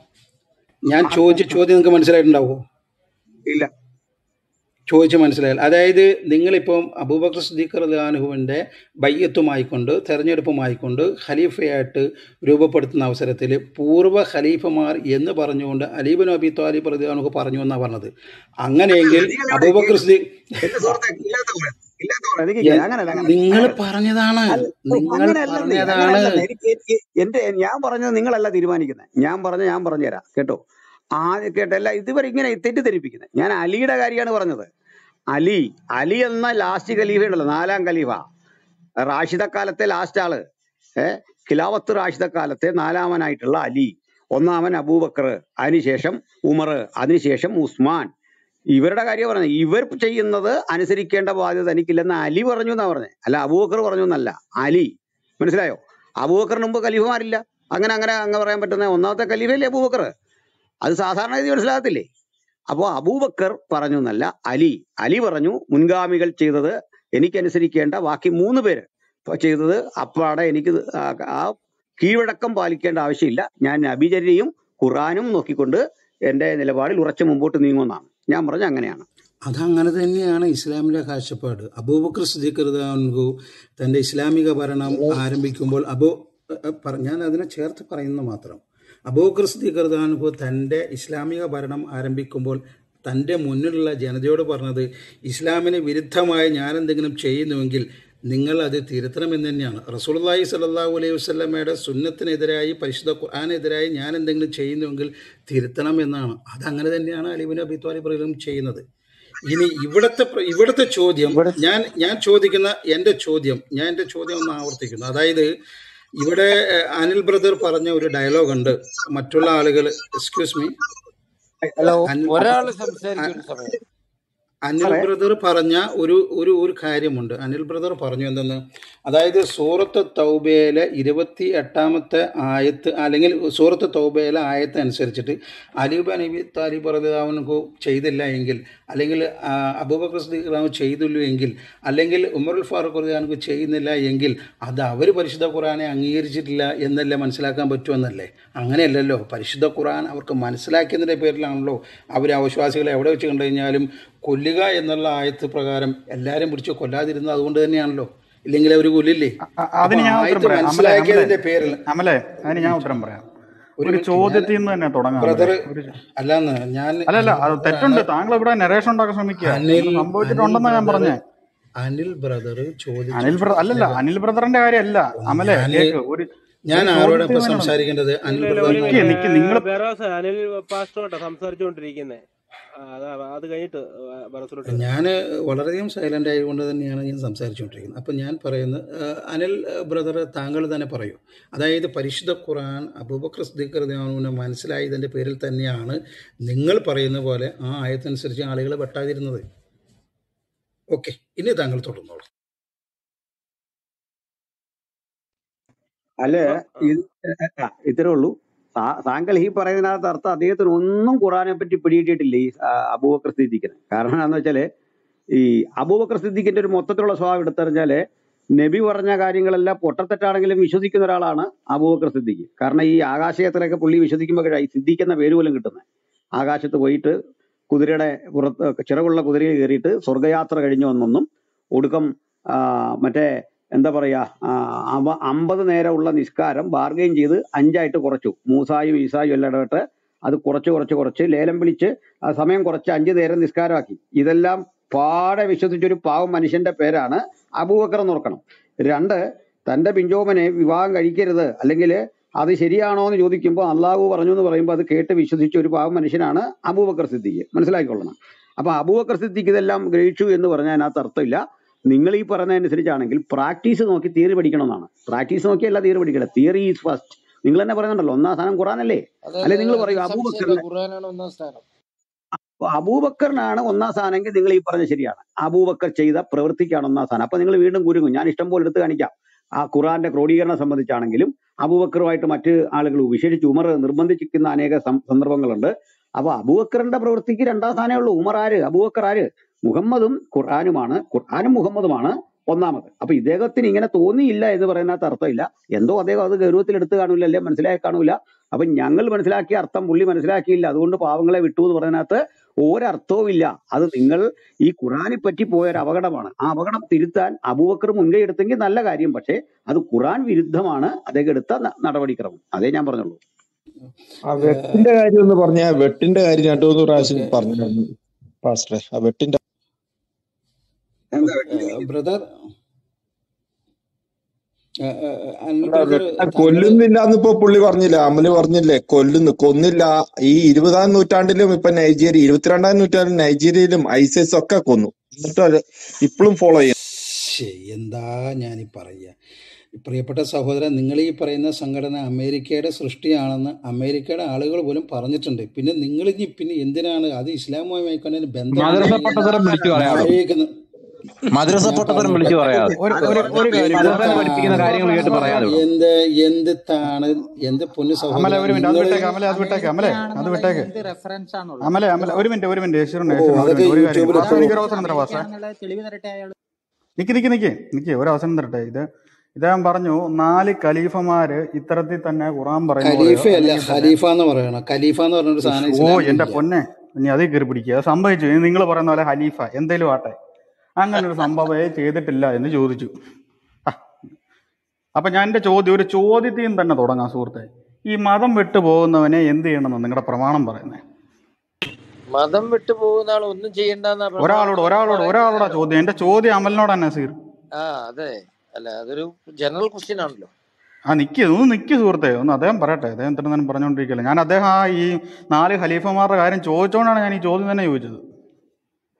ഞാൻ ചോദിച്ച ചോദ്യം നിങ്ങൾക്ക് മനസ്സിലായിട്ടുണ്ടാവുമോ ഇല്ല ചോദിച്ച് മനസ്സിലായാൽ അതായത് നിങ്ങളിപ്പം അബൂബക്കർ സിദ്ദീഖ് റഹ്ലാനുഹുവിൻ്റെ ബയ്യത്തുമായിക്കൊണ്ട് തെരഞ്ഞെടുപ്പുമായിക്കൊണ്ട് ഖലീഫയായിട്ട് രൂപപ്പെടുത്തുന്ന അവസരത്തിൽ പൂർവ്വ ഖലീഫമാർ എന്ന് പറഞ്ഞുകൊണ്ട് അലീബിൻ അബി താലിബ് റഹ്ലാനുഹു പറഞ്ഞു എന്നാണ് പറഞ്ഞത് അങ്ങനെയെങ്കിൽ അബൂബക്കർ സിദ്ദീഖ് എന്റെ സുഹൃത്തെ ഇല്ലാത്ത കുറെ ഇല്ലാത്ത കുറെ എനിക്ക് കേൾക്കാം. അങ്ങനല്ല അങ്ങനല്ല നിങ്ങൾ അങ്ങനല്ല പറഞ്ഞതാണ് അല്ല നിങ്ങൾ അങ്ങനെയല്ലെന്നേ പറഞ്ഞതാണ് അങ്ങനെയല്ലെന്നേ എനിക്ക് എനിക്ക് എന്റെ ഞാൻ പറഞ്ഞത് നിങ്ങളല്ല തീരുമാനിക്കുന്നത് ഞാൻ പറഞ്ഞ ഞാൻ പറഞ്ഞുതരാം കേട്ടോ ആദ്യം കേട്ടല്ല ഇതുവരെ ഇങ്ങനെ തെറ്റിദ്ധരിപ്പിക്കുന്നത് ഞാൻ അലിയുടെ കാര്യമാണ് പറഞ്ഞത് അലി അലി എന്ന ലാസ്റ്റ് ഖലീഫ ഉണ്ടല്ലോ നാലാം ഖലീഫ റാഷിദ കാലത്തെ ലാസ്റ്റ് ആള് ഏഹ് ഖിലാവത്ത് റാഷിദ കാലത്തെ നാലാമനായിട്ടുള്ള അലി ഒന്നാമൻ അബൂബക്കർ അതിനുശേഷം ഉമർ അതിനുശേഷം ഉസ്മാൻ ഇവരുടെ കാര്യം പറഞ്ഞത് ഇവർ ചെയ്യുന്നത് അനുസരിക്കേണ്ട ബാധ്യത എനിക്കില്ലെന്ന് അലി പറഞ്ഞു എന്നാ പറഞ്ഞത് അല്ല അബൂബക്കർ പറഞ്ഞു എന്നല്ല അലി മനസ്സിലായോ അബൂബക്കറിന് മുമ്പ് ഖലീഫമാരില്ല അങ്ങനെ അങ്ങനെ അങ്ങ് പറയാൻ പറ്റുന്ന ഒന്നാമത്തെ ഖലീഫയല്ലേ അബൂബക്കർ അത് സാധാരണ രീതി മനസ്സിലാകത്തില്ലേ അപ്പോൾ അബൂബക്കർ പറഞ്ഞു എന്നല്ല അലി അലി പറഞ്ഞു മുൻഗാമികൾ ചെയ്തത് എനിക്കനുസരിക്കേണ്ട ബാക്കി മൂന്ന് പേര് ഇപ്പൊ ചെയ്തത് അപ്പാടെ എനിക്ക് ഇത് ആ ആ കീഴ്വഴക്കം പാലിക്കേണ്ട ആവശ്യമില്ല ഞാൻ അഭിചര്യയും ഖുറാനും നോക്കിക്കൊണ്ട് എന്റെ നിലപാടിൽ ഉറച്ചു മുമ്പോട്ട് നീങ്ങുമെന്നാണ് ഞാൻ പറഞ്ഞ അങ്ങനെയാണ് അതങ്ങനെ തന്നെയാണ് ഇസ്ലാമിലെ കാഴ്ചപ്പാട് അബൂബക്കർ സിദ്ദീഖ് റളിയല്ലാഹു തൻ്റെ ഇസ്ലാമിക ഭരണം ആരംഭിക്കുമ്പോൾ അബൂ അഹ് പറ- ഞാൻ അതിനെ ചേർത്ത് പറയുന്നു മാത്രം അബൂബക്കർ സിദ്ദീഖ് റളിയല്ലാഹു തൻ്റെ ഇസ്ലാമിക ഭരണം ആരംഭിക്കുമ്പോൾ തൻ്റെ മുന്നിലുള്ള ജനതയോട് പറഞ്ഞത് ഇസ്ലാമിന് വിരുദ്ധമായി ഞാൻ എന്തെങ്കിലും ചെയ്യുന്നുവെങ്കിൽ നിങ്ങൾ അത് തിരുത്തണമെന്ന് തന്നെയാണ് റസൂലുള്ളാഹി സ്വല്ലല്ലാഹു അലൈഹി വസല്ലമയുടെ സുന്നത്തിനെതിരായി പരിശുദ്ധ ഖുർആാനെതിരായി ഞാൻ എന്തെങ്കിലും ചെയ്യുന്നുവെങ്കിൽ തിരുത്തണം എന്നാണ് അതങ്ങനെ തന്നെയാണ് അലിബിൻ അബി ത്വാലിബ് റളിയല്ലാഹു അൻഹു ചെയ്യുന്നത് ഇനി ഇവിടുത്തെ പ്ര- ഇവിടുത്തെ ചോദ്യം ഇവിടെ ഞാൻ ഞാൻ ചോദിക്കുന്ന എൻ്റെ ചോദ്യം ഞാൻ എൻ്റെ ചോദ്യം ഒന്ന് ആവർത്തിക്കുന്നു അതായത് ഇവിടെ ഏഹ്, അനിൽ ബ്രദർ പറഞ്ഞ ഒരു ഡയലോഗ് ഉണ്ട് മറ്റുള്ള ആളുകൾ എക്സ്ക്യൂസ് മീ ഹലോ അനിൽ ഒരാള് സംസാരിക്കുന്ന ഒരു സമയം അനിൽ സാറേ ബ്രദർ പറഞ്ഞ ഒരു ഒരു ഒരു കാര്യമുണ്ട് അനിൽ ബ്രദർ പറഞ്ഞു എന്തെന്ന് അതായത് സൂറത്ത് തൗബയിലെ ഇരുപത്തി എട്ടാമത്തെ ആയത്ത് അല്ലെങ്കിൽ സൂറത്ത് തൗബയിലെ ആയത്ത് അനുസരിച്ചിട്ട് അലീബ് നബി താലിബ് റദിതാവിനു ചെയ്തില്ല എങ്കിൽ അല്ലെങ്കിൽ ആ, അബൂബക്കർ സിദ്ദീഖ് ചെയ്തില്ല എങ്കിൽ അല്ലെങ്കിൽ ഉമറുൽ ഫാറൂഖ് റദിയാനക്ക് ചെയ്യുന്നില്ല എങ്കിൽ അത് അവർ പരിശുദ്ധ ഖുറാനെ അംഗീകരിച്ചിട്ടില്ല എന്നല്ലേ മനസ്സിലാക്കാൻ പറ്റുമെന്നല്ലേ അങ്ങനെയല്ലല്ലോ പരിശുദ്ധ ഖുറാൻ അവർക്ക് മനസ്സിലാക്കിയതിൻ്റെ പേരിലാണല്ലോ അവർ അവിശ്വാസികളെ എവിടെ വെച്ച് കണ്ടു കഴിഞ്ഞാലും കൊല്ലുക എന്നുള്ള ആയത്ത് പ്രകാരം എല്ലാവരും പിടിച്ച് കൊല്ലാതിരുന്നത് അതുകൊണ്ട് തന്നെയാണല്ലോ ഇല്ലെങ്കിൽ അവർ കൊല്ലില്ലേ അ- അ- അപ്പൊ അതിന് ഞാൻ ഉത്തരം ആയത്ത് പറയാം അമലെ അമലെ മനസ്സിലാക്കിയതിന്റെ പേരിൽ അമലെ അതിന് ഞാൻ ഉത്തരം പറയാം ഒരു ഒരു മിനിറ്റ് ഞാൻ ചോദ്യത്തിൽ നിന്ന് തന്നെ തുടങ്ങാം അമലെ ബ്രദർ ഒരു അല്ലാന്ന് ഞാൻ അല്ലല്ല അത് അനിൽ തെറ്റുണ്ട് ബ്രദർ താങ്കൾ ഇവിടെ നരേഷൻ ഉണ്ടാക്കാൻ ശ്രമിക്കുക അനിൽ ഒന്നും അനിൽ സംഭവിച്ചിട്ടുണ്ടെന്നാ ഞാൻ ബ്രദർ പറഞ്ഞേ അനിൽ ബ്രദർ ചോദിച്ച അനിൽ ബ്രദർ അല്ലല്ല ചോദ്യത്തിന് അനിൽ ബ്രദറിന്റെ കാര്യമല്ല അമലെ ഞാൻ കേക്ക് ഒരു ഞാൻ ഒരു ആരോടാ ചോദ്യത്തിൽ ഇപ്പൊ നിന്ന് തന്നെ സംസാരിക്കേണ്ടത് അനിൽ ഇല്ല ഇല്ല ഒരു ബ്രദറിനോട് നിക്ക് മിനിറ്റ് നിക്ക് നിങ്ങൾ ബെറോസ് അനിൽ പാസ്റ്റോട്ടാ സംസാരിച്ചുകൊണ്ടിരിക്കുന്നത് അതാ അത് കഴിഞ്ഞിട്ട് ബറോസിലോട്ട് വരാം ഞാൻ വളരെയധികം സൈലന്റ് ആയതുകൊണ്ട് തന്നെയാണ് ഞാൻ സംസാരിച്ചുകൊണ്ടിരിക്കുന്നത് അപ്പം ഞാൻ പറയുന്നത് ആ, അനിൽ ബ്രദർ താങ്കൾ തന്നെ പറയൂ അതായത് പരിശുദ്ധ ഖുർആൻ അബൂബക്കർ സിദ്ദീഖ് റളിയല്ലാഹുവിനെ മനസ്സിലായതിൻ്റെ പേരിൽ തന്നെയാണ് നിങ്ങൾ പറയുന്ന പോലെ ആ ആയത്തനുസരിച്ച് ആളുകൾ വെട്ടാതിരുന്നത് ഓക്കെ ഇനി താങ്കൾ തുടർന്നോളൂ അല്ല അപ്പൊ ഇത് ആ, ഇത്രേ ഉള്ളൂ താ- താങ്കൾ ഈ പറയുന്നതിനകത്ത് അർത്ഥം അദ്ദേഹത്തിന് ഒന്നും ഖുറാനെ പറ്റി പിടിയിട്ടിട്ടില്ല ഈ ആ, അബൂബക്കർ സിദ്ദീഖിന് കാരണം എന്താണെന്ന് വെച്ചാല് ഈ അബൂബക്കർ സിദ്ദീഖിന്റെ ഒരു മൊത്തത്തിലുള്ള സ്വഭാവം എടുത്തെറിഞ്ഞാല് നബി പറഞ്ഞ കാര്യങ്ങളെല്ലാം പൊട്ടത്തെറ്റാണെങ്കിലും വിശ്വസിക്കുന്ന ഒരാളാണ് അബൂബക്കർ സിദ്ദീഖ് കാരണം ഈ ആകാശയത്തിലൊക്കെ പുള്ളി വിശ്വസിക്കുമ്പോഴായി സിദ്ദീഖ് എന്ന പേര് പോലും കിട്ടുന്നത് ആകാശത്ത് പോയിട്ട് കുതിരയുടെ പുറത്ത് ചിറകുള്ള കുതിരയിൽ കയറിയിട്ട് സ്വർഗയാത്ര കഴിഞ്ഞു വന്നെന്നും ഒടുക്കം ആ, മറ്റേ എന്താ പറയാ ആ, അവ- അമ്പത് നേരമുള്ള നിസ്കാരം ബാർഗെയിൻ ചെയ്ത് അഞ്ചായിട്ട് കുറച്ചു മൂസായും ഈസായും എല്ലാം ഇടപെട്ട് അത് കുറച്ച് കുറച്ച് കുറച്ച് ലേലം വിളിച്ച് ആ സമയം കുറച്ച് അഞ്ച് നേരം നിസ്കാരമാക്കി ഇതെല്ലാം പാടെ വിശ്വസിച്ച ഒരു പാവം മനുഷ്യന്റെ പേരാണ് അബൂബക്കർ എന്ന് ഓർക്കണം രണ്ട് തന്റെ പിഞ്ചോമനെ വിവാഹം കഴിക്കരുത് അല്ലെങ്കിൽ അത് ശരിയാണോ എന്ന് ചോദിക്കുമ്പോൾ അള്ളാഹു പറഞ്ഞു എന്ന് പറയുമ്പോൾ അത് കേട്ട് വിശ്വസിച്ച ഒരു പാവം മനുഷ്യനാണ് അബൂബക്കർ സിദ്ദീഖ് മനസ്സിലാക്കിക്കൊള്ളണം അപ്പൊ അബൂബക്കർ സിദ്ദീഖ് ഇതെല്ലാം ഗ്രഹിച്ചു എന്ന് പറഞ്ഞാൽ അതിനകത്ത് അർത്ഥമില്ല നിങ്ങൾ ഈ പറയുന്നതനുസരിച്ചാണെങ്കിൽ പ്രാക്ടീസ് നോക്കി തിയറി പഠിക്കണമെന്നാണ് പ്രാക്ടീസ് നോക്കിയല്ല തിയറി പഠിക്കണം തിയറി ഈസ് ഫസ്റ്റ് നിങ്ങൾ തന്നെ പറയുന്നുണ്ടല്ലോ ഒന്നാം സ്ഥാനം ഖുറാനല്ലേ അതെ അല്ലെ അതെ നിങ്ങൾ അതെ പറയൂ അതിൽ സംശയമില്ല അബൂബക്കറിന് ഖുർആനാണ് ഒന്നാം സ്ഥാനം അപ്പൊ അബൂബക്കറിനാണ് ഒന്നാം സ്ഥാനമെങ്കിൽ നിങ്ങൾ ഈ പറഞ്ഞ ശരിയാണ് അബൂബക്കർ ചെയ്ത പ്രവൃത്തിക്കാണ് ഒന്നാം സ്ഥാനം അപ്പൊ നിങ്ങൾ വീണ്ടും കുരുങ്ങും ഞാൻ ഇഷ്ടം പോലെ എടുത്ത് കാണിക്കാം ആ ഖുറാന്റെ ക്രോഡീകരണം സംബന്ധിച്ചാണെങ്കിലും അബൂബക്കറുമായിട്ട് മറ്റ് ആളുകൾ വിശേഷിച്ച് ഉമർ നിർബന്ധിച്ചിരിക്കുന്ന അനേക സം- സന്ദർഭങ്ങളുണ്ട് അപ്പൊ അബൂബക്കറിന്റെ പ്രവൃത്തിക്ക് രണ്ടാം സ്ഥാനമേ ഉള്ളൂ ഉമർ ആര് അബൂബക്കർ ആര് മുഹമ്മദും ഖുർആാനുമാണ് ഖുർആാനും മുഹമ്മദുമാണ് ഒന്നാമത് അപ്പൊ ഇദ്ദേഹത്തിന് ഇങ്ങനെ തോന്നിയില്ല എന്ന് പറയുന്നതിനകത്ത് അർത്ഥമില്ല എന്തോ അദ്ദേഹം അത് ഗൗരവത്തിൽ എടുത്ത് കാണൂല അല്ലെ മനസ്സിലാക്കി കാണൂല അപ്പൊ ഞങ്ങൾ മനസ്സിലാക്കിയ അർത്ഥം പുള്ളി മനസ്സിലാക്കിയില്ല അതുകൊണ്ട് പാവങ്ങളെ വിട്ടു എന്ന് പറയുന്നതിനകത്ത് ഒരർത്ഥവും ഇല്ല അത് നിങ്ങൾ ഈ ഖുറാനെ പറ്റി പോയ ഒരു അപകടമാണ് ആ അപകടം തിരുത്താൻ അബൂബക്കർ മുൻകൈ എടുത്തെങ്കിൽ നല്ല കാര്യം പക്ഷേ അത് ഖുറാൻ വിരുദ്ധമാണ് അദ്ദേഹം എടുത്ത ന- നടപടിക്രമം അതേ ഞാൻ പറഞ്ഞുള്ളൂ ആ വെട്ടിന്റെ കാര്യം ഒന്ന് പറഞ്ഞ വെട്ടിന്റെ കാര്യം രണ്ടു മൂന്ന് പ്രാവശ്യം ഓക്കെ പറഞ്ഞായിരുന്നു പാസ്റ്ററെ ആ വെട്ടിന്റെ എന്താ വെട്ടിന്റെ കാര്യം ബ്രദർ അനിൽ അല്ല ബ്രദർ വെട്ട താങ്കൾ കൊല്ലുന്നില്ല എന്നിപ്പോ പുള്ളി പറഞ്ഞില്ല അമല് പറഞ്ഞില്ലേ കൊല്ലുന്നു കൊന്നില്ല ഈ ഇരുപതാം നൂറ്റാണ്ടിലും ഇപ്പൊ നൈജീരിയ ഇരുപത്തിരണ്ടാം നൂറ്റാണ്ടിലും നൈജീരിയയിലും ഐസിസ് ഒക്കെ കൊന്നു എന്നിട്ട് അത് ഇപ്പോഴും ഫോളോ ചെയ്യുന്നു ശ്ശേ, എന്താ ഞാനീ പറയുക പ്രിയപ്പെട്ട സഹോദരൻ നിങ്ങൾ ഈ പറയുന്ന സംഘടന അമേരിക്കയുടെ സൃഷ്ടിയാണെന്ന് അമേരിക്കയുടെ ആളുകൾ പോലും പറഞ്ഞിട്ടുണ്ട് പിന്നെ നിങ്ങൾ ഇനി പിന്നെ എന്തിനാണ് അത് ഇസ്ലാമുമായി കൊണ്ടതിന് ബന്ധമില്ല മദ്രസ എന്ന് പൊട്ടത്തരം വിളിച്ചു പറയാതെ ന്യായീകരിക്കുന്നു മദ്രസ ഞാൻ പൊട്ടത്തരം പറഞ്ഞോട്ടെ വിളിച്ചു പറയാതെ ഒരു അത് ഒരു ഒരു ഈ കാര്യം മദ്രസ ബ്രദർ പഠിപ്പിക്കുന്ന എന്താണ് കാര്യങ്ങൾ കേട്ട് പറയാതെ വിടും എന്ത് എന്ത് താണ് എന്ത് പൊന്നു അമലെ സഹോദരൻ ഒരു മിനിറ്റ് അത് നിങ്ങൾ വിട്ടേക്ക് അമലെ അത് വിട്ടേക്ക് അമലെ അത് വിട്ടേക്ക് അമേരിക്കയാണെന്നുള്ളതിന് എന്ത് റെഫറൻസ് ആണുള്ളത് അമലെ അമലെ ഒരു മിനിറ്റ് ഒരു മിനിറ്റ് യേശുറിന് ഓ യേശുറിന് ഒരു അതൊക്കെ മിനിറ്റ് ഒരു കാര്യം യൂട്യൂബിൽ പാസ്റ്റർ ഇട്ടു എനിക്കൊരു അവസരം തരാം പാസ്റ്റർ അമേരിക്കയാണെന്നുള്ളത് തെളിവ് തരട്ടെ അയാൾ നിക്ക് നിക്ക് നിക്ക് നിക്ക് ഒരു അവസരം തരട്ടെ ഇത് ഇദ്ദേഹം പറഞ്ഞു നാല് ഖലീഫമാര് ഇത്തരത്തിൽ തന്നെ ഖുറാൻ പറയുന്ന പോലെയോ ഖലീഫയല്ല അല്ലെങ്കിൽ തന്നെ ഖലീഫ എന്ന് പറയണം ഖലീഫ എന്ന് പറഞ്ഞ ഒരു സാധനം ഓ ഇസ്ലാമിൽ എന്റെ ഇല്ല പൊന്നെ ഇനി അതിൽ കയറി പിടിക്കുക അത് സംഭവിച്ചു നിങ്ങൾ പറയുന്ന പോലെ ഹലീഫ എന്തേലും ആട്ടെ അങ്ങനെ ഒരു സംഭവമേ ചെയ്തിട്ടില്ല എന്ന് ചോദിച്ചു ആ, അപ്പൊ ഞാൻ എന്റെ ചോദ്യം ഒരു ചോദ്യത്തിൽ നിന്ന് തന്നെ തുടങ്ങാം സുഹൃത്തെ ഈ മതം വിട്ടു പോകുന്നവനെ എന്ത് ചെയ്യണമെന്ന് നിങ്ങളുടെ പ്രമാണം പറയുന്നത് മതം വിട്ടു പോകുന്ന ആൾ ഒന്നും ചെയ്യണ്ടെന്നാ ഒരാളോട് പ്രമാണത്തിൽ ഒരാളോട് ഒരാളോടാ പറയുന്നില്ലല്ലോ ചോദ്യം എന്റെ ചോദ്യം അമലിനോട് തന്നെ സീർ ആ അതെ അല്ല അതൊരു ജനറൽ ക്വസ്റ്റ്യൻ ആണല്ലോ ആ നിക്ക് ഒന്ന് നിക്ക് സുഹൃത്തെ ഒന്ന് അദ്ദേഹം പറയട്ടെ അദ്ദേഹം ഇത്ര നേരം പറഞ്ഞുകൊണ്ടിരിക്കില്ല ഞാൻ അദ്ദേഹം ആ ഈ നാല് ഖലീഫമാരുടെ കാര്യം ചോദിച്ചോണ്ടാണ് ഞാൻ ഈ ചോദ്യം തന്നെ ചോദിച്ചത്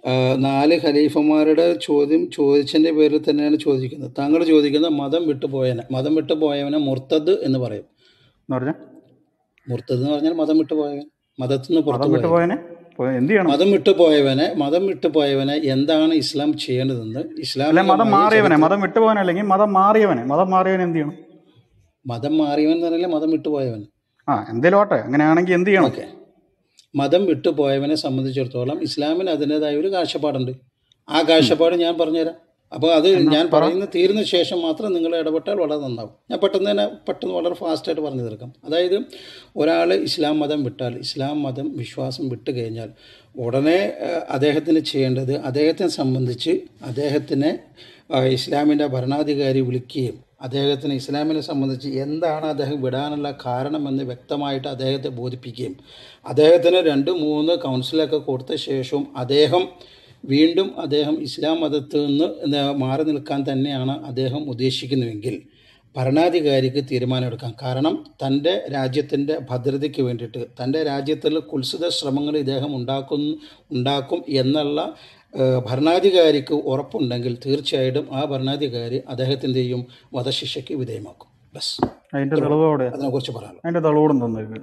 ആ, നാല് ഖലീഫമാരുടെ ചോദ്യം ചോദിച്ചതിൻ്റെ പേരിൽ തന്നെയാണ് ചോദിക്കുന്നത് താങ്കൾ ചോദിക്കുന്നത് മതം വിട്ടുപോയവനെ മതം വിട്ടുപോയവനെ മുർത്തദ് എന്ന് പറയും എന്ന് പറഞ്ഞാൽ മുർത്തദ് എന്ന് പറഞ്ഞാൽ മതം വിട്ടുപോയവൻ മതത്തിൽ നിന്ന് പുറത്തു മതം വിട്ടു പോയവൻ പോയനെ പോയ- എന്ത് ചെയ്യണം മതം വിട്ടുപോയവനെ മതം വിട്ടുപോയവനെ എന്താണ് ഇസ്ലാം ചെയ്യേണ്ടതെന്ന് അല്ലെ മതം ഇസ്ലാമികമായ മാറിയവനെ ചരിത്രം മതം വിട്ടുപോകാൻ അല്ലെങ്കിൽ മതം മാറിയവനെ മതം മാറിയവൻ എന്ത് ചെയ്യണം മതം മാറിയവൻ എന്ന് പറഞ്ഞാൽ മതം വിട്ടുപോയവൻ ആ എന്തേലും ആട്ടെ അങ്ങനെയാണെങ്കിൽ എന്ത് ചെയ്യണം ഓക്കെ മതം വിട്ടുപോയവനെ സംബന്ധിച്ചിടത്തോളം ഇസ്ലാമിന് അതിൻ്റെതായ ഒരു കാഴ്ചപ്പാടുണ്ട് ആ ഉം. കാഴ്ചപ്പാട് ഞാൻ പറഞ്ഞുതരാം അപ്പോൾ അത് എന്നാ ഞാൻ പറ പറയുന്ന തീരുന്ന ശേഷം മാത്രം നിങ്ങൾ ഇടപെട്ടാൽ വളരെ നന്നാവും ഞാൻ പെട്ടെന്ന് തന്നെ പെട്ടെന്ന് വളരെ ഫാസ്റ്റായിട്ട് പറഞ്ഞു തീർക്കാം അതായത് ഒരാൾ ഇസ്ലാം മതം വിട്ടാൽ ഇസ്ലാം മതം വിശ്വാസം വിട്ട് കഴിഞ്ഞാൽ ഉടനെ ഏഹ്, അദ്ദേഹത്തിന് ചെയ്യേണ്ടത് അദ്ദേഹത്തെ സംബന്ധിച്ച് അദ്ദേഹത്തിനെ ആഹ്, ഇസ്ലാമിൻ്റെ ഭരണാധികാരി വിളിക്കുകയും അദ്ദേഹത്തിന് ഇസ്ലാമിനെ സംബന്ധിച്ച് എന്താണ് അദ്ദേഹം വിടാനുള്ള കാരണമെന്ന് വ്യക്തമായിട്ട് അദ്ദേഹത്തെ ബോധിപ്പിക്കുകയും അദ്ദേഹത്തിന് രണ്ട് മൂന്ന് കൗൺസിലൊക്കെ കൊടുത്ത ശേഷവും അദ്ദേഹം വീണ്ടും അദ്ദേഹം ഇസ്ലാം മതത്തിൽ നിന്ന് എന്താ മാറി നിൽക്കാൻ തന്നെയാണ് അദ്ദേഹം ഉദ്ദേശിക്കുന്നുവെങ്കിൽ ഭരണാധികാരിക്ക് തീരുമാനമെടുക്കാം കാരണം തൻ്റെ രാജ്യത്തിൻ്റെ ഭദ്രതയ്ക്ക് വേണ്ടിയിട്ട് തൻ്റെ രാജ്യത്തിൽ കുൽസിത ശ്രമങ്ങൾ ഇദ്ദേഹം ഉണ്ടാക്കുന്നു ഉണ്ടാക്കും എന്നുള്ള ഏഹ്, ഭരണാധികാരിക്ക് ഉറപ്പുണ്ടെങ്കിൽ തീർച്ചയായിട്ടും ആ ഭരണാധികാരി അദ്ദേഹത്തിൻ്റെ ചെയ്യും വധശിക്ഷയ്ക്ക് വിധേയമാക്കും ബസ് അതിന്റെ ഇത്രേ തെളിവ് ഉള്ളൂ എവിടെയാ അതിനെക്കുറിച്ച് പറയാനുള്ളത് അതിന്റെ തെളിവൂടും തന്നേക്ക്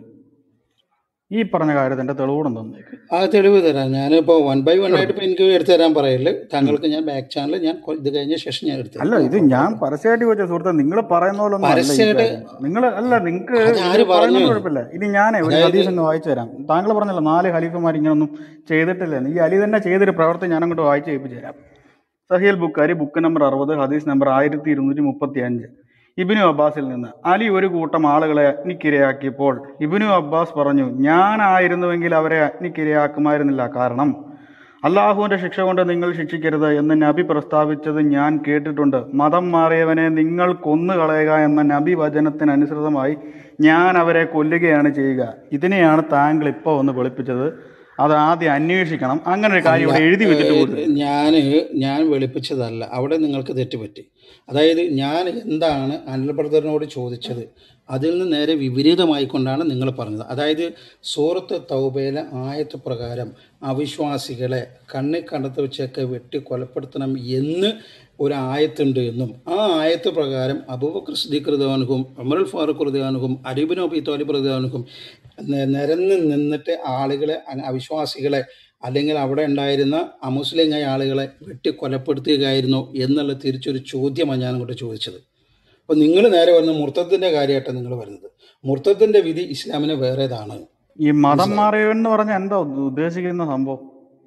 ഈ പറഞ്ഞ കാര്യത്തിന്റെ തെളിവൂടും തന്നേക്ക് ആ തെളിവ് തരാം ഞാനിപ്പോൾ വൺ ബൈ വൺ ആയിട്ട് ഇപ്പോൾ എനിക്ക് എടുത്തു തരാൻ പറയല് താങ്കൾക്ക് ഞാൻ ബാക്ക് ചാനൽ ഞാൻ കൊ- ഇത് കഴിഞ്ഞ ശേഷം ഞാൻ എടുത്തു അല്ല തരാം ഇത് ഞാൻ പരസ്യമായിട്ട് ചോദിച്ച സുഹൃത്തെ നിങ്ങൾ പറയുന്ന പോലെ ഒന്നും അല്ല ഈ പരസ്യമായിട്ട് കാര്യം നിങ്ങൾ അല്ല നിങ്ങൾക്ക് അത് ഇത് ആര് പറഞ്ഞു പറയുന്നത് കുഴപ്പമില്ല ഇനി ഞാനേ ഒരു അതായത് ഹദീസ് അങ്ങ് വായിച്ചു തരാം താങ്കൾ പറഞ്ഞല്ലോ നാല് ഖലീഫമാർ ഇങ്ങനൊന്നും ചെയ്തിട്ടില്ല ഈ അലി തന്നെ ചെയ്തൊരു പ്രവർത്തി ഞാൻ അങ്ങോട്ട് വായിച്ച് കേൾപ്പിച്ചു തരാം സഹിയൽ ബുക്കാരി ബുക്ക് നമ്പർ അറുപത് ഹദീസ് നമ്പർ ആയിരത്തി ഇരുന്നൂറ്റി മുപ്പത്തി അഞ്ച് ഇബിനു അബ്ബാസിൽ നിന്ന് അലി ഒരു കൂട്ടം ആളുകളെ അഗ്നിക്കിരയാക്കിയപ്പോൾ ഇബിനു അബ്ബാസ് പറഞ്ഞു ഞാനായിരുന്നുവെങ്കിൽ അവരെ അഗ്നിക്കിരയാക്കുമായിരുന്നില്ല കാരണം അള്ളാഹുവിന്റെ ശിക്ഷ കൊണ്ട് നിങ്ങൾ ശിക്ഷിക്കരുത് എന്ന് നബി പ്രസ്താവിച്ചത് ഞാൻ കേട്ടിട്ടുണ്ട് മതം മാറിയവനെ നിങ്ങൾ കൊന്നു കളയുക എന്ന നബി വചനത്തിനനുസൃതമായി ഞാൻ അവരെ കൊല്ലുകയാണ് ചെയ്യുക ഇതിനെയാണ് താങ്കൾ ഇപ്പോൾ ഒന്ന് വെളുപ്പിച്ചത് അത് ആദ്യം അന്വേഷിക്കണം അങ്ങനെ ഒരു കാര്യം അല്ല ഇവിടെ എഴുതി വെച്ചിട്ട് പോലും ഞാൻ ഞാൻ വെളുപ്പിച്ചതല്ല അവിടെ നിങ്ങൾക്ക് തെറ്റുപറ്റി അതായത് ഞാൻ എന്താണ് അനിൽ ബ്രദറിനോട് ചോദിച്ചത് അതിൽ നിന്ന് നേരെ വിപരീതമായിക്കൊണ്ടാണ് നിങ്ങൾ പറഞ്ഞത് അതായത് സൂറത്ത് തൗബയിലെ ആയത്ത് പ്രകാരം അവിശ്വാസികളെ കണ്ണിൽ കണ്ടത്ത് വെച്ചൊക്കെ വെട്ടി കൊലപ്പെടുത്തണം എന്ന് ഒരു ആയത്തുണ്ട് എന്നും ആ ആയത്ത് പ്രകാരം അബൂബക്കർ സിദ്ദീഖ് റദിയാനുഹും ഉമറുൽ ഫാറൂഖ് റദിയാനുഹും അരീബിൻ അബി തോലിബ് റദിയാനുഹും നിരന്ന് നിന്നിട്ട് ആളുകളെ അ- അവിശ്വാസികളെ അല്ലെങ്കിൽ അവിടെ ഉണ്ടായിരുന്ന അമുസ്ലിങ്ങായ ആളുകളെ വെട്ടി കൊലപ്പെടുത്തുകയായിരുന്നു എന്നുള്ള തിരിച്ചൊരു ചോദ്യമാണ് ഞാൻ അങ്ങോട്ട് ചോദിച്ചത് അപ്പോൾ നിങ്ങൾ നേരെ വരുന്ന മുർത്തത്തിൻ്റെ കാര്യമായിട്ടാണ് നിങ്ങൾ വരുന്നത് മുർത്തത്തിൻ്റെ വിധി ഇസ്ലാമിന് വേറേതാണ് ഈ മതം മനസ്സിലായോ മാറിയവൻ എന്ന് പറഞ്ഞാൽ എന്താ ഉദ്ദേശിക്കുന്ന സംഭവം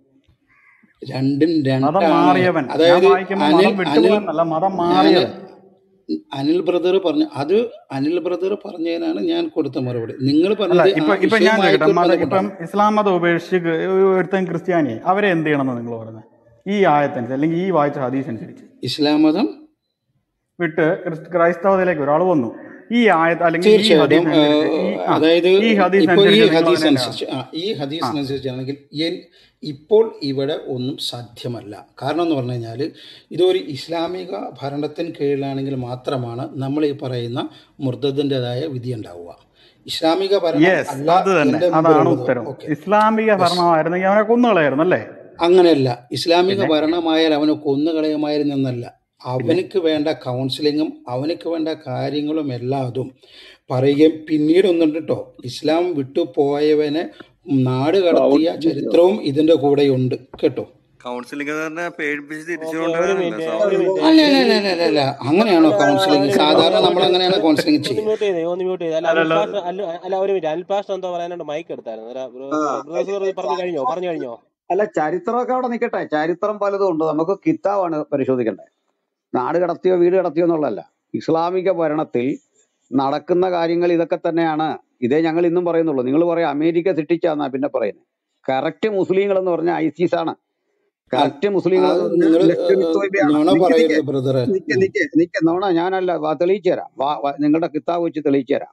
രണ്ടും മതം രണ്ടാണ് മാറിയവൻ ഞാൻ അതായത് വായിക്കുമ്പോൾ അനിൽ മതം അനിൽ വിട്ടുപോയെന്നല്ല മതം ഞാൻ മാറിയവൻ അനിൽ ബ്രദർ പറഞ്ഞു അത് അനിൽ ബ്രദർ പറഞ്ഞതിനാണ് ഞാൻ കൊടുത്ത മറുപടി നിങ്ങൾ അല്ല പറഞ്ഞത് ആ ഇപ്പൊ ഇപ്പൊ ഞാൻ ചോദിക്കട്ടെ വിഷയമായിട്ട് മത ഇപ്പം ബന്ധപ്പെട്ടാണ് ഇസ്ലാം മതം ഉപേക്ഷിച്ച് ഒരുത്തൻ ക്രിസ്ത്യാനിയെ അവരെ എന്ത് ചെയ്യണമെന്ന് നിങ്ങൾ പറയുന്നത് ഈ ആയത്തനുസരിച്ച് അല്ലെങ്കിൽ ഈ വായിച്ച ഹദീസ് അനുസരിച്ച് ഇസ്ലാം മതം വിട്ട് ക്രിസ്ത- ക്രൈസ്തവതയിലേക്ക് ഒരാൾ വന്നു ഈ ആയത്ത് അല്ലെങ്കിൽ ഈ തീർച്ചയായിട്ടും ഹദീസ് അനുസരിച്ച് ഈ ഏഹ്, ആ അതായത് ഈ ഹദീസ് ഇപ്പോൾ ഈ അനുസരിച്ച് നിങ്ങൾ ഹദീസ് അതിനെ അനുസരിച്ച് ആ ഈ ആ ഹദീസിനനുസരിച്ചാണെങ്കിൽ എൻ ഇപ്പോൾ ഇവിടെ ഒന്നും സാധ്യമല്ല കാരണം എന്ന് പറഞ്ഞു കഴിഞ്ഞാൽ ഇതൊരു ഇസ്ലാമിക ഭരണത്തിന് കീഴിലാണെങ്കിൽ മാത്രമാണ് നമ്മൾ ഈ പറയുന്ന മുർദ്ദത്തിൻ്റെതായ വിധി ഉണ്ടാവുക ഇസ്ലാമിക ഭരണം യെസ് അല്ല അത് തന്നെ എൻ്റെ അതാണ് മുമ്പിലുള്ളത് ഉത്തരം ഓക്കെ ഇസ്ലാമിക ബസ് ഭരണമായിരുന്നെങ്കിൽ അവനെ കൊന്നുകളയായിരുന്നു അല്ലേ അങ്ങനെയല്ല ഇസ്ലാമിക പിന്നെ ഭരണമായാൽ അവന് കൊന്നുകളയുമായിരുന്നെന്നല്ല പിന്നെ അവനക്ക് വേണ്ട കൗൺസിലിങ്ങും അവനക്ക് വേണ്ട കാര്യങ്ങളും എല്ലാതും പറയുകയും പിന്നീട് ഒന്നുണ്ട് കേട്ടോ ഇസ്ലാം വിട്ടുപോയവനെ നാട് കടത്തിയ ചരിത്രവും ഇതിൻ്റെ കൂടെയുണ്ട് കേട്ടോ കൗൺസിലിംഗ് തന്നെ പേടിപ്പിച്ച് തിരിച്ചു ഓക്കെ ഒരു കൊണ്ടുവരാനല്ലേ മിനിറ്റ് സാർ ഒരു മിനിറ്റ് അല്ല അല്ല അല്ല അല്ല അല്ല അല്ല അങ്ങനെയാണോ അല്ല കൗൺസിലിംഗ് ഒരു സാധാരണ ഒരു നമ്മൾ മിനിറ്റ് അങ്ങനെയാണ് കൗൺസിലിംഗ് ഒന്ന് ചെയ്യുക മ്യൂട്ട് ചെയ്തേ ഒന്ന് മ്യൂട്ട് ചെയ്തേ അല്ല അനിൽ അല്ലല്ലോ പാസ്റ്റർ അല്ല അല്ല ഒരു മിനിറ്റ് അനിൽ പാസ്റ്റർ എന്തോ പറയാനായിട്ട് മൈക്ക് എടുത്തായിരുന്നു അല്ല ബ്രദർ പറഞ്ഞു കഴിഞ്ഞോ പറഞ്ഞു കഴിഞ്ഞോ അല്ല ചരിത്രമൊക്കെ അവിടെ നിൽക്കട്ടെ ചരിത്രം പലതും ഉണ്ട് നമുക്ക് കിതാബാണ് പരിശോധിക്കേണ്ടത് നാട് കടത്തിയോ വീട് കടത്തിയോ എന്നുള്ളതല്ല ഇസ്ലാമിക ഭരണത്തിൽ നടക്കുന്ന കാര്യങ്ങൾ ഇതൊക്കെ തന്നെയാണ് ഇതേ ഞങ്ങൾ ഇന്നും പറയുന്നുള്ളൂ നിങ്ങൾ പറയാം അമേരിക്ക സൃഷ്ടിച്ചാന്നാ പിന്നെ പറയുന്നത് കറക്റ്റ് മുസ്ലിങ്ങൾ എന്ന് പറഞ്ഞാൽ ഐസിസ് ആണ് കറക്റ്റ് മുസ്ലിങ്ങൾ എന്ന് പറഞ്ഞാൽ നിങ്ങൾ ലഷ്കർ തോയ്ബയാണ് നുണ നിക്ക് നിക്ക് പറയരുത് ബ്രദറെ നിക്ക് നിക്ക് നിക്ക് നോണ ഞാനല്ല വാ തെളിയിച്ചു തരാം വാ വാ, നിങ്ങളുടെ കിതാബ് വെച്ച് തെളിയിച്ചു തരാം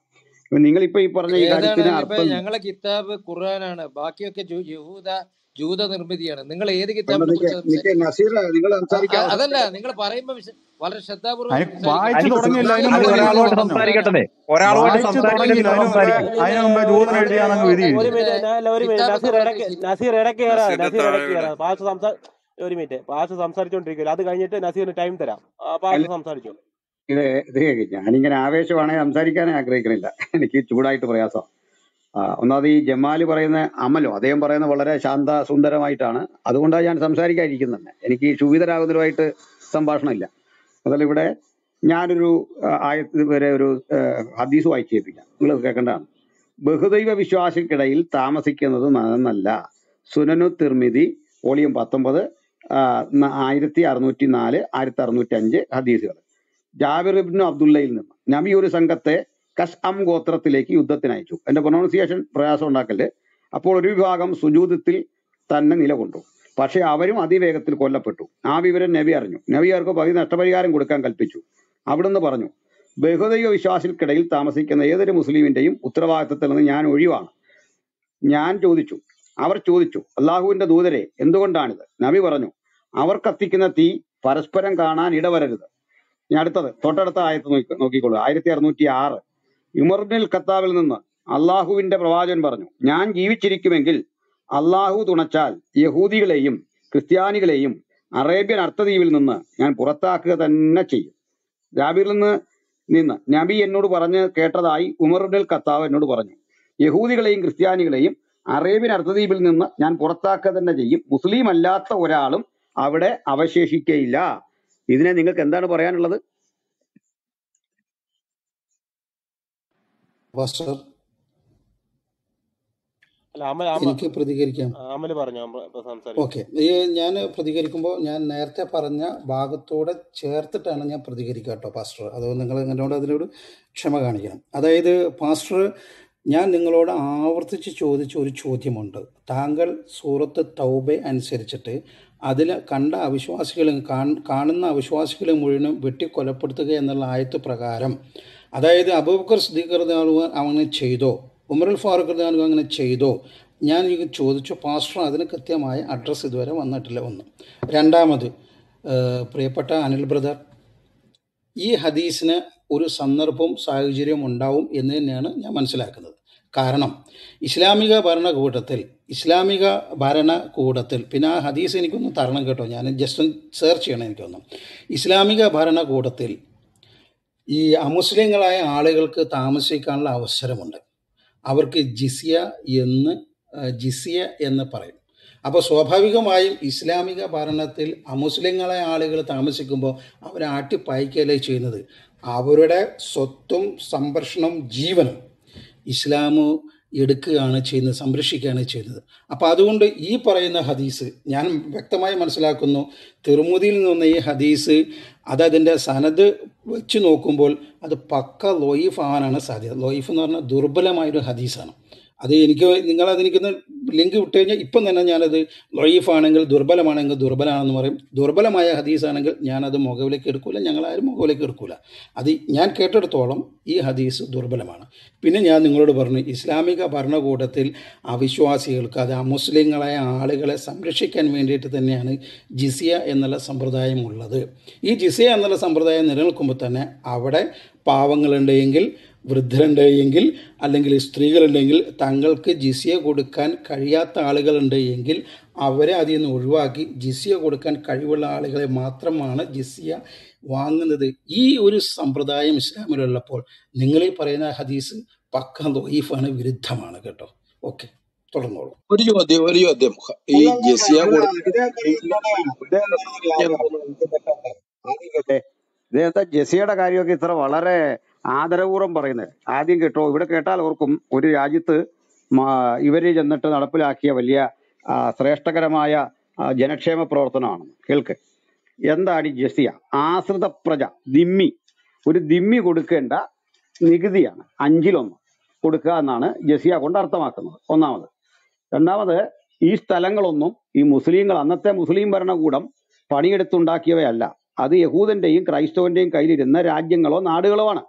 നിങ്ങളിപ്പോ ഈ പറഞ്ഞ ഈ ഏതാണ് കാര്യത്തിന് അലിബെ അർത്ഥം ഞങ്ങളെ കിതാബ് ഖുർആനാണ് ബാക്കിയൊക്കെ ജു- യഹൂദ ജൂത നിർമ്മിതിയാണ് നിങ്ങൾ ഏത് അതുകൊണ്ട് കിതാബിനെ നിക്ക് കുറിച്ച് നിക്ക് സംസാരിക്കുന്നത് നസീർ നിങ്ങൾ അ- അ- സംസാരിക്കാതെ അതല്ല നിങ്ങൾ പറയുമ്പോൾ വിശ- വളരെ ശ്രദ്ധാപൂർവം അതിന് സംസാരിക്കണം വായിച്ചു അലി തുടങ്ങിയില്ല അതിന് അലി മുമ്പ് ഏത് ജൂതൻ ഒരാളോട് പറഞ്ഞോ സംസാരിക്കട്ടെ ഖുർആനാണ് ഒരാളോട് വായിച്ചു സംസാരിച്ചിട്ട് തുടങ്ങിയില്ല നിങ്ങൾ അതിന് മുമ്പേ സംസാരിക്കും അതിന് മുമ്പേ ജൂതൻ ഒരു എഴുതിയാണെന്ന് ഒരു വിധിയില്ല ഒരു മിനിറ്റ് ഞാൻ ഒരു മിനിറ്റ് കിതാബ് നസീർ ഇടയ്ക്ക് സംബന്ധിച്ച് നസീർ ഇടയ്ക്ക് കയറാ നസീറിന്റെ നസീർ താഴെ ഇടയ്ക്ക് വിടാം കയറാ പാസ് സംസാ ഒരു മിനിറ്റ് പാസ് സംസാരിച്ചോണ്ടിരിക്കുമല്ലോ അത് കഴിഞ്ഞിട്ട് നസീറിന് ടൈം തരാം ആ പാസ് അല്ല സംസാരിച്ചോ ഇത് ഇത് ഞാനിങ്ങനെ ആവേശമാണെങ്കിൽ സംസാരിക്കാനേ ആഗ്രഹിക്കണില്ല എനിക്ക് ചൂടായിട്ട് പ്രയാസം ആ, ഒന്നാമത് ഈ ജമാല് പറയുന്ന അമലോ അദ്ദേഹം പറയുന്ന വളരെ ശാന്ത സുന്ദരമായിട്ടാണ് അതുകൊണ്ടാണ് ഞാൻ സംസാരിക്കാതിരിക്കുന്നത് തന്നെ എനിക്ക് ഈ ക്ഷുഭിതരാകുന്നവരുമായിട്ട് സംഭാഷണമില്ല അതല്ല ഇവിടെ ഞാനൊരു ആ, ആയത്ത് വരെ ഒരു ആ, ഹദീസ് വായിച്ചു കേൾപ്പിക്കാം നിങ്ങൾ കേൾക്കേണ്ടതാണ് ബഹുദൈവ വിശ്വാസിക്കിടയിൽ താമസിക്കുന്നത് നന്നല്ല സുനനു തിർമിതി വോളിയം പത്തൊമ്പത് ആയിരത്തി അറുന്നൂറ്റി നാല് ആയിരത്തി അറുന്നൂറ്റി അഞ്ച് ഹദീസുകൾ ജാബിർ ഇബ്നു അബ്ദുള്ളയിൽ നിന്ന് നബി ഒരു സംഘത്തെ കസ് അം ഗോത്രത്തിലേക്ക് യുദ്ധത്തിന് അയച്ചു എന്റെ പ്രൊണൗൺസിയേഷൻ പ്രയാസം ഉണ്ടാക്കല് അപ്പോൾ ഒരു വിഭാഗം സുജൂതത്തിൽ തന്നെ നിലകൊണ്ടു പക്ഷെ അവരും അതിവേഗത്തിൽ കൊല്ലപ്പെട്ടു ആ വിവരം നബി അറിഞ്ഞു നബി അവർക്ക് പകുതി നഷ്ടപരിഹാരം കൊടുക്കാൻ കൽപ്പിച്ചു അവിടുന്ന് പറഞ്ഞു ബഹുദൈവ വിശ്വാസികൾക്കിടയിൽ താമസിക്കുന്ന ഏതൊരു മുസ്ലിമിന്റെയും ഉത്തരവാദിത്തത്തിൽ നിന്ന് ഞാൻ ഒഴിവാണ് ഞാൻ ചോദിച്ചു അവർ ചോദിച്ചു അള്ളാഹുവിന്റെ ദൂതരെ എന്തുകൊണ്ടാണിത് നബി പറഞ്ഞു അവർ കത്തിക്കുന്ന തീ പരസ്പരം കാണാൻ ഇടവരരുത് ഇനി അടുത്തത് തൊട്ടടുത്ത ആയത്ത് നോക്കി നോക്കിക്കോളൂ ആയിരത്തി അറുന്നൂറ്റി ആറ് ഉമർബിൻ ഖത്താബിൽ നിന്ന് അള്ളാഹുവിന്റെ പ്രവാചകൻ പറഞ്ഞു ഞാൻ ജീവിച്ചിരിക്കുമെങ്കിൽ അള്ളാഹു തുണച്ചാൽ യഹൂദികളെയും ക്രിസ്ത്യാനികളെയും അറേബ്യൻ അർത്ഥദ്വീപിൽ നിന്ന് ഞാൻ പുറത്താക്കുക തന്നെ ചെയ്യും ജാബിറിൽ നിന്ന് നിന്ന് നബി എന്നോട് പറഞ്ഞ് കേട്ടതായി ഉമറുൽ ഖത്താബ് എന്നോട് പറഞ്ഞു യഹൂദികളെയും ക്രിസ്ത്യാനികളെയും അറേബ്യൻ അർത്ഥദ്വീപിൽ നിന്ന് ഞാൻ പുറത്താക്കുക തന്നെ ചെയ്യും മുസ്ലിം അല്ലാത്ത ഒരാളും അവിടെ അവശേഷിക്കയില്ല ഇതിനെ നിങ്ങൾക്ക് എന്താണ് പറയാനുള്ളത് പാസ്റ്റർ അല്ല അമൽ അമ എനിക്ക് പ്രതികരിക്കാം അമല് പറഞ്ഞോ അമ- ഇപ്പൊ സംസാരിക്കും ഓക്കെ ഈ ഞാൻ പ്രതികരിക്കുമ്പോൾ ഞാൻ നേരത്തെ പറഞ്ഞ ഭാഗത്തോടെ ചേർത്തിട്ടാണ് ഞാൻ പ്രതികരിക്കുക കേട്ടോ പാസ്റ്റർ അത് നിങ്ങൾ എന്നോട് അതിനോട് ക്ഷമ കാണിക്കണം അതായത് പാസ്റ്റർ ഞാൻ നിങ്ങളോട് ആവർത്തിച്ച് ചോദിച്ച ഒരു ചോദ്യമുണ്ട് താങ്കൾ സൂറത്ത് തൗബ അനുസരിച്ചിട്ട് അതിൽ കണ്ട അവിശ്വാസികളെ കാണുന്ന അവിശ്വാസികളെ മുഴുവനും വെട്ടിക്കൊലപ്പെടുത്തുക എന്നുള്ള ആയത്ത് പ്രകാരം അതായത് അബൂബക്കർ സിദ്ദീഖർ അങ്ങനെ ചെയ്തോ ഉമറുൽ ഫാറൂഖ് റളിയല്ലാഹു അങ്ങനെ ചെയ്തോ ഞാൻ ഈ ചോദിച്ചു പാസ്റ്റർ അതിന് കൃത്യമായ അഡ്രസ്സ് ഇതുവരെ വന്നിട്ടില്ല ഒന്ന് രണ്ടാമത് ഏഹ്, പ്രിയപ്പെട്ട അനിൽ ബ്രദർ ഈ ഹദീസിന് ഒരു സന്ദർഭവും സാഹചര്യവും ഉണ്ടാവും എന്ന് തന്നെയാണ് ഞാൻ മനസ്സിലാക്കുന്നത് കാരണം ഇസ്ലാമിക ഭരണകൂടത്തിൽ ഇസ്ലാമിക ഭരണകൂടത്തിൽ പിന്നെ ആ ഹദീസ് എനിക്കൊന്ന് തരണം കേട്ടോ ഞാൻ ജസ്റ്റ് ഒന്ന് സെർച്ച് ചെയ്യണം എനിക്കൊന്ന് ഇസ്ലാമിക ഭരണകൂടത്തിൽ ഈ അമുസ്ലിങ്ങളായ ആളുകൾക്ക് താമസിക്കാനുള്ള അവസരമുണ്ട് അവർക്ക് ജിസിയ എന്ന് ആ, ജിസിയ എന്ന് പറയും അപ്പോൾ സ്വാഭാവികമായും ഇസ്ലാമിക ഭരണത്തിൽ അമുസ്ലിങ്ങളായ ആളുകൾ താമസിക്കുമ്പോൾ അവരെ ആട്ടിപ്പായിക്കല്ലേ ചെയ്യുന്നത് അവരുടെ സ്വത്തും സംരക്ഷണം ജീവനും ഇസ്ലാമു എടുക്കുകയാണ് ചെയ്യുന്നത് സംരക്ഷിക്കുകയാണ് ചെയ്യുന്നത് അപ്പോൾ അതുകൊണ്ട് ഈ പറയുന്ന ഹദീസ് ഞാൻ വ്യക്തമായി മനസ്സിലാക്കുന്നു തിരുമുതിയിൽ നിന്ന് ഈ ഹദീസ് അതതിൻ്റെ സനത് വെച്ച് നോക്കുമ്പോൾ അത് പക്ക ലോയിഫ് ആവാനാണ് സാധ്യത ലോയിഫ് എന്ന് പറഞ്ഞാൽ ദുർബലമായൊരു ഹദീസാണ് അത് എനിക്ക് നിങ്ങൾ അതെനിക്കൊന്ന് ലിങ്ക് വിട്ട് കഴിഞ്ഞാൽ ഇപ്പം തന്നെ ഞാനത് ലൊയീഫ് ആണെങ്കിൽ ദുർബലമാണെങ്കിൽ ദുർബലമാണെന്ന് പറയും ദുർബലമായ ഹദീസാണെങ്കിൽ ഞാനത് മുഖവിലേക്ക് എടുക്കൂല ഞങ്ങളാരും മുഖവിലേക്ക് എടുക്കൂല അത് ഞാൻ കേട്ടെടുത്തോളം ഈ ഹദീസ് ദുർബലമാണ് പിന്നെ ഞാൻ നിങ്ങളോട് പറഞ്ഞു ഇസ്ലാമിക ഭരണകൂടത്തിൽ അവിശ്വാസികൾക്ക് അത് അമുസ്ലിങ്ങളായ ആളുകളെ സംരക്ഷിക്കാൻ വേണ്ടിയിട്ട് തന്നെയാണ് ജിസിയ എന്നുള്ള സമ്പ്രദായം ഉള്ളത് ഈ ജിസിയ എന്നുള്ള സമ്പ്രദായം നിലനിൽക്കുമ്പോൾ തന്നെ അവിടെ പാവങ്ങളുണ്ടെങ്കിൽ വൃദ്ധരുണ്ടെങ്കിൽ അല്ലെങ്കിൽ സ്ത്രീകളുണ്ടെങ്കിൽ തങ്ങൾക്ക് ജിസിയ കൊടുക്കാൻ കഴിയാത്ത ആളുകളുണ്ട് എങ്കിൽ അവരെ അതിൽ നിന്ന് ഒഴിവാക്കി ജിസിയ കൊടുക്കാൻ കഴിവുള്ള ആളുകളെ മാത്രമാണ് ജിസിയ വാങ്ങുന്നത് ഈ ഒരു സമ്പ്രദായം ഇസ്ലാമിലുള്ളപ്പോൾ നിങ്ങൾ ഈ പറയുന്ന ഹദീസ് പക്ക ലൊയീഫാണ് വിരുദ്ധമാണ് കേട്ടോ ഓക്കെ തുടർന്നോളൂ ഒരു ചോദ്യം ഒരു ചോദ്യം ഈ അല്ല, അല്ല, അല്ല, ജസിയ അല്ല, കൊടു ഇദ്ദേഹം ഇദ്ദേഹം ഇദ്ദേഹം ആദ്യം കേട്ടെ ഇദ്ദേഹത്തെ ജെസിയുടെ കാര്യമൊക്കെ ഇത്ര വളരെ ആദരപൂർവ്വം പറയുന്നത് ആദ്യം കേട്ടോ ഇവിടെ കേട്ടാൽ ഓർക്കും ഒരു രാജ്യത്ത് മാ- ഇവര് ചെന്നിട്ട് നടപ്പിലാക്കിയ വലിയ ആ, ശ്രേഷ്ഠകരമായ ആ, ജനക്ഷേമ പ്രവർത്തനമാണ് കേൾക്ക് എന്താണ് ഈ ജെസിയ ആശ്രിത പ്രജ ദിമ്മി ഒരു ദിമ്മി കൊടുക്കേണ്ട നികുതിയാണ് അഞ്ചിലൊന്ന് കൊടുക്കുക എന്നാണ് ജെസിയ കൊണ്ട് അർത്ഥമാക്കുന്നത് ഒന്നാമത് രണ്ടാമത് ഈ സ്ഥലങ്ങളൊന്നും ഈ മുസ്ലിങ്ങൾ അന്നത്തെ മുസ്ലിം ഭരണകൂടം പണിയെടുത്തുണ്ടാക്കിയവയല്ല അത് യഹൂദന്റെയും ക്രൈസ്തവന്റെയും കയ്യിലിരുന്ന രാജ്യങ്ങളോ നാടുകളോ ആണ്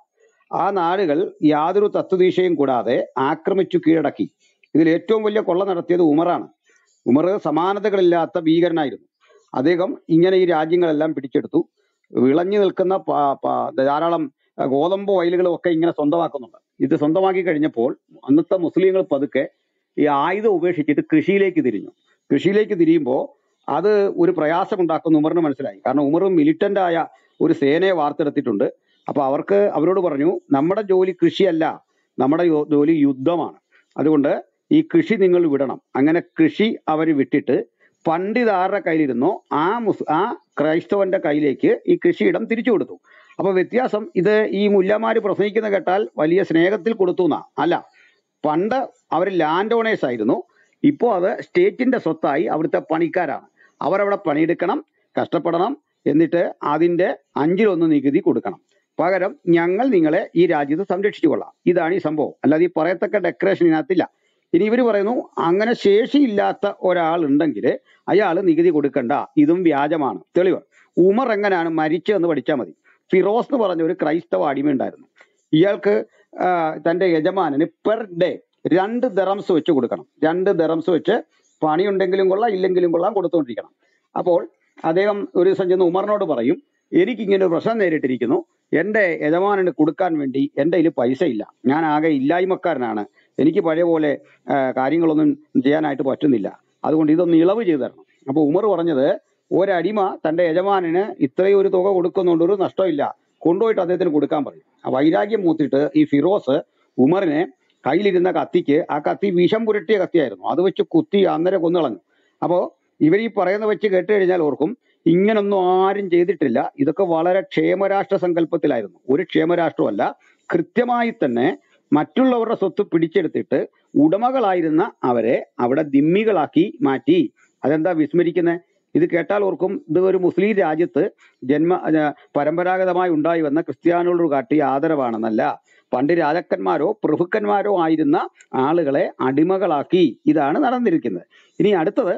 ആ നാടുകൾ യാതൊരു തത്വദീശയും കൂടാതെ ആക്രമിച്ചു കീഴടക്കി ഇതിൽ ഏറ്റവും വലിയ കൊള്ള നടത്തിയത് ഉമറാണ് ഉമർ സമാനതകളില്ലാത്ത ഭീകരനായിരുന്നു അദ്ദേഹം ഇങ്ങനെ ഈ രാജ്യങ്ങളെല്ലാം പിടിച്ചെടുത്തു വിളഞ്ഞു നിൽക്കുന്ന പ- പ- ധാരാളം അഹ് ഗോതമ്പ് വയലുകളും ഒക്കെ ഇങ്ങനെ സ്വന്തമാക്കുന്നുണ്ട് ഇത് സ്വന്തമാക്കി കഴിഞ്ഞപ്പോൾ അന്നത്തെ മുസ്ലിങ്ങൾ പതുക്കെ ഈ ആയുധം ഉപേക്ഷിച്ചിട്ട് കൃഷിയിലേക്ക് തിരിഞ്ഞു കൃഷിയിലേക്ക് തിരിയുമ്പോൾ അത് ഒരു പ്രയാസമുണ്ടാക്കുന്ന ഉമറിന് മനസ്സിലായി കാരണം ഉമർ മിലിറ്റന്റ് ആയ ഒരു സേനയെ വാർത്തെടുത്തിട്ടുണ്ട് അപ്പൊ അവർക്ക് അവരോട് പറഞ്ഞു നമ്മുടെ ജോലി കൃഷിയല്ല നമ്മുടെ യോ- ജോലി യുദ്ധമാണ് അതുകൊണ്ട് ഈ കൃഷി നിങ്ങൾ വിടണം അങ്ങനെ കൃഷി അവർ വിട്ടിട്ട് പണ്ട് ഇത് ആരുടെ കയ്യിലിരുന്നോ ആ മുസ് ആ ക്രൈസ്തവന്റെ കയ്യിലേക്ക് ഈ കൃഷിയിടം തിരിച്ചു കൊടുത്തു അപ്പൊ വ്യത്യാസം ഇത് ഈ മുല്ലമാര് പ്രസംഗിക്കുന്ന കേട്ടാൽ വലിയ സ്നേഹത്തിൽ കൊടുത്തു എന്നാ അല്ല പണ്ട് അവർ ലാൻഡ് ഓണേഴ്സ് ആയിരുന്നു ഇപ്പോൾ അത് സ്റ്റേറ്റിന്റെ സ്വത്തായി അവിടുത്തെ പണിക്കാരാണ് അവരവിടെ പണിയെടുക്കണം കഷ്ടപ്പെടണം എന്നിട്ട് അതിന്റെ അഞ്ചിലൊന്ന് നികുതി കൊടുക്കണം പകരം ഞങ്ങൾ നിങ്ങളെ ഈ രാജ്യത്ത് സംരക്ഷിച്ചു കൊള്ളാം ഇതാണ് ഈ സംഭവം അല്ലാതെ ഈ പറയത്തക്ക ഡെക്കറേഷൻ ഇതിനകത്തില്ല ഇനി ഇവർ പറയുന്നു അങ്ങനെ ശേഷിയില്ലാത്ത ഒരാൾ ഉണ്ടെങ്കിൽ അയാൾ നികുതി കൊടുക്കണ്ട ഇതും വ്യാജമാണ് തെളിവ് ഉമർ എങ്ങനെയാണ് മരിച്ചതെന്ന് പഠിച്ചാൽ മതി ഫിറോസ് എന്ന് പറഞ്ഞ ഒരു ക്രൈസ്തവ അടിമ ഉണ്ടായിരുന്നു ഇയാൾക്ക് ആ, തന്റെ യജമാനന് പെർ ഡേ രണ്ട് ദറംസ് വെച്ച് കൊടുക്കണം രണ്ട് ദറംസ് വെച്ച് പണിയുണ്ടെങ്കിലും കൊള്ളാം ഇല്ലെങ്കിലും കൊള്ളാം കൊടുത്തുകൊണ്ടിരിക്കണം അപ്പോൾ അദ്ദേഹം ഒരു ദിവസം ചെന്ന് ഉമറിനോട് പറയും എനിക്ക് ഇങ്ങനെ ഒരു പ്രശ്നം നേരിട്ടിരിക്കുന്നു എന്റെ യജമാനന് കൊടുക്കാൻ വേണ്ടി എന്റെ കയ്യിൽ പൈസ ഇല്ല ഞാൻ ആകെ ഇല്ലായ്മക്കാരനാണ് എനിക്ക് പഴയ പോലെ ആ, കാര്യങ്ങളൊന്നും ചെയ്യാനായിട്ട് പറ്റുന്നില്ല അതുകൊണ്ട് ഇതൊന്ന് ഇളവ് ചെയ്തു തരണം അപ്പൊ ഉമർ പറഞ്ഞത് ഒരടിമ തന്റെ യജമാനന് ഇത്രയും ഒരു തുക കൊടുക്കുന്നുണ്ട് ഒരു നഷ്ടമില്ല കൊണ്ടുപോയിട്ട് അദ്ദേഹത്തിന് കൊടുക്കാൻ പറയും ആ വൈരാഗ്യം മൂത്തിട്ട് ഈ ഫിറോസ് ഉമറിനെ കയ്യിലിരുന്ന കത്തിക്ക് ആ കത്തി വിഷം പുരട്ടിയ കത്തിയായിരുന്നു അത് വെച്ച് കുത്തി അന്നേരം കൊന്നുകളഞ്ഞു അപ്പോ ഇവർ ഈ പറയുന്ന വെച്ച് കേട്ട് കഴിഞ്ഞാൽ ഓർക്കും ഇങ്ങനൊന്നും ആരും ചെയ്തിട്ടില്ല ഇതൊക്കെ വളരെ ക്ഷേമരാഷ്ട്ര സങ്കല്പത്തിലായിരുന്നു ഒരു ക്ഷേമരാഷ്ട്രമല്ല കൃത്യമായി തന്നെ മറ്റുള്ളവരുടെ സ്വത്ത് പിടിച്ചെടുത്തിട്ട് ഉടമകളായിരുന്ന അവരെ അവിടെ ദിമ്മികളാക്കി മാറ്റി അതെന്താ വിസ്മരിക്കുന്നത് ഇത് കേട്ടാൽ ഓർക്കും ഇത് ഒരു മുസ്ലിം രാജ്യത്ത് ജന്മ ആ, പരമ്പരാഗതമായി ഉണ്ടായി വന്ന ക്രിസ്ത്യാനികളോട് കാട്ടിയ ആദരവാണെന്നല്ല പണ്ട് രാജാക്കന്മാരോ പ്രഭുക്കന്മാരോ ആയിരുന്ന ആളുകളെ അടിമകളാക്കി ഇതാണ് നടന്നിരിക്കുന്നത് ഇനി അടുത്തത്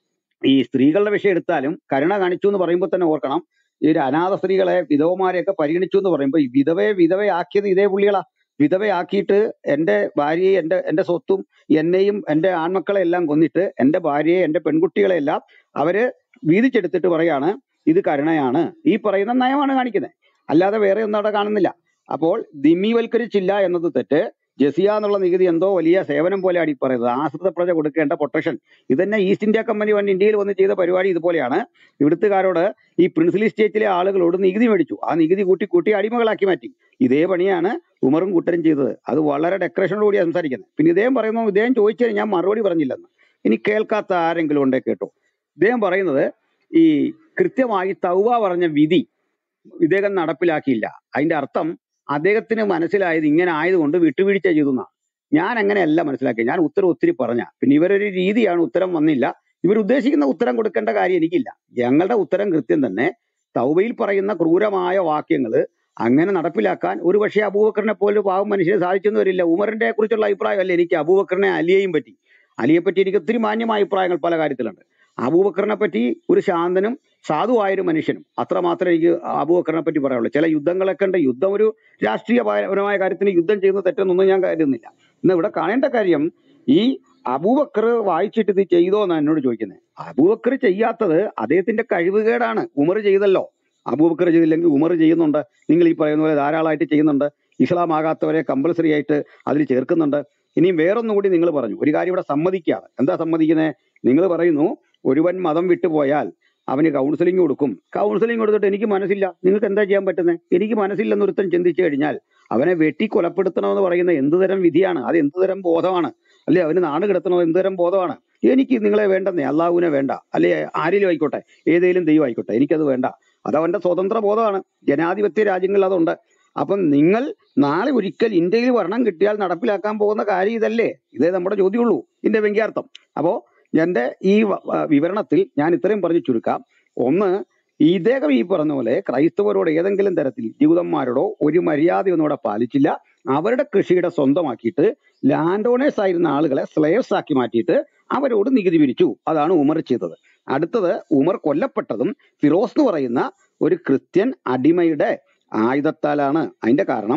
ഈ സ്ത്രീകളുടെ വിഷയം എടുത്താലും കരുണ കാണിച്ചു എന്ന് പറയുമ്പോൾ തന്നെ ഓർക്കണം ഈ ഒരു അനാഥ സ്ത്രീകളെ വിധവമാരെയൊക്കെ പരിഗണിച്ചു എന്ന് പറയുമ്പോൾ ഈ വിധവയെ വിധവയാക്കിയത് ഇതേ പുള്ളികളാ വിധവയാക്കിയിട്ട് എന്റെ ഭാര്യയെ എന്റെ എന്റെ സ്വത്തും എന്നെയും എന്റെ ആൺമക്കളെ എല്ലാം കൊന്നിട്ട് എന്റെ ഭാര്യയെ എന്റെ പെൺകുട്ടികളെ എല്ലാം അവര് വീതിച്ചെടുത്തിട്ട് പറയാണ് ഇത് കരുണയാണ് ഈ പറയുന്ന നയമാണ് കാണിക്കുന്നത് അല്ലാതെ വേറെ ഒന്നും അവിടെ കാണുന്നില്ല അപ്പോൾ ദിമ്മിവൽക്കരിച്ചില്ല എന്നത് തെറ്റ് ജസിയ എന്നുള്ള നികുതി എന്തോ വലിയ സേവനം പോലെയാണ് ഈ പറയുന്നത് ആശ്രിത പ്രജ കൊടുക്കേണ്ട പ്രൊട്ടക്ഷൻ ഇതന്നെ ഈസ്റ്റ് ഇന്ത്യ കമ്പനി വന്ന് ഇന്ത്യയിൽ വന്ന് ചെയ്ത പരിപാടി ഇതുപോലെയാണ് ഇവിടുത്തുകാരോട് ഈ പ്രിൻസിലി സ്റ്റേറ്റിലെ ആളുകളോട് നികുതി മേടിച്ചു ആ നികുതി കൂട്ടി കൂട്ടി അടിമകളാക്കി മാറ്റി ഇതേ പണിയാണ് ഉമറും കൂട്ടരും ചെയ്തത് അത് വളരെ ഡെക്കറേഷനോട് കൂടി സംസാരിക്കുന്നത് പിന്നെ ഇദ്ദേഹം പറയുന്നു ഇദ്ദേഹം ചോദിച്ചതിന് ഞാൻ മറുപടി പറഞ്ഞില്ലെന്ന് ഇനി കേൾക്കാത്ത ആരെങ്കിലും ഉണ്ടേ കേട്ടോ ഇദ്ദേഹം പറയുന്നത് ഈ കൃത്യമായി തൗവ പറഞ്ഞ വിധി ഇദ്ദേഹം നടപ്പിലാക്കിയില്ല അതിന്റെ അർത്ഥം അദ്ദേഹത്തിന് മനസ്സിലായത് ഇങ്ങനെ ആയതുകൊണ്ട് വിട്ടുവീഴ്ച ചെയ്തു എന്നാണ് ഞാൻ അങ്ങനെയല്ല മനസ്സിലാക്കിയത് ഞാൻ ഉത്തരം ഒത്തിരി പറഞ്ഞ പിന്നെ ഇവരൊരു രീതിയാണ് ഉത്തരം വന്നില്ല ഇവർ ഉദ്ദേശിക്കുന്ന ഉത്തരം കൊടുക്കേണ്ട കാര്യം എനിക്കില്ല ഞങ്ങളുടെ ഉത്തരം കൃത്യം തന്നെ തൗബയിൽ പറയുന്ന ക്രൂരമായ വാക്യങ്ങൾ അങ്ങനെ നടപ്പിലാക്കാൻ ഒരു പക്ഷേ അബൂബക്കറിനെ പോലെ പാവം മനുഷ്യന് സാധിച്ചെന്ന് വരില്ല ഉമറിന്റെ കുറിച്ചുള്ള അഭിപ്രായമല്ല എനിക്ക് അബൂബക്കറിനെ അലിയെയും പറ്റി അലിയെ പറ്റി എനിക്ക് ഒത്തിരി മാന്യമായ അഭിപ്രായങ്ങൾ പല കാര്യത്തിലുണ്ട് അബൂബക്കറിനെ പറ്റി ഒരു ശാന്തനും സാധുവായൊരു മനുഷ്യനും അത്ര മാത്രമേ എനിക്ക് അബൂബക്കറിനെ പറ്റി പറയാനുള്ളൂ ചില യുദ്ധങ്ങളൊക്കെ ഉണ്ട് യുദ്ധം ഒരു രാഷ്ട്രീയപരമായ കാര്യത്തിന് യുദ്ധം ചെയ്യുന്ന തെറ്റൊന്നും ഞാൻ കരുതുന്നില്ല ഇന്ന് ഇവിടെ കാണേണ്ട കാര്യം ഈ അബൂബക്കർ വായിച്ചിട്ട് ഇത് ചെയ്തോ എന്നാണ് എന്നോട് ചോദിക്കുന്നത് അബൂബക്കർ ചെയ്യാത്തത് അദ്ദേഹത്തിന്റെ കഴിവുകേടാണ് ഉമർ ചെയ്തല്ലോ അബൂബക്കർ ചെയ്തില്ലെങ്കിൽ ഉമർ ചെയ്യുന്നുണ്ട് നിങ്ങൾ ഈ പറയുന്ന പോലെ ധാരാളമായിട്ട് ചെയ്യുന്നുണ്ട് ഇസ്ലാം ആകാത്തവരെ കമ്പൽസറി ആയിട്ട് അതിൽ ചേർക്കുന്നുണ്ട് ഇനിയും വേറൊന്നും കൂടി നിങ്ങൾ പറഞ്ഞു ഒരു കാര്യം ഇവിടെ സമ്മതിക്കുകയാണ് എന്താ സമ്മതിക്കുന്നത് നിങ്ങൾ പറയുന്നു ഒരുവൻ മതം വിട്ടുപോയാൽ അവന് കൗൺസിലിംഗ് കൊടുക്കും കൗൺസിലിംഗ് കൊടുത്തിട്ട് എനിക്ക് മനസ്സില്ല നിങ്ങൾക്ക് എന്താ ചെയ്യാൻ പറ്റുന്നത് എനിക്ക് മനസ്സില്ലെന്ന് ഒരുത്തൻ ചിന്തിച്ചു കഴിഞ്ഞാൽ അവനെ വെട്ടി കൊലപ്പെടുത്തണമെന്ന് പറയുന്ന എന്തുതരം വിധിയാണ് അത് എന്തുതരം ബോധമാണ് അല്ലെ അവന് നാട് കിടത്തണോ എന്തുതരം ബോധമാണ് എനിക്ക് നിങ്ങളെ വേണ്ടെന്നേ അള്ളാഹുവിനെ വേണ്ട അല്ലെ ആരെങ്കിലും ആയിക്കോട്ടെ ഏതെങ്കിലും ദൈവം ആയിക്കോട്ടെ എനിക്കത് വേണ്ട അത് അവന്റെ സ്വതന്ത്ര ബോധമാണ് ജനാധിപത്യ രാജ്യങ്ങളിൽ അതുണ്ട് അപ്പം നിങ്ങൾ നാളെ ഒരിക്കൽ ഇന്ത്യയിൽ ഭരണം കിട്ടിയാൽ നടപ്പിലാക്കാൻ പോകുന്ന കാര്യം ഇതല്ലേ ഇതേ നമ്മുടെ ചോദ്യമുള്ളൂ ഇതിന്റെ വ്യംഗ്യാർത്ഥം അപ്പോ എന്റെ ഈ വ- വ- വിവരണത്തിൽ ഞാൻ ഇത്രയും പറഞ്ഞു ചുരുക്കാം ഒന്ന് ഇദ്ദേഹം ഈ പറഞ്ഞ പോലെ ക്രൈസ്തവരോട് ഏതെങ്കിലും തരത്തിൽ ജൂതന്മാരോടോ ഒരു മര്യാദയൊന്നും ഇവിടെ പാലിച്ചില്ല അവരുടെ കൃഷിയുടെ സ്വന്തമാക്കിയിട്ട് ലാൻഡ് ഓണേഴ്സ് ആയിരുന്ന ആളുകളെ സ്ലേവ്സ് ആക്കി മാറ്റിയിട്ട് അവരോട് നികുതി പിരിച്ചു അതാണ് ഉമർ ചെയ്തത് അടുത്തത് ഉമർ കൊല്ലപ്പെട്ടതും ഫിറോസ് എന്ന് പറയുന്ന ഒരു ക്രിസ്ത്യൻ അടിമയുടെ ആയുധത്താലാണ് അതിന്റെ കാരണം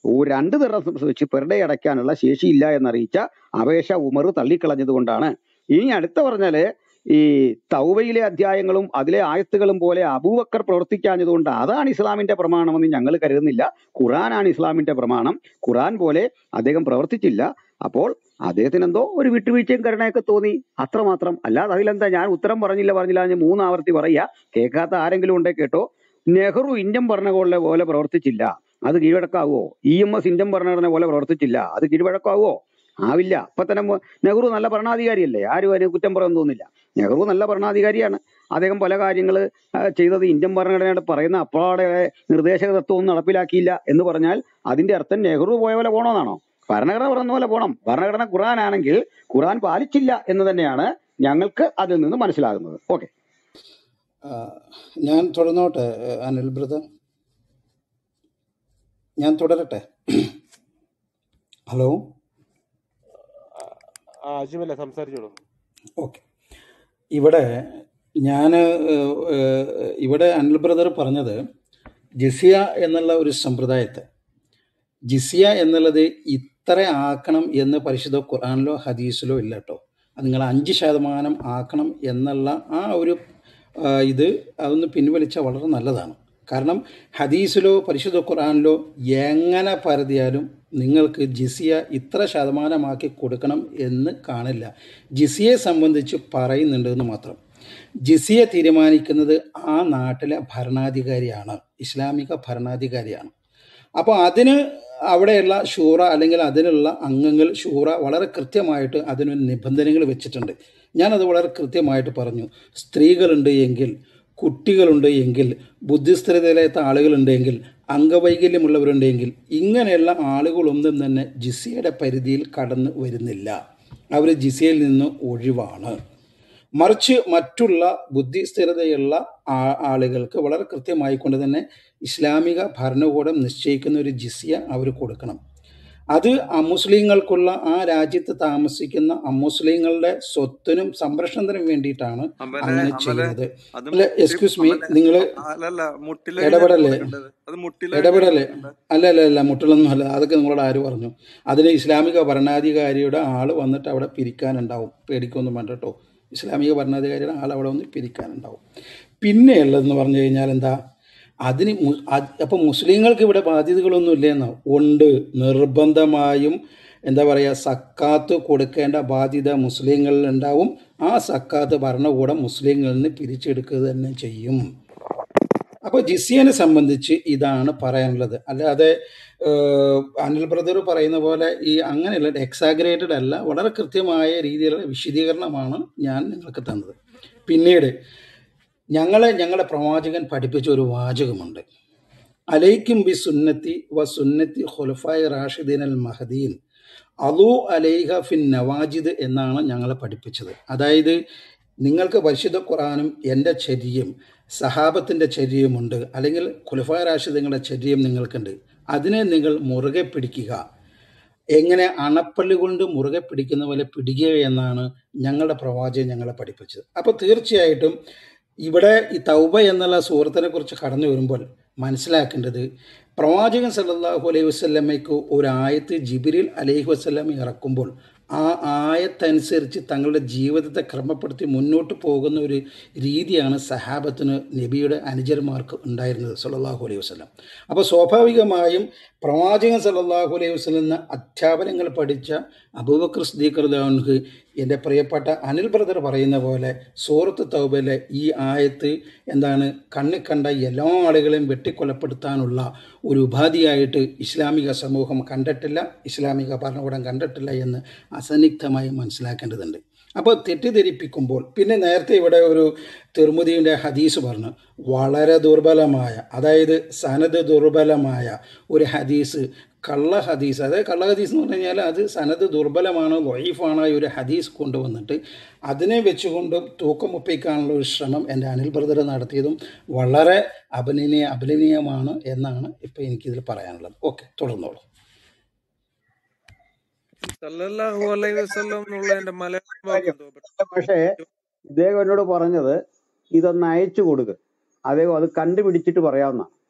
ഓ രണ്ട് ദിറം വെച്ച് പെർ ഡേ അടയ്ക്കാനുള്ള ശേഷിയില്ല എന്നറിയിച്ച അപേക്ഷ ഉമർ തള്ളിക്കളഞ്ഞത് കൊണ്ടാണ് ഇനി അടുത്ത പറഞ്ഞാല് ഈ തൗബയിലെ അധ്യായങ്ങളും അതിലെ ആയത്തുകളും പോലെ അബൂബക്കർ പ്രവർത്തിക്കാഞ്ഞതുകൊണ്ട് അതാണ് ഇസ്ലാമിന്റെ പ്രമാണമെന്ന് ഞങ്ങൾ കരുതുന്നില്ല ഖുറാനാണ് ഇസ്ലാമിന്റെ പ്രമാണം ഖുറാൻ പോലെ അദ്ദേഹം പ്രവർത്തിച്ചില്ല അപ്പോൾ അദ്ദേഹത്തിന് എന്തോ ഒരു വിട്ടുവീഴ്ചയും കരുണയൊക്കെ തോന്നി അത്രമാത്രം അല്ലാതെ അതിലെന്താ ഞാൻ ഉത്തരം പറഞ്ഞില്ല പറഞ്ഞില്ല എന്ന് മൂന്ന് ആവർത്തി പറയുക കേൾക്കാത്ത ആരെങ്കിലും ഉണ്ടെ കേട്ടോ നെഹ്റു ഇന്ത്യൻ ഭരണകൂടലെ പോലെ പ്രവർത്തിച്ചില്ല അത് കീഴ്വഴക്കാവോ ഇ എം എസ് ഇന്ത്യൻ ഭരണഘടന പോലെ പ്രവർത്തിച്ചില്ല അത് കീഴ്വഴക്കാവോ ആവില്ല അപ്പൊ തന്നെ മു- നെഹ്റു നല്ല ഭരണാധികാരിയല്ലേ ആരും അതിന് കുറ്റം പറയാൻ തോന്നില്ല നെഹ്റു നല്ല ഭരണാധികാരിയാണ് അദ്ദേഹം പല കാര്യങ്ങൾ ചെയ്തത് ഇന്ത്യൻ ഭരണഘടനയുടെ പറയുന്ന അപ്പാടെ നിർദ്ദേശക തത്വമൊന്നും നടപ്പിലാക്കിയില്ല എന്ന് പറഞ്ഞാൽ അതിന്റെ അർത്ഥം നെഹ്റു പോയ പോലെ പോകണമെന്നാണോ ഭരണഘടന പറയുന്ന പോലെ പോകണം ഭരണഘടന ഖുറാൻ ആണെങ്കിൽ ഖുറാൻ പാലിച്ചില്ല എന്ന് തന്നെയാണ് ഞങ്ങൾക്ക് അതിൽ നിന്ന് മനസ്സിലാകുന്നത് ഓക്കെ ആ, ഞാൻ തുടർന്നോട്ടെ ഏഹ്, അനിൽ ബ്രദർ ഞാൻ തുടരട്ടെ ഹലോ ആ അജുമല്ല സംസാരിച്ചോളൂ ഓക്കെ ഇവിടെ ഞാൻ ഇവിടെ അനിൽ ബ്രദർ പറഞ്ഞത് ജിസിയ എന്നുള്ള ഒരു സമ്പ്രദായത്തെ ജിസിയ എന്നുള്ളത് ഇത്ര ആക്കണം എന്ന് പരിശുദ്ധ ഖുർആനിലോ ഹദീസിലോ ഇല്ല കേട്ടോ അത് നിങ്ങൾ അഞ്ച് ശതമാനം ആക്കണം എന്നുള്ള ആ ഒരു ആ, ഇത് അതൊന്ന് പിൻവലിച്ചാൽ വളരെ നല്ലതാണ് കാരണം ഹദീസിലോ പരിശുദ്ധ ഖുർആനിലോ എങ്ങനെ പരതിയാലും നിങ്ങൾക്ക് ജിസിയ ഇത്ര ശതമാനമാക്കി കൊടുക്കണം എന്ന് കാണില്ല ജിസിയെ സംബന്ധിച്ച് പറയുന്നുണ്ട് എന്ന് മാത്രം ജിസിയെ തീരുമാനിക്കുന്നത് ആ നാട്ടിലെ ഭരണാധികാരിയാണ് ഇസ്ലാമിക ഭരണാധികാരിയാണ് അപ്പോൾ അതിന് അവിടെയുള്ള ഷൂറ അല്ലെങ്കിൽ അതിനുള്ള അംഗങ്ങൾ ഷൂറ വളരെ കൃത്യമായിട്ട് അതിനൊരു നിബന്ധനകൾ വെച്ചിട്ടുണ്ട് ഞാനത് വളരെ കൃത്യമായിട്ട് പറഞ്ഞു സ്ത്രീകളുണ്ട് എങ്കിൽ കുട്ടികളുണ്ട് എങ്കിൽ ബുദ്ധിസ്ഥിരതയിലാത്ത ആളുകളുണ്ട് എങ്കിൽ അംഗവൈകല്യമുള്ളവരുണ്ടെങ്കിൽ ഇങ്ങനെയുള്ള ആളുകളൊന്നും തന്നെ ജിസിയുടെ പരിധിയിൽ കടന്നു വരുന്നില്ല അവർ ജിസിയയിൽ നിന്ന് ഒഴിവാണ് മറിച്ച് മറ്റുള്ള ബുദ്ധിസ്ഥിരതയുള്ള ആ- ആളുകൾക്ക് വളരെ കൃത്യമായി കൊണ്ട് തന്നെ ഇസ്ലാമിക ഭരണകൂടം നിശ്ചയിക്കുന്ന ഒരു ജിസിയ അവർ കൊടുക്കണം അത് അമുസ്ലിങ്ങൾക്കുള്ള ആ രാജ്യത്ത് താമസിക്കുന്ന അമുസ്ലിങ്ങളുടെ സ്വത്തിനും സംരക്ഷണത്തിനും വേണ്ടിയിട്ടാണ് അമ്പലെ അങ്ങനെ അമ്പലെ ചെയ്യുന്നത് അത് അല്ല മുട്ടി എക്സ്ക്യൂസ് മീ അമ്പലെ നിങ്ങൾ അല്ലല്ല മുട്ടിലഴിഞ്ഞാണ് ഇടപെടല്ലേ കൊടുക്കേണ്ടത് അത് മുട്ടിലഴിഞ്ഞാണ് ഇടപെടല്ലേ കൊടുക്കേണ്ടത് അല്ല അല്ല അല്ല മുട്ടലൊന്നും അല്ല അതൊക്കെ നിങ്ങളോട് ആര് പറഞ്ഞു അതിന് ഇസ്ലാമിക ഭരണാധികാരിയുടെ ആൾ വന്നിട്ട് അവിടെ പിരിക്കാനുണ്ടാവും പേടിക്കൊന്നും വേണ്ട കേട്ടോ ഇസ്ലാമിക ഭരണാധികാരിയുടെ ആൾ അവിടെ വന്ന് പിരിക്കാനുണ്ടാവും പിന്നെയുള്ളതെന്ന് പറഞ്ഞു കഴിഞ്ഞാൽ എന്താ അതിന് മു- അത് അപ്പം മുസ്ലിങ്ങൾക്ക് ഇവിടെ ബാധ്യതകളൊന്നും ഇല്ലെന്നോ ഉണ്ട് നിർബന്ധമായും എന്താ പറയുക സക്കാത്ത് കൊടുക്കേണ്ട ബാധ്യത മുസ്ലിങ്ങളിൽ ഉണ്ടാവും ആ സക്കാത്ത് ഭരണകൂടം മുസ്ലിങ്ങളിൽ നിന്ന് പിരിച്ചെടുക്കുക തന്നെ ചെയ്യും അപ്പോൾ ജിസിയനെ സംബന്ധിച്ച് ഇതാണ് പറയാനുള്ളത് അല്ലാതെ ഏഹ്, അനിൽ ബ്രദർ പറയുന്ന പോലെ ഈ അങ്ങനെയുള്ള എക്സാഗ്രേറ്റഡ് അല്ല വളരെ കൃത്യമായ രീതിയിലുള്ള വിശദീകരണമാണ് ഞാൻ നിങ്ങൾക്ക് തന്നത് പിന്നീട് ഞങ്ങളെ ഞങ്ങളുടെ പ്രവാചകൻ പഠിപ്പിച്ച ഒരു വാചകമുണ്ട് അലൈക്കും ബി സുന്നത്തി വ സുന്നത്തി ഖുലഫായ റാഷിദീൻ അൽ മഹദീൻ അലു അലൈഹ ഫിൻ നവാജിദ് എന്നാണ് ഞങ്ങളെ പഠിപ്പിച്ചത് അതായത് നിങ്ങൾക്ക് പരിശുദ്ധ ഖുറാനും എൻ്റെ ചര്യയും സഹാബത്തിൻ്റെ ചര്യയുമുണ്ട് അല്ലെങ്കിൽ ഖുലഫായ റാഷിദങ്ങളുടെ ചര്യം നിങ്ങൾക്കുണ്ട് അതിനെ നിങ്ങൾ മുറുകെ പിടിക്കുക എങ്ങനെ അണപ്പള്ളി കൊണ്ട് മുറുകെ പിടിക്കുന്ന പോലെ പിടിക്കുക എന്നാണ് ഞങ്ങളുടെ പ്രവാചകൻ ഞങ്ങളെ പഠിപ്പിച്ചത് അപ്പോൾ തീർച്ചയായിട്ടും ഇവിടെ ഈ തൗബ എന്നുള്ള സൂറത്തിനെ കുറിച്ച് കടന്നു വരുമ്പോൾ മനസ്സിലാക്കേണ്ടത് പ്രവാചകൻ സല്ലല്ലാഹു അലൈഹി വസല്ലമയ്ക്ക് ഒരു ആയത്ത് ജിബിരിൽ അലൈഹി വസല്ലം ഇറക്കുമ്പോൾ ആ ആയത്തനുസരിച്ച് തങ്ങളുടെ ജീവിതത്തെ ക്രമപ്പെടുത്തി മുന്നോട്ട് പോകുന്ന ഒരു രീതിയാണ് സഹാബത്തിന് നബിയുടെ അനുചരന്മാർക്ക് ഉണ്ടായിരുന്നത് സല്ലല്ലാഹു അലൈഹി വസല്ലം അപ്പോൾ സ്വാഭാവികമായും പ്രവാചകൻ സല്ലല്ലാഹു അലൈഹി വസല്ലം അധ്യാപനങ്ങൾ പഠിച്ച അബൂബക്കർ സ്ദീഖ് റളിയല്ലാഹു എൻ്റെ പ്രിയപ്പെട്ട അനിൽ ബ്രദർ പറയുന്ന പോലെ സൂറത്ത് തൗബയിലെ ഈ ആയത്ത് എന്താണ് കണ്ണിൽ കണ്ട എല്ലാ ആളുകളെയും വെട്ടിക്കൊലപ്പെടുത്താനുള്ള ഒരു ഉപാധിയായിട്ട് ഇസ്ലാമിക സമൂഹം കണ്ടിട്ടില്ല ഇസ്ലാമിക ഭരണകൂടം കണ്ടിട്ടില്ല എന്ന് അസന്നിഗ്ധമായി മനസ്സിലാക്കേണ്ടതുണ്ട് അപ്പോൾ തെറ്റിദ്ധരിപ്പിക്കുമ്പോൾ പിന്നെ നേരത്തെ ഇവിടെ ഒരു തിർമുദീൻ്റെ ഹദീസ് പറഞ്ഞു വളരെ ദുർബലമായ അതായത് സനത് ദുർബലമായ ഒരു ഹദീസ് കള്ള ഹദീസ് അതായത് കള്ള ഹദീസ് എന്ന് പറഞ്ഞു കഴിഞ്ഞാൽ അത് സനത് ദുർബലമാണ് വൈഫാണ് ഈ ഒരു ഹദീസ് കൊണ്ടുവന്നിട്ട് അതിനെ വെച്ചുകൊണ്ട് തൂക്കം ഒപ്പിക്കാനുള്ള ഒരു ശ്രമം എൻ്റെ അനിൽ ബ്രദർ നടത്തിയതും വളരെ അഭിനയ അഭിനയമാണ് എന്നാണ് ഇപ്പോൾ എനിക്കിതിൽ പറയാനുള്ളത് ഓക്കെ തുടർന്നോളൂ സല്ലല്ലാഹു അലൈഹി വസല്ലം എന്നുള്ളതിന്റെ മലയാളം വാക്ക് കാര്യം എന്തോ പക്ഷേ ഇദ്ദേഹം എന്നോട് പറഞ്ഞത് ഇതൊന്ന് അയച്ചു കൊടുക്ക് അദ്ദേഹം അത് കണ്ടുപിടിച്ചിട്ട് പറയാവുന്ന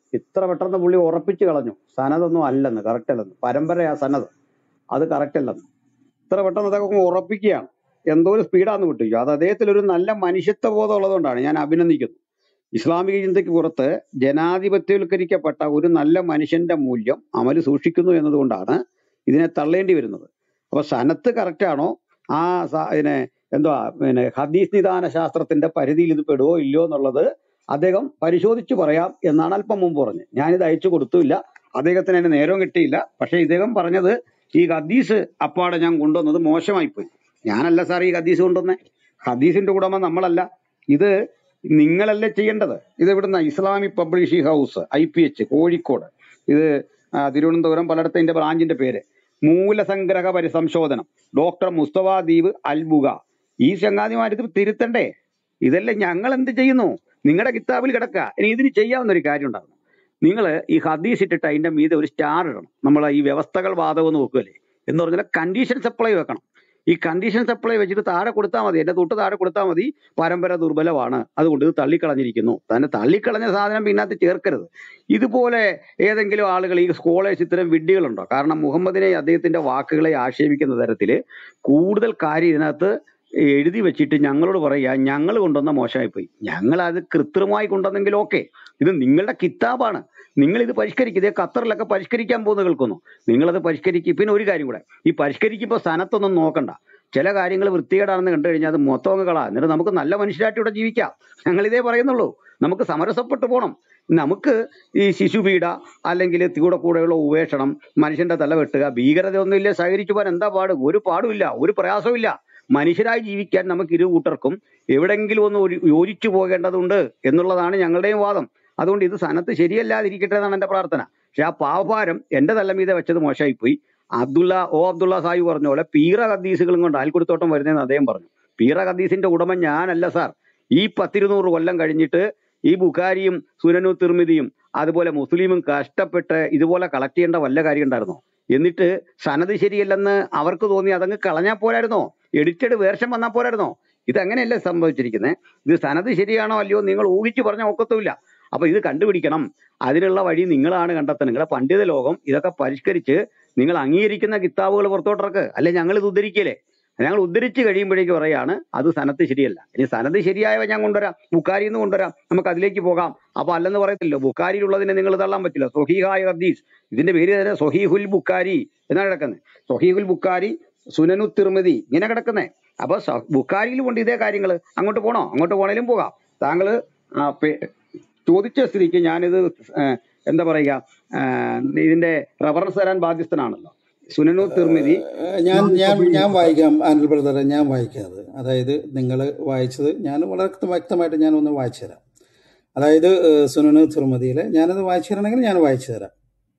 ഇത്ര പെട്ടെന്ന് പുള്ളി ഉറപ്പിച്ചു കളഞ്ഞു സനതൊന്നും അല്ലെന്ന് കറക്റ്റ് അല്ലെന്ന് പരമ്പരയാ സനത് അത് കറക്റ്റ് അല്ലെന്ന് ഇത്ര പെട്ടെന്ന് അതൊക്കെ അങ്ങ് ഉറപ്പിക്കുകയാണ് എന്തോ ഒരു സ്പീഡാന്ന് വിട്ടിരിക്കും അത് അദ്ദേഹത്തിൽ ഒരു നല്ല മനുഷ്യത്വ ബോധം ഉള്ളതുകൊണ്ടാണ് ഞാൻ അഭിനന്ദിക്കുന്നത് ഇസ്ലാമിക ചിന്തയ്ക്ക് പുറത്ത് ജനാധിപത്യവൽക്കരിക്കപ്പെട്ട ഒരു നല്ല മനുഷ്യന്റെ മൂല്യം അമല് സൂക്ഷിക്കുന്നു എന്നതുകൊണ്ടാണ് ഇതിനെ തള്ളേണ്ടി വരുന്നത് അപ്പൊ സനത്ത് കറക്റ്റ് ആണോ ആ സ- ഇതിനെ എന്തുവാ പിന്നെ ഹദീസ് നിദാന ശാസ്ത്രത്തിന്റെ പരിധിയിൽ ഇത് പെടുവോ ഇല്ലയോ എന്നുള്ളത് അദ്ദേഹം പരിശോധിച്ച് പറയാം എന്നാണ് അല്പം മുമ്പ് പറഞ്ഞത് ഞാനിത് അയച്ചു കൊടുത്തില്ല അദ്ദേഹത്തിന് അതിന് നേരവും കിട്ടിയില്ല പക്ഷെ ഇദ്ദേഹം പറഞ്ഞത് ഈ ഹദീസ് അപ്പാടെ ഞാൻ കൊണ്ടുവന്നത് മോശമായി പോയി ഞാനല്ല സാർ ഈ ഹദീസ് കൊണ്ടുവന്നേ ഹദീസിന്റെ ഉടമ നമ്മളല്ല ഇത് നിങ്ങളല്ലേ ചെയ്യേണ്ടത് ഇത് ഇവിടുന്ന് Islamic publishing house I P H Kozhikode ഇത് ആ, തിരുവനന്തപുരം പലയിടത്തും ഇതിന്റെ ബ്രാഞ്ചിന്റെ പേര് മൂലസംഗ്രഹ പരിസംശോധനം ഡോക്ടർ മുസ്തഫ ദീപ് അൽബുഗ ഈ ചങ്ങാതിമാർ ഇത് തിരുത്തണ്ടേ ഇതല്ലേ ഞങ്ങൾ എന്ത് ചെയ്യുന്നു നിങ്ങളുടെ കിതാബിൽ കിടക്കുക ഇനി ഇതിന് ചെയ്യാവുന്ന ഒരു കാര്യം ഉണ്ടാകും നിങ്ങൾ ഈ ഹദീസ് ഇട്ടിട്ട് അതിന്റെ മീതെ ഒരു സ്റ്റാർ ഇടണം നമ്മൾ ഈ വ്യവസ്ഥകൾ ബാധകം എന്ന് നോക്കുകയല്ലേ എന്ന് പറഞ്ഞാൽ കണ്ടീഷൻ സപ്ലൈ വെക്കണം ഈ കണ്ടീഷൻ സപ്ലൈ വെച്ചിട്ട് താഴെ കൊടുത്താൽ മതി എന്റെ തൊട്ട് താഴെ കൊടുത്താൽ മതി പരമ്പര ദുർബലമാണ് അതുകൊണ്ട് ഇത് തള്ളിക്കളഞ്ഞിരിക്കുന്നു തന്നെ തള്ളിക്കളഞ്ഞ സാധനം പിന്നകത്ത് ചേർക്കരുത് ഇതുപോലെ ഏതെങ്കിലും ആളുകൾ ഈ സ്കോളേഴ്സ് ഇത്തരം വിഡ്ഢികളുണ്ടോ കാരണം മുഹമ്മദിനെ അദ്ദേഹത്തിന്റെ വാക്കുകളെ ആക്ഷേപിക്കുന്ന തരത്തിൽ കൂടുതൽ കാര്യം ഇതിനകത്ത് എഴുതി വെച്ചിട്ട് ഞങ്ങളോട് പറയുക ഞങ്ങൾ കൊണ്ടുവന്ന മോശമായിപ്പോയി ഞങ്ങൾ അത് കൃത്രിമമായി കൊണ്ടുവന്നെങ്കിൽ ഓക്കെ ഇത് നിങ്ങളുടെ കിതാബാണ് നിങ്ങൾ ഇത് പരിഷ്കരിക്കുക ഇതേ ഖത്തറിലൊക്കെ പരിഷ്കരിക്കാൻ പോകുന്ന കേൾക്കുന്നു നിങ്ങളത് പരിഷ്കരിക്കുക പിന്നെ ഒരു കാര്യം കൂടെ ഈ പരിഷ്കരിക്കുമ്പോൾ സ്ഥാനത്തൊന്നും നോക്കണ്ട ചില കാര്യങ്ങൾ വൃത്തികേടാണെന്ന് കണ്ടു കഴിഞ്ഞാൽ അത് മൊത്തം അങ്ങ് കളാ എന്നിട്ട് നമുക്ക് നല്ല മനുഷ്യരായിട്ട് ഇവിടെ ജീവിക്കാം ഞങ്ങൾ ഇതേ പറയുന്നുള്ളൂ നമുക്ക് സമരസപ്പെട്ടു പോകണം നമുക്ക് ഈ ശിശുപീഡ അല്ലെങ്കിൽ കൂടെ കൂടെയുള്ള ഉപേക്ഷണം മനുഷ്യന്റെ തല വെട്ടുക ഭീകരതയൊന്നും ഇല്ല സഹകരിച്ചു പോകാൻ എന്താ പാട് ഒരു പാടുമില്ല ഒരു പ്രയാസവും മനുഷ്യരായി ജീവിക്കാൻ നമുക്ക് ഇരു കൂട്ടർക്കും എവിടെങ്കിലും ഒന്ന് ഒരു യോജിച്ചു പോകേണ്ടതുണ്ട് എന്നുള്ളതാണ് ഞങ്ങളുടെയും വാദം അതുകൊണ്ട് ഇത് സനത്ത് ശരിയല്ലാതിരിക്കട്ടെ എന്നാണ് എന്റെ പ്രാർത്ഥന പക്ഷെ ആ പാവഭാരം എന്റെ തലമീതെ വെച്ചത് മോശമായിപ്പോയി അബ്ദുള്ള ഓ അബ്ദുള്ള സാഹിബ് പറഞ്ഞ പോലെ പീറ ഹദീസുകളും കൊണ്ട് അയൽക്കുടത്തോട്ടം വരുന്നതെന്ന് അദ്ദേഹം പറഞ്ഞു പീറ ഹദീസിന്റെ ഉടമ ഞാനല്ല സാർ ഈ പത്തിരുന്നൂറ് കൊല്ലം കഴിഞ്ഞിട്ട് ഈ ബുഖാരിയും സുനനു തിർമിതിയും അതുപോലെ മുസ്ലിമും കഷ്ടപ്പെട്ട് ഇതുപോലെ കളക്ട് ചെയ്യേണ്ട വല്ല കാര്യം ഉണ്ടായിരുന്നോ എന്നിട്ട് സനത് ശരിയല്ലെന്ന് അവർക്ക് തോന്നി അതങ്ങ് കളഞ്ഞാൽ പോരായിരുന്നോ എഡിറ്റഡ് വേർഷൻ വന്നാൽ പോരായിരുന്നോ ഇത് അങ്ങനെയല്ലേ സംഭവിച്ചിരിക്കുന്നത് ഇത് സനത് ശരിയാണോ അല്ലയോ നിങ്ങൾ ഊഹിച്ചു പറഞ്ഞാൽ ഒക്കത്തുമില്ല അപ്പൊ ഇത് കണ്ടുപിടിക്കണം അതിനുള്ള വഴി നിങ്ങളാണ് കണ്ടെത്തുന്നത് നിങ്ങളുടെ പണ്ഡിത ലോകം ഇതൊക്കെ പരിഷ്കരിച്ച് നിങ്ങൾ അംഗീകരിക്കുന്ന കിതാബുകൾ പുറത്തോട്ടിറക്ക് അല്ലെ ഞങ്ങൾ ഇത് ഉദ്ധരിക്കലേ ഞങ്ങൾ ഉദ്ധരിച്ച് കഴിയുമ്പോഴേക്ക് പറയാണ് അത് സനത്ത് ശരിയല്ല ഇനി സനത്ത് ശരിയായവ ഞാൻ കൊണ്ടുവരാം ബുക്കാരിയിൽ നിന്ന് കൊണ്ടുവരാം നമുക്ക് അതിലേക്ക് പോകാം അപ്പൊ അല്ലെന്ന് പറയത്തില്ലോ ബുക്കാരിയിലുള്ളതിനെ നിങ്ങൾ തള്ളാൻ പറ്റില്ല സൊഹീഹായ ഹദീസ് ഇതിന്റെ പേര് തന്നെ സൊഹീഹുൽ ബുക്കാരി എന്നാണ് കിടക്കുന്നത് സൊഹീഹുൽ ബുക്കാരി സുനനു തിർമതി ഇങ്ങനെ കിടക്കുന്നേ അപ്പൊ സ- ബുക്കാരിയിൽ കൊണ്ട് ഇതേ കാര്യങ്ങൾ അങ്ങോട്ട് പോണോ അങ്ങോട്ട് പോണേലും പോകാം താങ്കള് ആ, പേ- ചോദിച്ച സ്ഥിതിക്ക് ഞാനിത് ആ, എന്താ പറയുക ആ, ഇതിന്റെ റഫറൻസ് തരാൻ ബാധ്യസ്ഥനാണല്ലോ സുനനു തിർമിതി ഏഹ് ഞാൻ ഞാൻ ഞാൻ വായിക്കാം അനിൽ ബ്രദറെ ഞാൻ വായിക്കാത് അതായത് നിങ്ങൾ വായിച്ചത് ഞാൻ വളരെ വ്യക്തമായിട്ട് ഞാൻ ഒന്ന് വായിച്ചു തരാം അതായത് ഏഹ് സുനന് തിരുമതിയിലെ ഞാനത് വായിച്ചു തരണമെങ്കിൽ ഞാൻ വായിച്ചു തരാം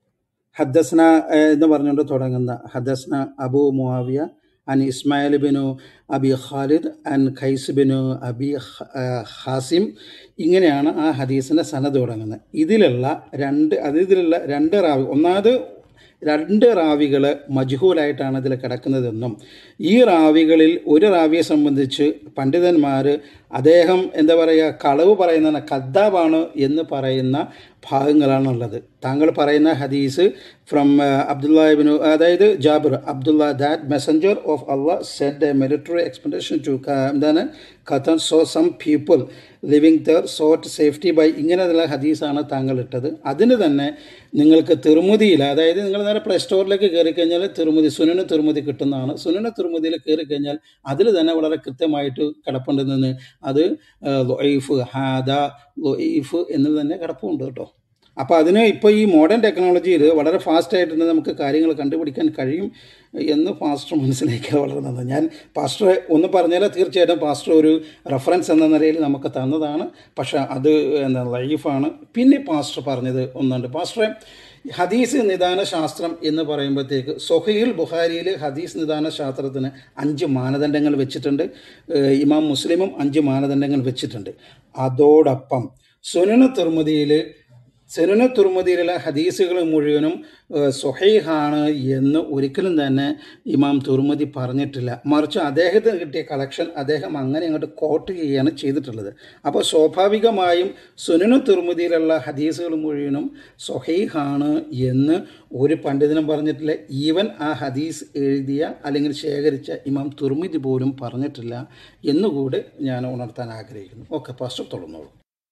ഹദ്ദസ്ന ഏഹ് എന്ന് പറഞ്ഞുകൊണ്ട് തുടങ്ങുന്ന ഹദ്ദസ്ന അബു മുആവിയ അൻ ഇസ്മായിൽ ബിനു അബി ഖാലിദ് അൻ ഖൈസ് ബിനു അബി ഹ- ഏഹ് ഹാസിം ഇങ്ങനെയാണ് ആ ഹദീസിൻ്റെ സനത് തുടങ്ങുന്നത് ഇതിലുള്ള രണ്ട് അത് ഇതിലുള്ള രണ്ട് റാവി ഒന്നാമത് രണ്ട് റാവികൾ മജ്ഹൂലായിട്ടാണ് ഇതിൽ കിടക്കുന്നതെന്നും ഈ റാവികളിൽ ഒരു റാവിയെ സംബന്ധിച്ച് പണ്ഡിതന്മാർ അദ്ദേഹം എന്താ പറയുക കളവ് പറയുന്ന കദ്ദാബാണ് എന്ന് പറയുന്ന ഭാഗങ്ങളാണുള്ളത് താങ്കൾ പറയുന്ന ഹദീസ് ഫ്രം അബ്ദുല്ലാഹിബിനു അതായത് Jabir Abdullah that messenger of Allah said a military expedition to എന്താണ് ഖത്തൻ so some people living there sought safety by ഇങ്ങനെയുള്ള ഹദീസാണ് താങ്കൾ ഇട്ടത് അതിന് തന്നെ നിങ്ങൾക്ക് തിരുമുതിയിൽ അതായത് നിങ്ങൾ നേരെ പ്ലേ സ്റ്റോറിലേക്ക് കയറി കഴിഞ്ഞാൽ തിരുമുതി സുനന് തിരുമുതി കിട്ടുന്നതാണ് സുനന തിരുമുതിയിൽ കയറി കഴിഞ്ഞാൽ അതിൽ തന്നെ വളരെ കൃത്യമായിട്ട് കിടപ്പുണ്ടെന്ന് അത് ലൊയ്ഫ് ഹാദ ലൊയ്ഫ് എന്ന് തന്നെ കിടപ്പുണ്ട് കേട്ടോ അപ്പോൾ അതിന് ഇപ്പോൾ ഈ മോഡേൺ ടെക്നോളജിയിൽ വളരെ ഫാസ്റ്റായിട്ട് തന്നെ നമുക്ക് കാര്യങ്ങൾ കണ്ടുപിടിക്കാൻ കഴിയും എന്ന് പാസ്റ്റർ മനസ്സിലാക്കിയ വളരെ നന്നായി ഞാൻ പാസ്റ്റർ ഒന്ന് പറഞ്ഞാൽ തീർച്ചയായിട്ടും പാസ്റ്റർ ഒരു റെഫറൻസ് എന്ന നിലയിൽ നമുക്ക് തന്നതാണ് പക്ഷേ അത് എന്താ ലൈഫാണ് പിന്നെ പാസ്റ്റർ പറഞ്ഞത് ഒന്നുണ്ട് പാസ്റ്ററെ ഹദീസ് നിദാന ശാസ്ത്രം എന്ന് പറയുമ്പോഴത്തേക്ക് സൊഹീൽ ബുഖാരിയിൽ ഹദീസ് നിദാന ശാസ്ത്രത്തിന് അഞ്ച് മാനദണ്ഡങ്ങൾ വെച്ചിട്ടുണ്ട് ഏഹ് ഇമാം മുസ്ലിമും അഞ്ച് മാനദണ്ഡങ്ങൾ വെച്ചിട്ടുണ്ട് അതോടൊപ്പം സുനന തിർമുദിയിൽ സെനുന തുർമുദിയിലുള്ള ഹദീസുകൾ മുഴുവനും ഏഹ്, സ്വഹീഹാണ് എന്ന് ഒരിക്കലും തന്നെ ഇമാം തുർമുദി പറഞ്ഞിട്ടില്ല മറിച്ച് അദ്ദേഹത്തിന് കിട്ടിയ കളക്ഷൻ അദ്ദേഹം അങ്ങനെ അങ്ങോട്ട് കോട്ട് ചെയ്യുകയാണ് ചെയ്തിട്ടുള്ളത് അപ്പോൾ സ്വാഭാവികമായും സുനനു തുർമുദിയിലുള്ള ഹദീസുകൾ മുഴുവനും സ്വഹീഹാണ് എന്ന് ഒരു പണ്ഡിതനും പറഞ്ഞിട്ടില്ല ഈവൻ ആ ഹദീസ് എഴുതിയ അല്ലെങ്കിൽ ശേഖരിച്ച ഇമാം തുർമുദി പോലും പറഞ്ഞിട്ടില്ല എന്നുകൂടി ഞാൻ ഉണർത്താൻ ആഗ്രഹിക്കുന്നു ഓക്കെ ഫസ്റ്റ് തുടർന്നോളൂ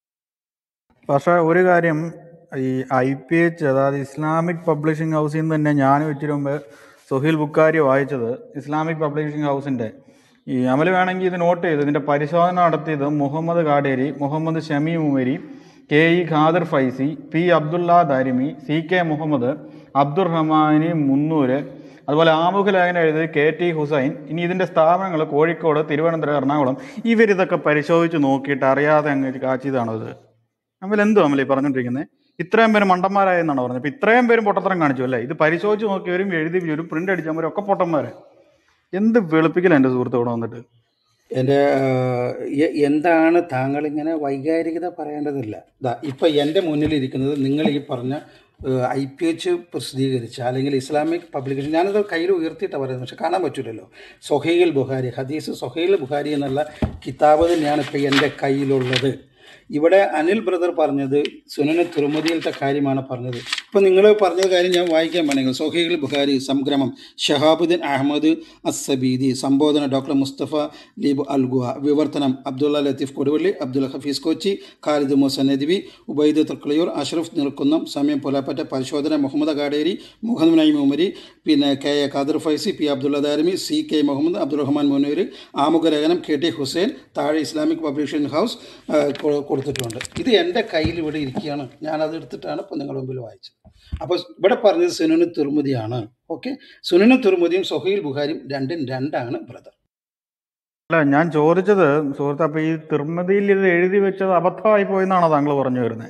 പക്ഷേ ഒരു കാര്യം ഈ ഐ പി എച്ച് അതായത് ഇസ്ലാമിക് പബ്ലിഷിംഗ് ഹൗസിൽ നിന്ന് തന്നെ ഞാനും ഇച്ചിരി മുമ്പ് സുഹീൽ ബുക്കാരി വായിച്ചത് ഇസ്ലാമിക് പബ്ലിഷിംഗ് ഹൗസിൻ്റെ ഈ അമൽ വേണമെങ്കിൽ ഇത് നോട്ട് ചെയ്ത് ഇതിൻ്റെ പരിശോധന നടത്തിയത് Muhammad Kaderi Muhammad Shami Umari K E Khader Faizy P Abdullah Darimi C K Muhammad Abdur Rahmani Munnur അതുപോലെ ആമുഖ ലേഖനം എഴുതിയത് കെ ടി ഹുസൈൻ ഇനി ഇതിൻ്റെ സ്ഥാപനങ്ങൾ കോഴിക്കോട് തിരുവനന്തപുരം എറണാകുളം ഇവരിതൊക്കെ പരിശോധിച്ച് നോക്കിയിട്ട് അറിയാതെ അങ്ങ് കാച്ചിയതാണോ ഇത് അമൽ എന്തോ അമൽ ഈ പറഞ്ഞോണ്ടിരിക്കുന്നത് ഇത്രയും പേര് മണ്ടന്മാരായെന്നാണ് പറഞ്ഞത് ഇപ്പൊ ഇത്രയും പേരും പൊട്ടത്തരം കാണിച്ചു അല്ലേ ഇത് പരിശോധിച്ച് നോക്കിയവരും എഴുതി വരും പ്രിന്റ് അടിച്ചവരും ഒക്കെ പൊട്ടന്മാരെ എന്ത് വെളുപ്പിക്കല എൻ്റെ സുഹൃത്ത് ഇവിടെ വന്നിട്ട് എൻ്റെ എന്താണ് താങ്കൾ ഇങ്ങനെ വൈകാരികത പറയേണ്ടതില്ല ഇതാ ഇപ്പം എൻ്റെ മുന്നിലിരിക്കുന്നത് നിങ്ങൾ ഈ പറഞ്ഞ ഐ പി എച്ച് പ്രസിദ്ധീകരിച്ച അല്ലെങ്കിൽ ഇസ്ലാമിക് പബ്ലിക്കേഷൻ ഞാനത് കയ്യിൽ ഉയർത്തിയിട്ടാണ് പറയുന്നത് പക്ഷെ കാണാൻ പറ്റില്ലല്ലോ സൊഹൈൽ ബുഹാരി ഹദീസ് സൊഹൈൽ ബുഹാരി എന്നുള്ള കിതാബ് തന്നെയാണ് ഇപ്പം എൻ്റെ കയ്യിലുള്ളത് ഇവിടെ അനിൽ ബ്രദർ പറഞ്ഞത് സുനന തിരുമതിയിലത്തെ കാര്യമാണ് പറഞ്ഞത് ഇപ്പം നിങ്ങൾ പറഞ്ഞ കാര്യം ഞാൻ വായിക്കാൻ വേണമെങ്കിൽ സൊഹൈൽ ബുഖാരി സംഗ്രമം ഷഹാബുദ്ദീൻ അഹമ്മദ് അസ്സബീദി സംബോധന ഡോക്ടർ മുസ്തഫ ലീബ് അൽഗുഹ വിവർത്തനം അബ്ദുള്ള ലത്തീഫ് കൊടുവള്ളി അബ്ദുൽ ഹഫീസ് കൊച്ചി ഖാലിദ് മുസൻ നദിബി ഉബൈദ് തക്കളയൂർ അഷ്റഫ് നിൽക്കുന്നം സമയം പുലാപ്പറ്റ പരിശോധന മുഹമ്മദ് കാടേരി മുഹമ്മദ് നൈം ഉമരി പിന്നെ K A Khader Faizy P Abdullah Darimi C K Muhammad Abdul Rahman Munnur ആമുഖ ലേഖനം കെ ടി ഹുസൈൻ താഴെ ഇസ്ലാമിക് പബ്ലിക്കേഷൻ ഹൗസ് ആ, കൊ- കൊടുത്തിട്ടുണ്ട് ഇത് എൻ്റെ കയ്യിൽ ഇവിടെ ഇരിക്കുകയാണ് ഞാനത് എടുത്തിട്ടാണ് ഇപ്പോൾ നിങ്ങളുടെ മുമ്പിൽ വായിച്ചത് അപ്പോൾ ഇവിടെ പറഞ്ഞത് സുനനു തിരുമതിയാണ് ഓക്കെ സുനനു തിരുമതിയും സൊഹീൽ ബുഖാരിയും രണ്ടും രണ്ടാണ് ബ്രദർ അല്ല ഞാൻ ചോദിച്ചത് സുഹൃത്ത് അപ്പൊ ഈ തിർമതിയിൽ ഇത് എഴുതി വെച്ചത് അബദ്ധമായി പോയെന്നാണോ താങ്കൾ പറഞ്ഞു വരുന്നത്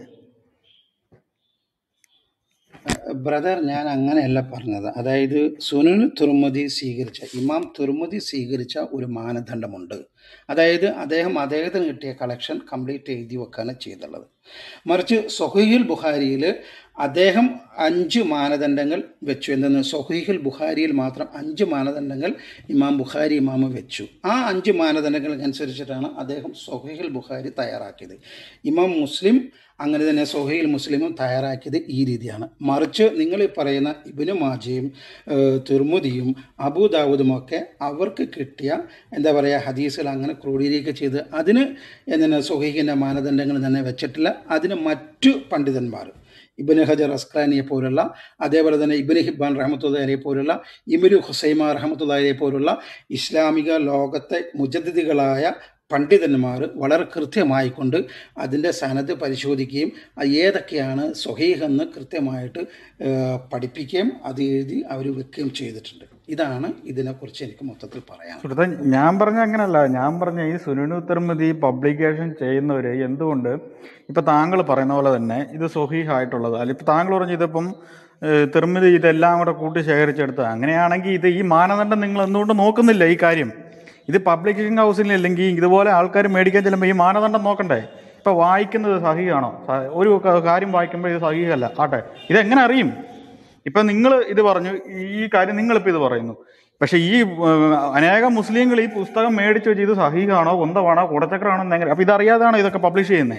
ബ്രദർ ഞാൻ അങ്ങനെയല്ല പറഞ്ഞത് അതായത് സുനൽ തുർമുദി സ്വീകരിച്ച ഇമാം തുർമുദി സ്വീകരിച്ച ഒരു മാനദണ്ഡമുണ്ട് അതായത് അദ്ദേഹം അദ്ദേഹത്തിന് കിട്ടിയ കളക്ഷൻ കംപ്ലീറ്റ് എഴുതി വെക്കാണ് ചെയ്തുള്ളത് മറിച്ച് സൊഹീൽ ബുഖാരിയിൽ അദ്ദേഹം അഞ്ച് മാനദണ്ഡങ്ങൾ വെച്ചു എന്തെന്ന് സൊഹീൽ ബുഖാരിയിൽ മാത്രം അഞ്ച് മാനദണ്ഡങ്ങൾ ഇമാം ബുഖാരി ഇമാമ് വെച്ചു ആ അഞ്ച് മാനദണ്ഡങ്ങൾക്കനുസരിച്ചിട്ടാണ് അദ്ദേഹം സൊഹീൽ ബുഖാരി തയ്യാറാക്കിയത് ഇമാം മുസ്ലിം അങ്ങനെ തന്നെ സൊഹൈൽ മുസ്ലിമും തയ്യാറാക്കിയത് ഈ രീതിയാണ് മറിച്ച് നിങ്ങൾ ഈ പറയുന്ന ഇബിനു മാജയും ഏഹ്, തിർമുദിയും അബൂദാവൂദും ഒക്കെ അവർക്ക് കിട്ടിയ എന്താ പറയുക ഹദീസുകൾ അങ്ങനെ ക്രോഡീകരിക്കുക ചെയ്ത് അതിന് എന്താണ് സൊഹൈഖിൻ്റെ മാനദണ്ഡങ്ങൾ തന്നെ വെച്ചിട്ടില്ല അതിന് മറ്റു പണ്ഡിതന്മാർ ഇബിന് ഹജർ അസ്ഖാനിയെ പോലുള്ള അതേപോലെ തന്നെ ഇബിന് ഹിബാൻ റഹമത്തുല്ലാഹിയെ പോലുള്ള ഇബിനു ഹുസൈമ റഹമത്തുല്ലാഹിയെ പോലുള്ള ഇസ്ലാമിക ലോകത്തെ മുജദ്ദിദികളായ പണ്ഡിതന്മാർ വളരെ കൃത്യമായിക്കൊണ്ട് അതിൻ്റെ സനത് പരിശോധിക്കുകയും അത് ഏതൊക്കെയാണ് സ്വഹീഹ് എന്ന് കൃത്യമായിട്ട് ആ, പഠിപ്പിക്കുകയും അത് എഴുതി അവർ വെക്കുകയും ചെയ്തിട്ടുണ്ട് ഇതാണ് ഇതിനെക്കുറിച്ച് എനിക്ക് മൊത്തത്തിൽ പറയാൻ സുഹൃത്തെ ഞാൻ പറഞ്ഞ അങ്ങനല്ല ഞാൻ പറഞ്ഞ ഈ സുനു തിർമതി പബ്ലിക്കേഷൻ ചെയ്യുന്നവര് എന്തുകൊണ്ട് ഇപ്പൊ താങ്കൾ പറയുന്ന പോലെ തന്നെ ഇത് സ്വഹീഹായിട്ടുള്ളത് അല്ല ഇപ്പൊ താങ്കൾ പറഞ്ഞ ഇതിപ്പം ഏഹ്, തിർമിതി ഇതെല്ലാം കൂടെ കൂട്ടി ശേഖരിച്ചെടുത്ത് അങ്ങനെയാണെങ്കിൽ ഇത് ഈ മാനദണ്ഡം നിങ്ങൾ എന്തുകൊണ്ട് നോക്കുന്നില്ല ഈ കാര്യം ഇത് പബ്ലിക്കേഷൻ ഹൗസിൽ അല്ലെങ്കിൽ ഇതുപോലെ ആൾക്കാർ മേടിക്കാൻ ചെല്ലുമ്പോൾ ഈ മാനദണ്ഡം നോക്കണ്ടേ ഇപ്പൊ വായിക്കുന്നത് സഹിയാണോ സ- ഒരു ക- കാര്യം വായിക്കുമ്പോൾ ഇത് സഹിയല്ല ആട്ടെ ഇതെങ്ങനെ അറിയും ഇപ്പൊ നിങ്ങൾ ഇത് പറഞ്ഞു ഈ കാര്യം നിങ്ങളിപ്പോ ഇത് പറയുന്നു പക്ഷെ ഈ ഏഹ്, അനേകം മുസ്ലിങ്ങൾ ഈ പുസ്തകം മേടിച്ചു വെച്ച് ഇത് സഹീഹാണോ കൊന്തമാണോ കൂടച്ചക്രാണോ എന്നെങ്ങനെ അപ്പൊ ഇതറിയാതാണോ ഇതൊക്കെ പബ്ലിഷ് ചെയ്യുന്നത്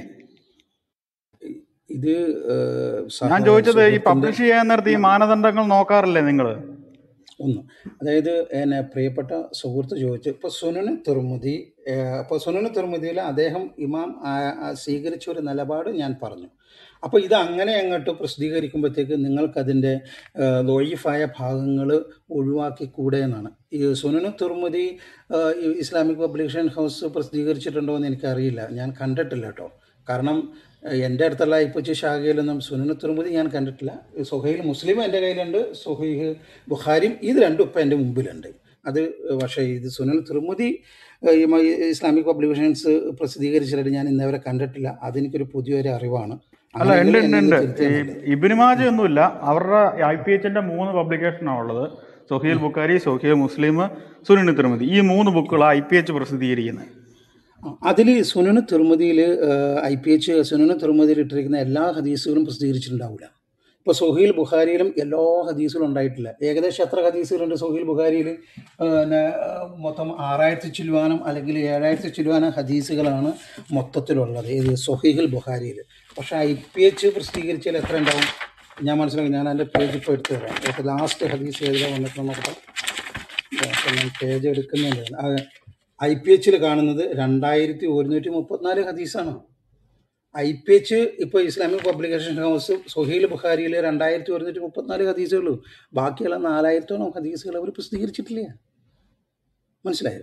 ഇത് ഏഹ്, സഹ ഞാൻ ചോദിച്ചത് ഈ സുഹൃത്തിൻ്റെ പബ്ലിഷ് ചെയ്യാൻ നേരത്തെ ഈ മാനദണ്ഡങ്ങൾ നോക്കാറില്ലേ നിങ്ങൾ ഒന്ന് അതായത് എന്നെ പ്രിയപ്പെട്ട സുഹൃത്ത് ചോദിച്ചു ഇപ്പോൾ സുനന് തിർമുതി അപ്പോൾ സുനന് തിർമുതിയിൽ അദ്ദേഹം ഇമാം ആ, ആ, സ്വീകരിച്ച ഒരു നിലപാട് ഞാൻ പറഞ്ഞു അപ്പോൾ ഇത് അങ്ങനെ അങ്ങോട്ട് പ്രസിദ്ധീകരിക്കുമ്പോഴത്തേക്ക് നിങ്ങൾക്കതിൻ്റെ ലൊയ്ഫായ ഭാഗങ്ങൾ ഒഴിവാക്കി കൂടെ എന്നാണ് ഈ സുനന് തുർമുദി ആ, ഈ ഇസ്ലാമിക് പബ്ലിക്കേഷൻ ഹൗസ് പ്രസിദ്ധീകരിച്ചിട്ടുണ്ടോ എന്ന് എനിക്കറിയില്ല ഞാൻ കണ്ടിട്ടില്ല കേട്ടോ കാരണം ഏഹ്, എൻ്റെ അടുത്തുള്ള ഇപ്പച്ചി ശാഖയിലൊന്നും സുനന് തുർമുദി ഞാൻ കണ്ടിട്ടില്ല സുഹൈൽ മുസ്ലിം എൻ്റെ കയ്യിലുണ്ട് സുഹൈഹ് ബുഖാരിയും ഇത് രണ്ടും ഇപ്പം എൻ്റെ മുമ്പിലുണ്ട് അത് പക്ഷേ ഇത് സുനൽ തിരുമുതി ഈ മ- ഇസ്ലാമിക് പബ്ലിക്കേഷൻസ് പ്രസിദ്ധീകരിച്ചിട്ട് ഞാൻ ഇന്നവരെ കണ്ടിട്ടില്ല അതെനിക്കൊരു പുതിയൊരു അറിവാണ് അല്ല ഉണ്ട് അങ്ങനെയെങ്കിൽ ഉണ്ട് എന്നെ ഉണ്ട് ഒന്ന് തിരുത്തിയാൽ ഈ നല്ലത് ഇബിനുമാജ ഒന്നുമില്ല അവരുടെ ഐ പി എച്ചിന്റെ മൂന്ന് പബ്ലിക്കേഷനാണ് ഉള്ളത് സൊഹീൽ ബുക്കാരി സൊഹീൽ മുസ്ലിം സുനിന് തിരുമതി ഈ മൂന്ന് ബുക്കുകൾ ഐ പി എച്ച് പ്രസിദ്ധീകരിക്കുന്നത് അതിൽ സുനന തിരുമതിയിൽ ഐ പി എച്ച് സുനന തിരുമതിയിൽ ഇട്ടിരിക്കുന്ന എല്ലാ ഹദീസുകളും പ്രസിദ്ധീകരിച്ചിട്ടുണ്ടാവില്ല ഇപ്പോൾ സൊഹീൽ ബുഖാരിയിലും എല്ലാ ഹദീസുകളും ഉണ്ടായിട്ടില്ല ഏകദേശം എത്ര ഹദീസുകളുണ്ട് സൊഹീൽ ബുഖാരിയിൽ പിന്നെ മൊത്തം ആറായിരത്തി ചില്ലുവാനം അല്ലെങ്കിൽ ഏഴായിരത്തി ചില്ലുവാനം ഹദീസുകളാണ് മൊത്തത്തിലുള്ളത് ഏത് സൊഹീൽ ബുഖാരിയിൽ പക്ഷേ ഐ പി എച്ച് പ്രസിദ്ധീകരിച്ചാൽ എത്ര ഉണ്ടാവും ഞാൻ മനസ്സിലാക്കി ഞാൻ അതിൻ്റെ പേജ് ഇപ്പോൾ എടുത്തു തരാം ഇപ്പോൾ ലാസ്റ്റ് ഹദീസ് ഏതിലാണ് വന്നിട്ട് നോക്കട്ടെ അപ്പോൾ ഞാൻ പേജ് എടുക്കുന്നുണ്ട് ഐ പി എച്ചിൽ കാണുന്നത് രണ്ടായിരത്തി ഒരുന്നൂറ്റി മുപ്പത്തിനാല് ഹദീസാണ് ഐ പി എച്ച് ഇപ്പോൾ ഇസ്ലാമിക് പബ്ലിക്കേഷൻ ഹൗസ് സൊഹീൽ ബുഖാരിയിൽ രണ്ടായിരത്തി ഒരുന്നൂറ്റി മുപ്പത്തിനാല് ഹദീസുള്ളൂ ബാക്കിയുള്ള നാലായിരത്തോളം ഹദീസുകൾ അവർ പ്രസിദ്ധീകരിച്ചിട്ടില്ല മനസ്സിലായോ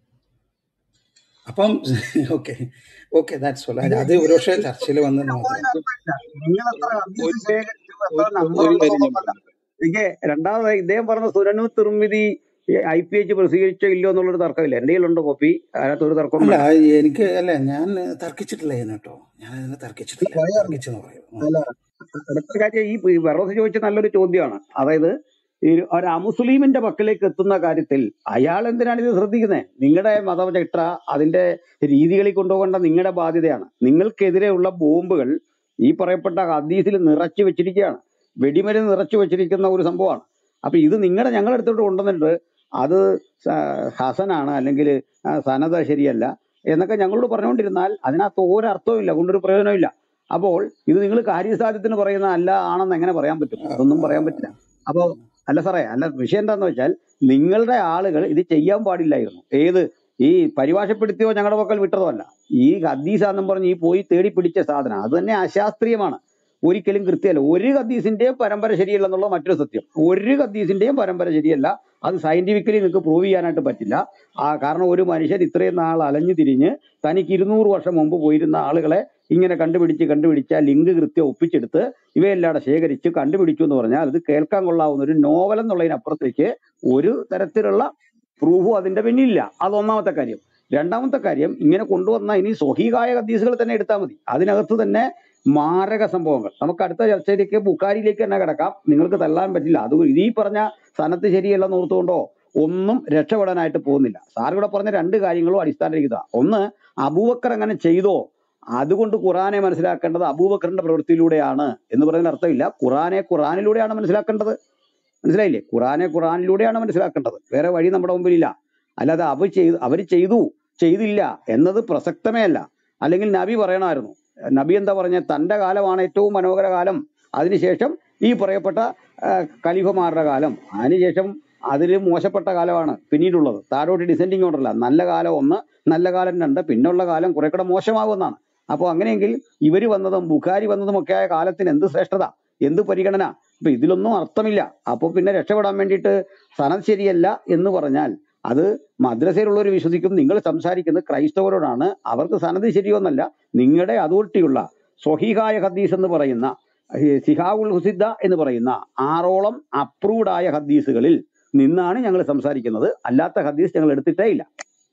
അപ്പം ഓക്കെ ഓക്കെ ദാറ്റ്സ് ഓൾ അത് ഒരുപക്ഷെ ചർച്ചയിൽ വന്നത് മാത്രം നിങ്ങൾ എത്ര ഹദീസ് ഒരു ശേഖരിച്ചു എത്ര ഒരു നമ്പർ ഒരു കാര്യം ഞാൻ ഉണ്ടെന്നൊന്നല്ല പറയാം എനിക്ക് രണ്ടാമത് ഇദ്ദേഹം പറഞ്ഞ സുരനു തിരുമിതി ഐ പി എച്ച് പ്രസിദ്ധീകരിച്ചോ ഇല്ലയോ എന്നുള്ളൊരു തർക്കമില്ല എൻ്റെ കയ്യിലുണ്ട് കോപ്പി അതിനകത്ത് ഒരു തർക്കവും അല്ല വേണ്ട എനിക്ക് അല്ല ഞാൻ തർക്കിച്ചിട്ടില്ല ഇതിന് കേട്ടോ ഞാൻ അതിനെ തർക്കിച്ചിട്ടില്ല പറയാറുണ്ട് തർക്കിച്ചെന്ന് പറയും ഉം. അല്ല അടുത്ത കാര്യം ഈ വെറോസ് ചോദിച്ച നല്ലൊരു ചോദ്യമാണ് അതായത് ഈ ഒരു അമുസ്ലിമിന്റെ പക്കലേക്ക് എത്തുന്ന കാര്യത്തിൽ അയാൾ എന്തിനാണ് ഇത് ശ്രദ്ധിക്കുന്നത് നിങ്ങളുടെ മതചിട്ട അതിന്റെ രീതികളിൽ കൊണ്ടുപോകേണ്ട നിങ്ങളുടെ ബാധ്യതയാണ് നിങ്ങൾക്കെതിരെയുള്ള ബോംബുകൾ ഈ പറയപ്പെട്ട ഹദീസിൽ നിറച്ചു വെച്ചിരിക്കുകയാണ് വെടിമരുന്ന് നിറച്ചു വെച്ചിരിക്കുന്ന ഒരു സംഭവമാണ് അപ്പൊ ഇത് നിങ്ങളുടെ ഞങ്ങളുടെ അടുത്തോട്ട് കൊണ്ടുവന്നിട്ട് അത് സ- ഹസനാണ് അല്ലെങ്കിൽ സനത ശരിയല്ല എന്നൊക്കെ ഞങ്ങളോട് പറഞ്ഞുകൊണ്ടിരുന്നാൽ അതിനകത്ത് ഒരർത്ഥവും ഇല്ല കൊണ്ടൊരു പ്രയോജനമില്ല അപ്പോൾ ഇത് നിങ്ങൾ കാര്യസാധ്യത്തിന് പറയുന്ന അല്ല ആണെന്ന് എങ്ങനെ പറയാൻ പറ്റും അതൊന്നും പറയാൻ പറ്റില്ല അപ്പോ അല്ല സാറേ അല്ല വിഷയം എന്താന്ന് വെച്ചാൽ നിങ്ങളുടെ ആളുകൾ ഇത് ചെയ്യാൻ പാടില്ലായിരുന്നു ഏത് ഈ പരിഭാഷപ്പെടുത്തിയോ ഞങ്ങളുടെ പക്കൽ വിട്ടതോ അല്ല ഈ ഹദീസാന്നും പറഞ്ഞ് ഈ പോയി തേടി പിടിച്ച സാധനം അത് തന്നെ അശാസ്ത്രീയമാണ് ഒരിക്കലും കൃത്യമല്ല ഒരു ഹദീസിന്റെയും പരമ്പര ശരിയല്ല എന്നുള്ള മറ്റൊരു സത്യം ഒരു ഹദീസിന്റെയും പരമ്പര ശരിയല്ല അത് സയന്റിഫിക്കലി നിങ്ങൾക്ക് പ്രൂവ് ചെയ്യാനായിട്ട് പറ്റില്ല ആ കാരണം ഒരു മനുഷ്യൻ ഇത്രയും നാൾ അലഞ്ഞു തിരിഞ്ഞ് തനിക്ക് ഇരുന്നൂറ് വർഷം മുമ്പ് പോയിരുന്ന ആളുകളെ ഇങ്ങനെ കണ്ടുപിടിച്ച് കണ്ടുപിടിച്ച ലിങ്ക് കൃത്യം ഒപ്പിച്ചെടുത്ത് ഇവയെല്ലാം ശേഖരിച്ച് കണ്ടുപിടിച്ചു എന്ന് പറഞ്ഞാൽ അത് കേൾക്കാൻ കൊള്ളാവുന്ന ഒരു നോവൽ എന്നുള്ളതിനപ്പുറത്തേക്ക് ഒരു തരത്തിലുള്ള പ്രൂഫും അതിന്റെ പിന്നിലില്ല അത് ഒന്നാമത്തെ കാര്യം രണ്ടാമത്തെ കാര്യം ഇങ്ങനെ കൊണ്ടുവന്ന ഇനി സ്വഹീകായ ഹദീസുകൾ തന്നെ എടുത്താൽ മതി അതിനകത്ത് തന്നെ മാരക സംഭവങ്ങൾ നമുക്ക് അടുത്ത ചർച്ചയിലേക്ക് ബുക്കാരിയിലേക്ക് തന്നെ കിടക്കാം നിങ്ങൾക്ക് തള്ളാൻ പറ്റില്ല അത് ഈ പറഞ്ഞ സനത്ത് ശരിയല്ലെന്ന് ഓർത്തുകൊണ്ടോ ഒന്നും രക്ഷപ്പെടാനായിട്ട് പോകുന്നില്ല സാർ ഇവിടെ പറഞ്ഞ രണ്ട് കാര്യങ്ങളും അടിസ്ഥാനരഹിത ഒന്ന് അബൂബക്കർ അങ്ങനെ ചെയ്തോ അതുകൊണ്ട് ഖുറാനെ മനസ്സിലാക്കേണ്ടത് അബൂബക്കറിന്റെ പ്രവൃത്തിയിലൂടെയാണ് എന്ന് പറയുന്ന അർത്ഥമില്ല ഖുറാനെ ഖുറാനിലൂടെയാണ് മനസ്സിലാക്കേണ്ടത് മനസ്സിലായില്ലേ ഖുറാനെ ഖുറാനിലൂടെയാണ് മനസ്സിലാക്കേണ്ടത് വേറെ വഴി നമ്മുടെ മുമ്പിലില്ല അല്ലാതെ അവർ ചെയ്തു അവർ ചെയ്തു ചെയ്തില്ല എന്നത് പ്രസക്തമേ അല്ല അല്ലെങ്കിൽ നബി പറയണമായിരുന്നു നബി എന്താ പറഞ്ഞ തന്റെ കാലമാണ് ഏറ്റവും മനോഹര കാലം അതിനുശേഷം ഈ പറയപ്പെട്ട ആ, ഖലീഫമാരുടെ കാലം അതിനുശേഷം അതിൽ മോശപ്പെട്ട കാലമാണ് പിന്നീടുള്ളത് താഴോട്ട് ഡിസെൻഡിങ് ഓർഡറല്ല നല്ല കാലം ഒന്ന് നല്ല കാലം രണ്ട് പിന്നുള്ള കാലം കുറെ കൂടെ മോശമാകുമെന്നാണ് അപ്പോൾ അങ്ങനെയെങ്കിൽ ഇവർ വന്നതും ബുഖാരി വന്നതും ഒക്കെ ആയ കാലത്തിന് എന്ത് ശ്രേഷ്ഠത എന്ത് പരിഗണന അപ്പൊ ഇതിലൊന്നും അർത്ഥമില്ല അപ്പൊ പിന്നെ രക്ഷപ്പെടാൻ വേണ്ടിയിട്ട് സനത് ശരിയല്ല എന്ന് പറഞ്ഞാൽ അത് മദ്രസയിലുള്ളവർ വിശ്വസിക്കും നിങ്ങൾ സംസാരിക്കുന്നത് ക്രൈസ്തവരോടാണ് അവർക്ക് സനത് ശരിയൊന്നല്ല നിങ്ങളുടെ അതോറിറ്റിയുള്ള സ്വഹീഹായ ഹദീസ് എന്ന് പറയുന്ന ഈ സിഹാവുൽ ഹുസിദ്ദ എന്ന് പറയുന്ന ആറോളം അപ്രൂവ്ഡ് ആയ ഹദീസുകളിൽ നിന്നാണ് ഞങ്ങൾ സംസാരിക്കുന്നത് അല്ലാത്ത ഹദീസ് ഞങ്ങൾ എടുത്തിട്ടേ ഇല്ല